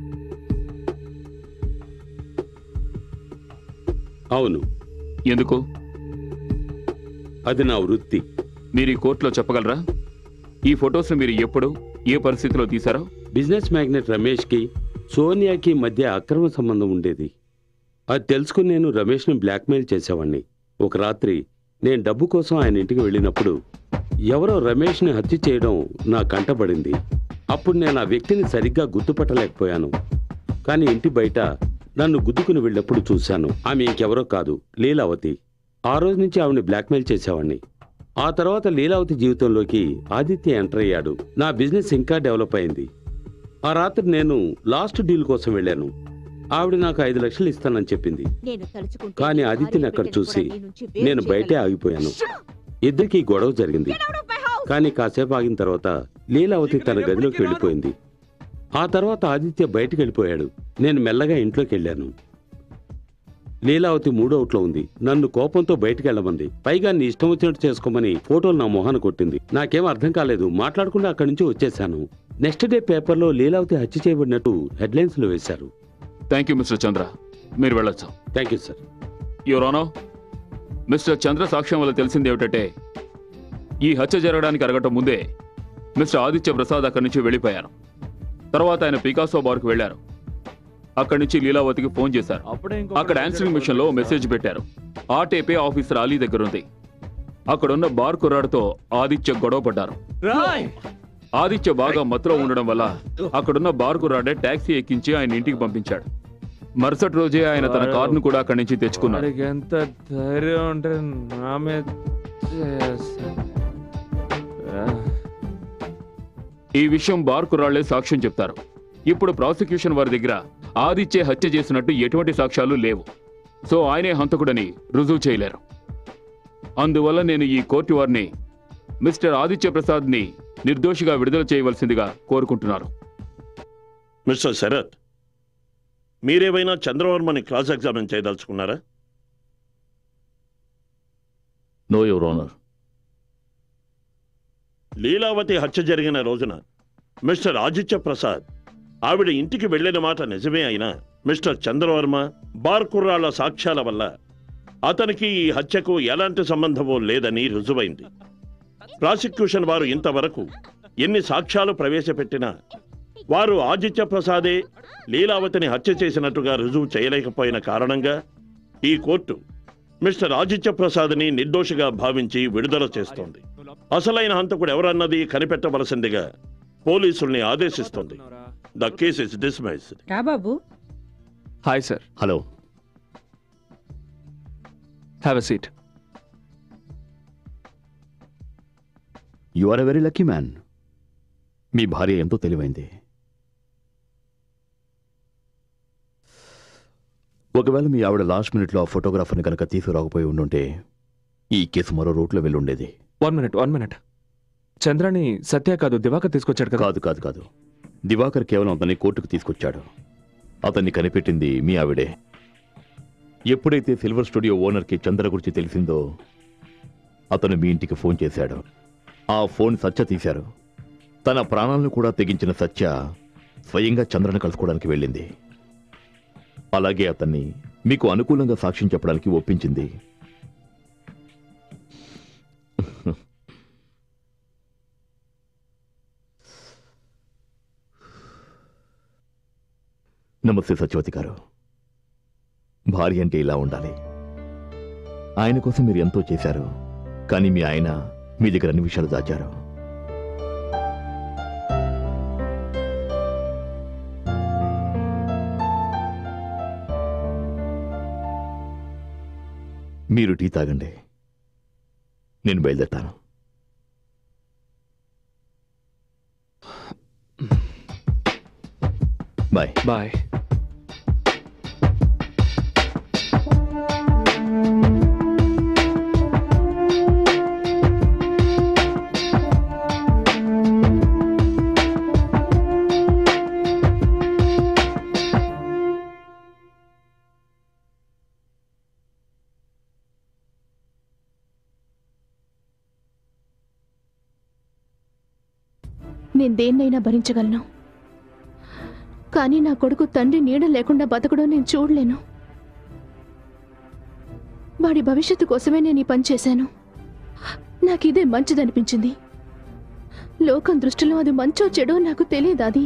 Speaker 11: అవును
Speaker 4: ఎందుకు
Speaker 11: అది నా వృత్తి
Speaker 4: మీరు ఈ కోర్టులో చెప్పగలరా ఈ ఫొటోస్ని మీరు ఎప్పుడు ఏ పరిస్థితిలో తీశారో
Speaker 11: బిజినెస్ మ్యాగ్నెట్ రమేష్కి సోనియాకి మధ్య అక్రమ సంబంధం ఉండేది అది తెలుసుకుని నేను రమేష్ని బ్లాక్మెయిల్ చేసేవాడిని ఒక రాత్రి నేను డబ్బు కోసం ఆయన ఇంటికి వెళ్ళినప్పుడు ఎవరో రమేష్ని హత్య చేయడం నా కంటపడింది అప్పుడు నేను ఆ వ్యక్తిని సరిగ్గా గుర్తుపట్టలేకపోయాను కానీ ఇంటి బయట నన్ను గుద్దుకుని వెళ్ళినప్పుడు చూశాను ఆమె ఇంకెవరో కాదు లీలావతి ఆ రోజు నుంచి ఆవిడని బ్లాక్మెయిల్ చేసేవాడిని ఆ తర్వాత లీలావతి జీవితంలోకి ఆదిత్య ఎంటర్ అయ్యాడు నా బిజినెస్ ఇంకా డెవలప్ అయింది ఆ రాత్రి నేను లాస్ట్ డీల్ కోసం వెళ్ళాను ఆవిడ నాకు ఐదు లక్షలు ఇస్తానని చెప్పింది
Speaker 6: నేను తలుచుకుంటే
Speaker 11: కానీ
Speaker 6: నీ
Speaker 11: ఆదిత్యని
Speaker 6: భార్య
Speaker 11: అక్కడ
Speaker 6: బిడ్డను
Speaker 11: చూసి
Speaker 6: కూడా నీ నుంచి వేరు
Speaker 11: నేను బయటే
Speaker 6: చేయగలను.
Speaker 11: ఆగిపోయాను ఇద్దరికి గొడవ జరిగింది కానీ కాసేపు ఆగిన తర్వాత లీలావతి తన గదిలోకి వెళ్ళిపోయింది ఆ తర్వాత ఆదిత్య బయటికి వెళ్ళిపోయాడు నేను మెల్లగా ఇంట్లోకి వెళ్ళాను లీలావతి మూడవుట్లో ఉంది నన్ను కోపంతో బయటికి వెళ్ళమంది పైగా నీ ఇష్టం వచ్చినట్టు చేసుకోమని ఫోటోలు నా మొహాన కొట్టింది నాకేం అర్థం కాలేదు మాట్లాడకుండా అక్కడి నుంచి వచ్చేసాను నెక్స్ట్ డే పేపర్లో లీలావతి హత్య చేయబడినట్టు హెడ్లైన్స్ లో వేశారు
Speaker 4: థ్యాంక్ యూ మిస్టర్ చంద్ర మీరు వెళ్ళొచ్చు
Speaker 11: thank you sir
Speaker 4: your honour Mr Chandra సాక్ష్యం వల్ల తెలిసింది ఏమిటంటే ఈ హత్య జరగడానికి అరగటం ముందే మిస్టర్ ఆదిత్య ప్రసాద్ అక్కడి నుంచి వెళ్ళిపోయారు తర్వాత ఆయన పికాసో బార్కు వెళ్లారు అక్కడి నుంచి లీలావతికి ఫోన్ చేశారు అక్కడ ఆన్సరింగ్ మిషన్ లో మెసేజ్ పెట్టారు ఆ టేపే ఆఫీసర్ అలీ దగ్గర ఉంది అక్కడున్న బార్ కుర్రాడితో ఆదిత్య గొడవ పడ్డారు ఆదిత్య బాగా మత్తులో ఉండడం వల్ల అక్కడున్న బార్ కుర్రాడే టాక్సీ ఎక్కించి ఆయన ఇంటికి పంపించాడు మరుసటి రోజే ఆయన తన కారును కూడా అక్కడి నుంచి తెచ్చుకున్నాడు
Speaker 8: వాడికి ఎంత ధైర్యం ఉంటే నా మీద చేస్తాడు. ఆ.
Speaker 4: ఈ విషయం బార్ కుర్రాళ్లే సాక్ష్యం చెప్తారు ఇప్పుడు ప్రాసిక్యూషన్ వారి దగ్గర ఆదిత్య హత్య చేసినట్టు ఎటువంటి సాక్ష్యాలు లేవు సో ఆయనే హంతకుడని రుజువు చేయలేరు అందువల్ల నేను ఈ కోర్టు వారిని మిస్టర్ ఆదిత్య ప్రసాద్ని నిర్దోషిగా విడుదల చేయవలసిందిగా కోరుకుంటున్నారు
Speaker 14: మిస్టర్ శరత్ మీరేమైనా చంద్రవర్మని క్రాస్ ఎగ్జామిన్ చేయదలుచుకున్నారా
Speaker 13: నో యువర్ ఓనర్
Speaker 14: లీలావతి హత్య జరిగిన రోజున మిస్టర్ ఆదిత్య ప్రసాద్ ఆవిడ ఇంటికి వెళ్ళిన మాట నిజమే అయినా మిస్టర్ చంద్రవర్మ బార్ కుర్రాళ్ల సాక్ష్యాల వల్ల అతనికి ఈ హత్యకు ఎలాంటి సంబంధమూ లేదని రుజువైంది ప్రాసిక్యూషన్ వారు ఇంతవరకు ఎన్ని సాక్ష్యాలు ప్రవేశపెట్టినా వారు ఆదిత్య ప్రసాదే లీలావతిని హత్య చేసినట్టుగా రుజువు చేయలేకపోయిన కారణంగా ఈ కోర్టు మిస్టర్ ఆదిత్య ప్రసాద్ని నిర్దోషిగా భావించి విడుదల చేస్తోంది అసలైన హంతకుడు ఎవరన్నది కనిపెట్టవలసిందిగా పోలీసుల్ని ఆదేశిస్తోంది ద కేస్ ఇస్ డిస్మైస్డ్
Speaker 15: రా బాబు
Speaker 8: hi sir
Speaker 2: hello
Speaker 8: have a seat
Speaker 2: you are a very lucky man మీ భార్య ఎంతో తెలివైంది ఒకవేళ మీ ఆవిడ లాస్ట్ మినిట్లో ఆ ఫోటోగ్రాఫర్ని కనుక తీసుకురాకపోయి ఉండుంటే ఈ కేసు మరో రూట్లో వెళ్ళుండేది
Speaker 8: వన్ మినిట్ వన్ మినిట్ చంద్రాని సత్య కాదు దివాకర్ తీసుకొచ్చాడు కదా
Speaker 2: కాదు కాదు కాదు దివాకర్ కేవలం అతన్ని కోర్టుకు తీసుకొచ్చాడు అతన్ని కనిపెట్టింది మీ ఆవిడే ఎప్పుడైతే సిల్వర్ స్టూడియో ఓనర్కి చంద్ర గురించి తెలిసిందో అతను మీ ఇంటికి ఫోన్ చేశాడు ఆ ఫోన్ సత్య తీశారు తన ప్రాణాలను కూడా తెగించిన సత్య స్వయంగా చంద్రను కలుసుకోవడానికి వెళ్ళింది అలాగే అతన్ని మీకు అనుకూలంగా సాక్ష్యం చెప్పడానికి ఒప్పించింది నమస్తే సత్యవతి గారు భార్య అంటే ఇలా ఉండాలి ఆయన కోసం మీరు ఎంతో చేశారు కానీ మీ ఆయన మీ దగ్గర అన్ని విషయాలు దాచారు మీరు టీ తాగండి నేను బయలుదేరతాను బాయ్
Speaker 8: బాయ్
Speaker 9: నేను దేన్నైనా భరించగలను కానీ నా కొడుకు తండ్రి నీడ లేకుండా బతకడం నేను చూడలేను వాడి భవిష్యత్తు కోసమే నేను ఈ పని చేశాను నాకు ఇదే మంచిదనిపించింది లోకం దృష్టిలో అది మంచో చెడో నాకు తెలియదు అది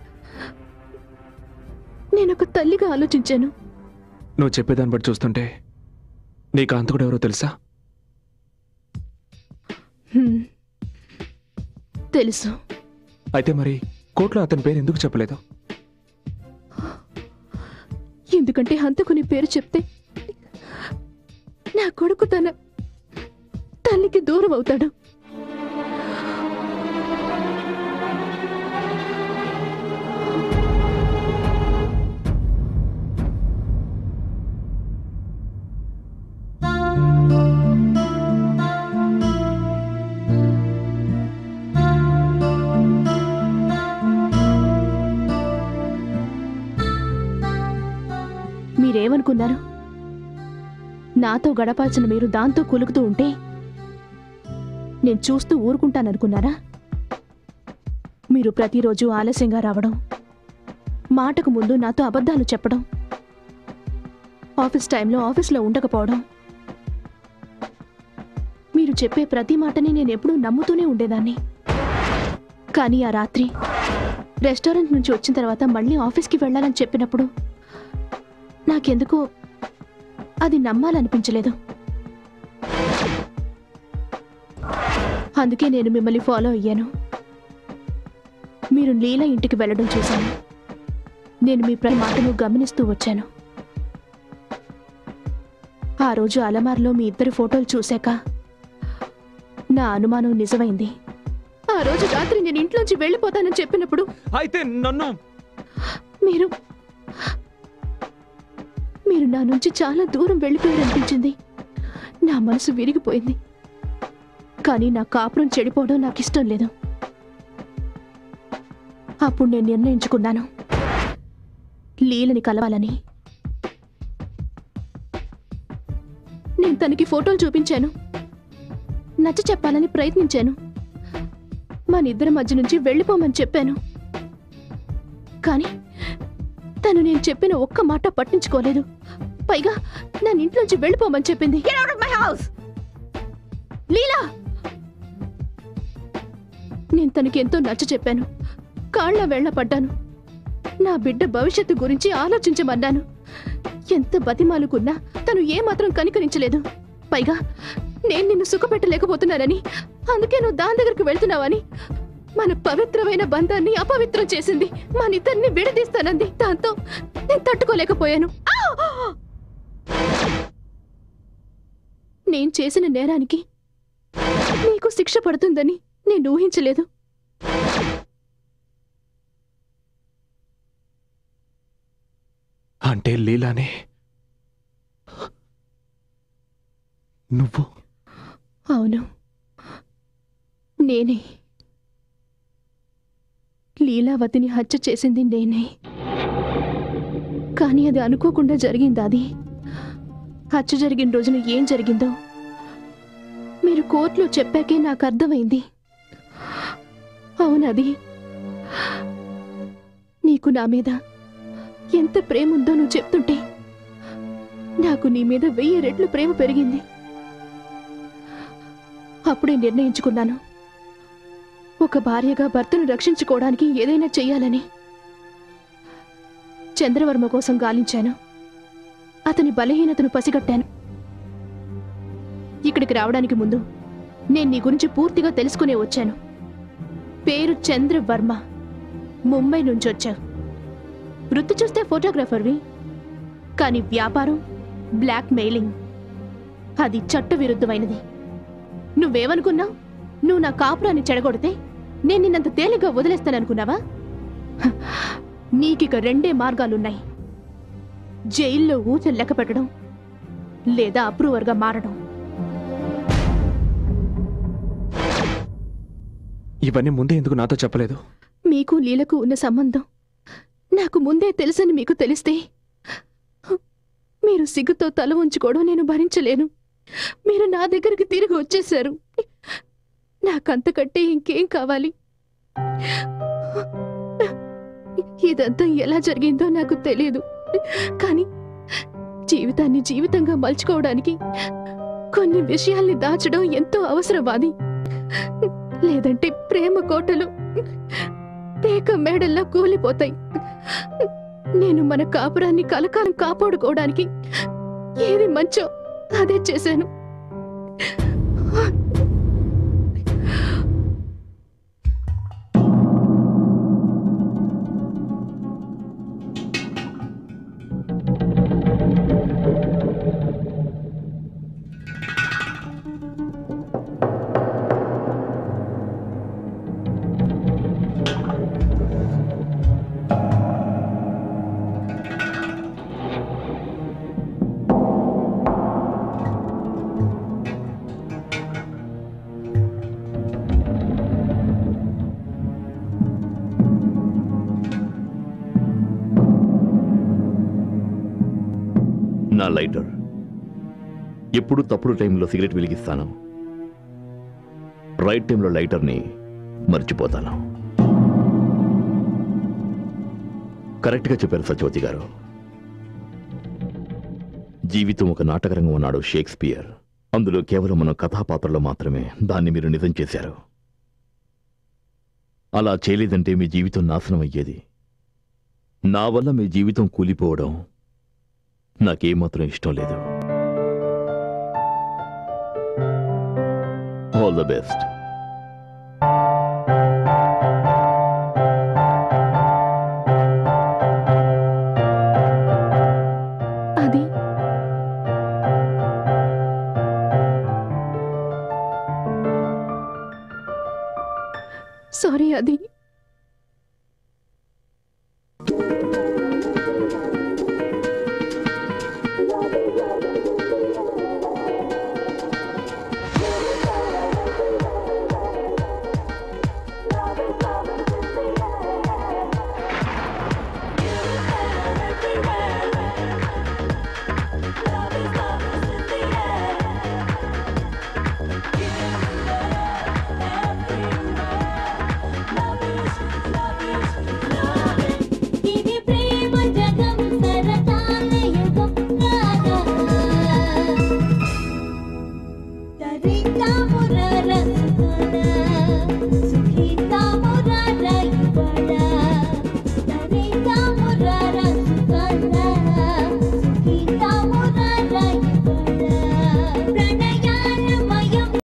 Speaker 9: నేను ఒక తల్లిగా ఆలోచించాను
Speaker 8: నువ్వు చెప్పేదాన్ని బట్టి చూస్తుంటే నీకు అంతకుడు ఎవరో తెలుసా
Speaker 9: హ్మ్. తెలుసు
Speaker 8: అయితే మరి కోర్టులో అతని పేరు ఎందుకు చెప్పలేదు
Speaker 9: ఎందుకంటే హంతకుని పేరు చెప్తే నా కొడుకు తన తల్లికి దూరం అవుతాడు మీరేమనుకున్నారు నాతో గడపాల్సిన మీరు దాంతో కులుకుతూ ఉంటే నేను చూస్తూ ఊరుకుంటాననుకున్నారా మీరు ప్రతిరోజు ఆలస్యంగా రావడం మాటకు ముందు నాతో అబద్ధాలు చెప్పడం ఆఫీస్ టైంలో ఆఫీస్లో ఉండకపోవడం మీరు చెప్పే ప్రతి మాటని నేను ఎప్పుడూ నమ్ముతూనే ఉండేదాన్ని కానీ ఆ రాత్రి రెస్టారెంట్ నుంచి వచ్చిన తర్వాత మళ్ళీ ఆఫీస్కి వెళ్ళాలని చెప్పినప్పుడు నాకెందుకో అది నమ్మాలనిపించలేదు అందుకే నేను మిమ్మల్ని ఫాలో అయ్యాను మీరు లీల ఇంటికి వెళ్ళడం చూశాను నేను మీ ప్రతి మాటను గమనిస్తూ వచ్చాను ఆ రోజు అలమార్లో మీ ఇద్దరి ఫోటోలు చూశాక నా అనుమానం నిజమైంది ఆ రోజు రాత్రి నేను ఇంట్లోంచి వెళ్ళిపోతానని చెప్పినప్పుడు
Speaker 8: అయితే నన్ను
Speaker 9: మీరు మీరు నా నుంచి చాలా దూరం వెళ్ళిపోయారనిపించింది నా మనసు విరిగిపోయింది కానీ నా కాపురం చెడిపోవడం నాకు ఇష్టం లేదు అప్పుడు నేను నిర్ణయించుకున్నాను లీలని కలవాలని నేను తనకి ఫోటోలు చూపించాను నచ్చ చెప్పాలని ప్రయత్నించాను మన ఇద్దరి మధ్య నుంచి వెళ్ళిపోమని చెప్పాను కానీ తను నేను చెప్పిన ఒక్క మాట పట్టించుకోలేదు పైగా నన్ను ఇంట్లోంచి వెళ్ళిపోమని చెప్పింది మై హౌస్ లీలా నేను తనకి ఎంతో నచ్చ చెప్పాను కాళ్ళ వెళ్ళ పడ్డాను నా బిడ్డ భవిష్యత్తు గురించి ఆలోచించమన్నాను ఎంత బతిమాలుకున్నా తను ఏమాత్రం కనికరించలేదు పైగా నేను నిన్ను సుఖపెట్టలేకపోతున్నానని అందుకే నువ్వు దాని దగ్గరకు వెళ్తున్నావని మన పవిత్రమైన బంధాన్ని అపవిత్రం చేసింది మన ఇద్దరిని విడదీస్తానంది దాంతో నేను తట్టుకోలేకపోయాను ఆ! నేను చేసిన నేరానికి నీకు శిక్ష పడుతుందని నేను ఊహించలేదు
Speaker 8: అంటే లీలానే నువ్వు
Speaker 9: అవును నేనే లీలావతిని హత్య చేసింది నేనే కానీ అది అనుకోకుండా జరిగింది అది హత్య జరిగిన రోజున ఏం జరిగిందో మీరు కోర్టులో చెప్పాకే నాకు అర్థమైంది అవునది నీకు నా మీద ఎంత ప్రేమ ఉందో నువ్వు చెప్తుంటే నాకు నీ మీద వెయ్యి రెట్లు ప్రేమ పెరిగింది అప్పుడే నిర్ణయించుకున్నాను ఒక భార్యగా భర్తను రక్షించుకోవడానికి ఏదైనా చెయ్యాలని చంద్రవర్మ కోసం గాలించాను అతని బలహీనతను పసిగట్టాను ఇక్కడికి రావడానికి ముందు నేను నీ గురించి పూర్తిగా తెలుసుకునే వచ్చాను పేరు చంద్రవర్మ ముంబై నుంచి వచ్చావు వృత్తి చూస్తే ఫోటోగ్రాఫర్వి కానీ వ్యాపారం బ్లాక్ మెయిలింగ్ అది చట్ట విరుద్ధమైనది నువ్వేమనుకున్నావు నువ్వు నా కాపురాన్ని చెడగొడితే నేను నిన్నంత తేలిగ్గా వదిలేస్తాననుకున్నావా హ, నీకిక రెండే మార్గాలున్నాయి జైల్లో ఊచలు లెక్క పెట్టడం లేదా అప్రూవర్గా మారడం
Speaker 8: ఇవన్నీ ముందే ఎందుకు నాతో చెప్పలేదు
Speaker 9: మీకు లీలకు ఉన్న సంబంధం నాకు ముందే తెలుసని మీకు తెలిస్తే మీరు సిగ్గుతో తల ఉంచుకోవడం నేను భరించలేను మీరు నా దగ్గరికి తిరిగి వచ్చేశారు నాకంతకంటే ఇంకేం కావాలి ఇదంతా ఎలా జరిగిందో నాకు తెలియదు కానీ జీవితాన్ని జీవితంగా మలుచుకోవడానికి కొన్ని విషయాల్ని దాచడం ఎంతో అవసరమాది లేదంటే ప్రేమ కోటలు పేక మేడల్లా కూలిపోతాయి నేను మన కాపురాన్ని కలకాలం కాపాడుకోవడానికి ఏది మంచో అదే చేశాను
Speaker 2: నా లైటర్ ఎప్పుడు తప్పుడు టైంలో సిగరెట్ వెలిగిస్తాను రైట్ టైంలో లైటర్ని మర్చిపోతాను కరెక్ట్గా చెప్పారు సత్యవతి గారు జీవితం ఒక నాటకరంగం ఉన్నాడు షేక్స్పియర్ అందులో కేవలం మన కథాపాత్రలో మాత్రమే దాన్ని మీరు నిజం చేశారు అలా చేయలేదంటే మీ జీవితం నాశనం అయ్యేది నా వల్ల మీ జీవితం కూలిపోవడం నాకేమాత్రం ఇష్టం లేదు ఆల్ ద బెస్ట్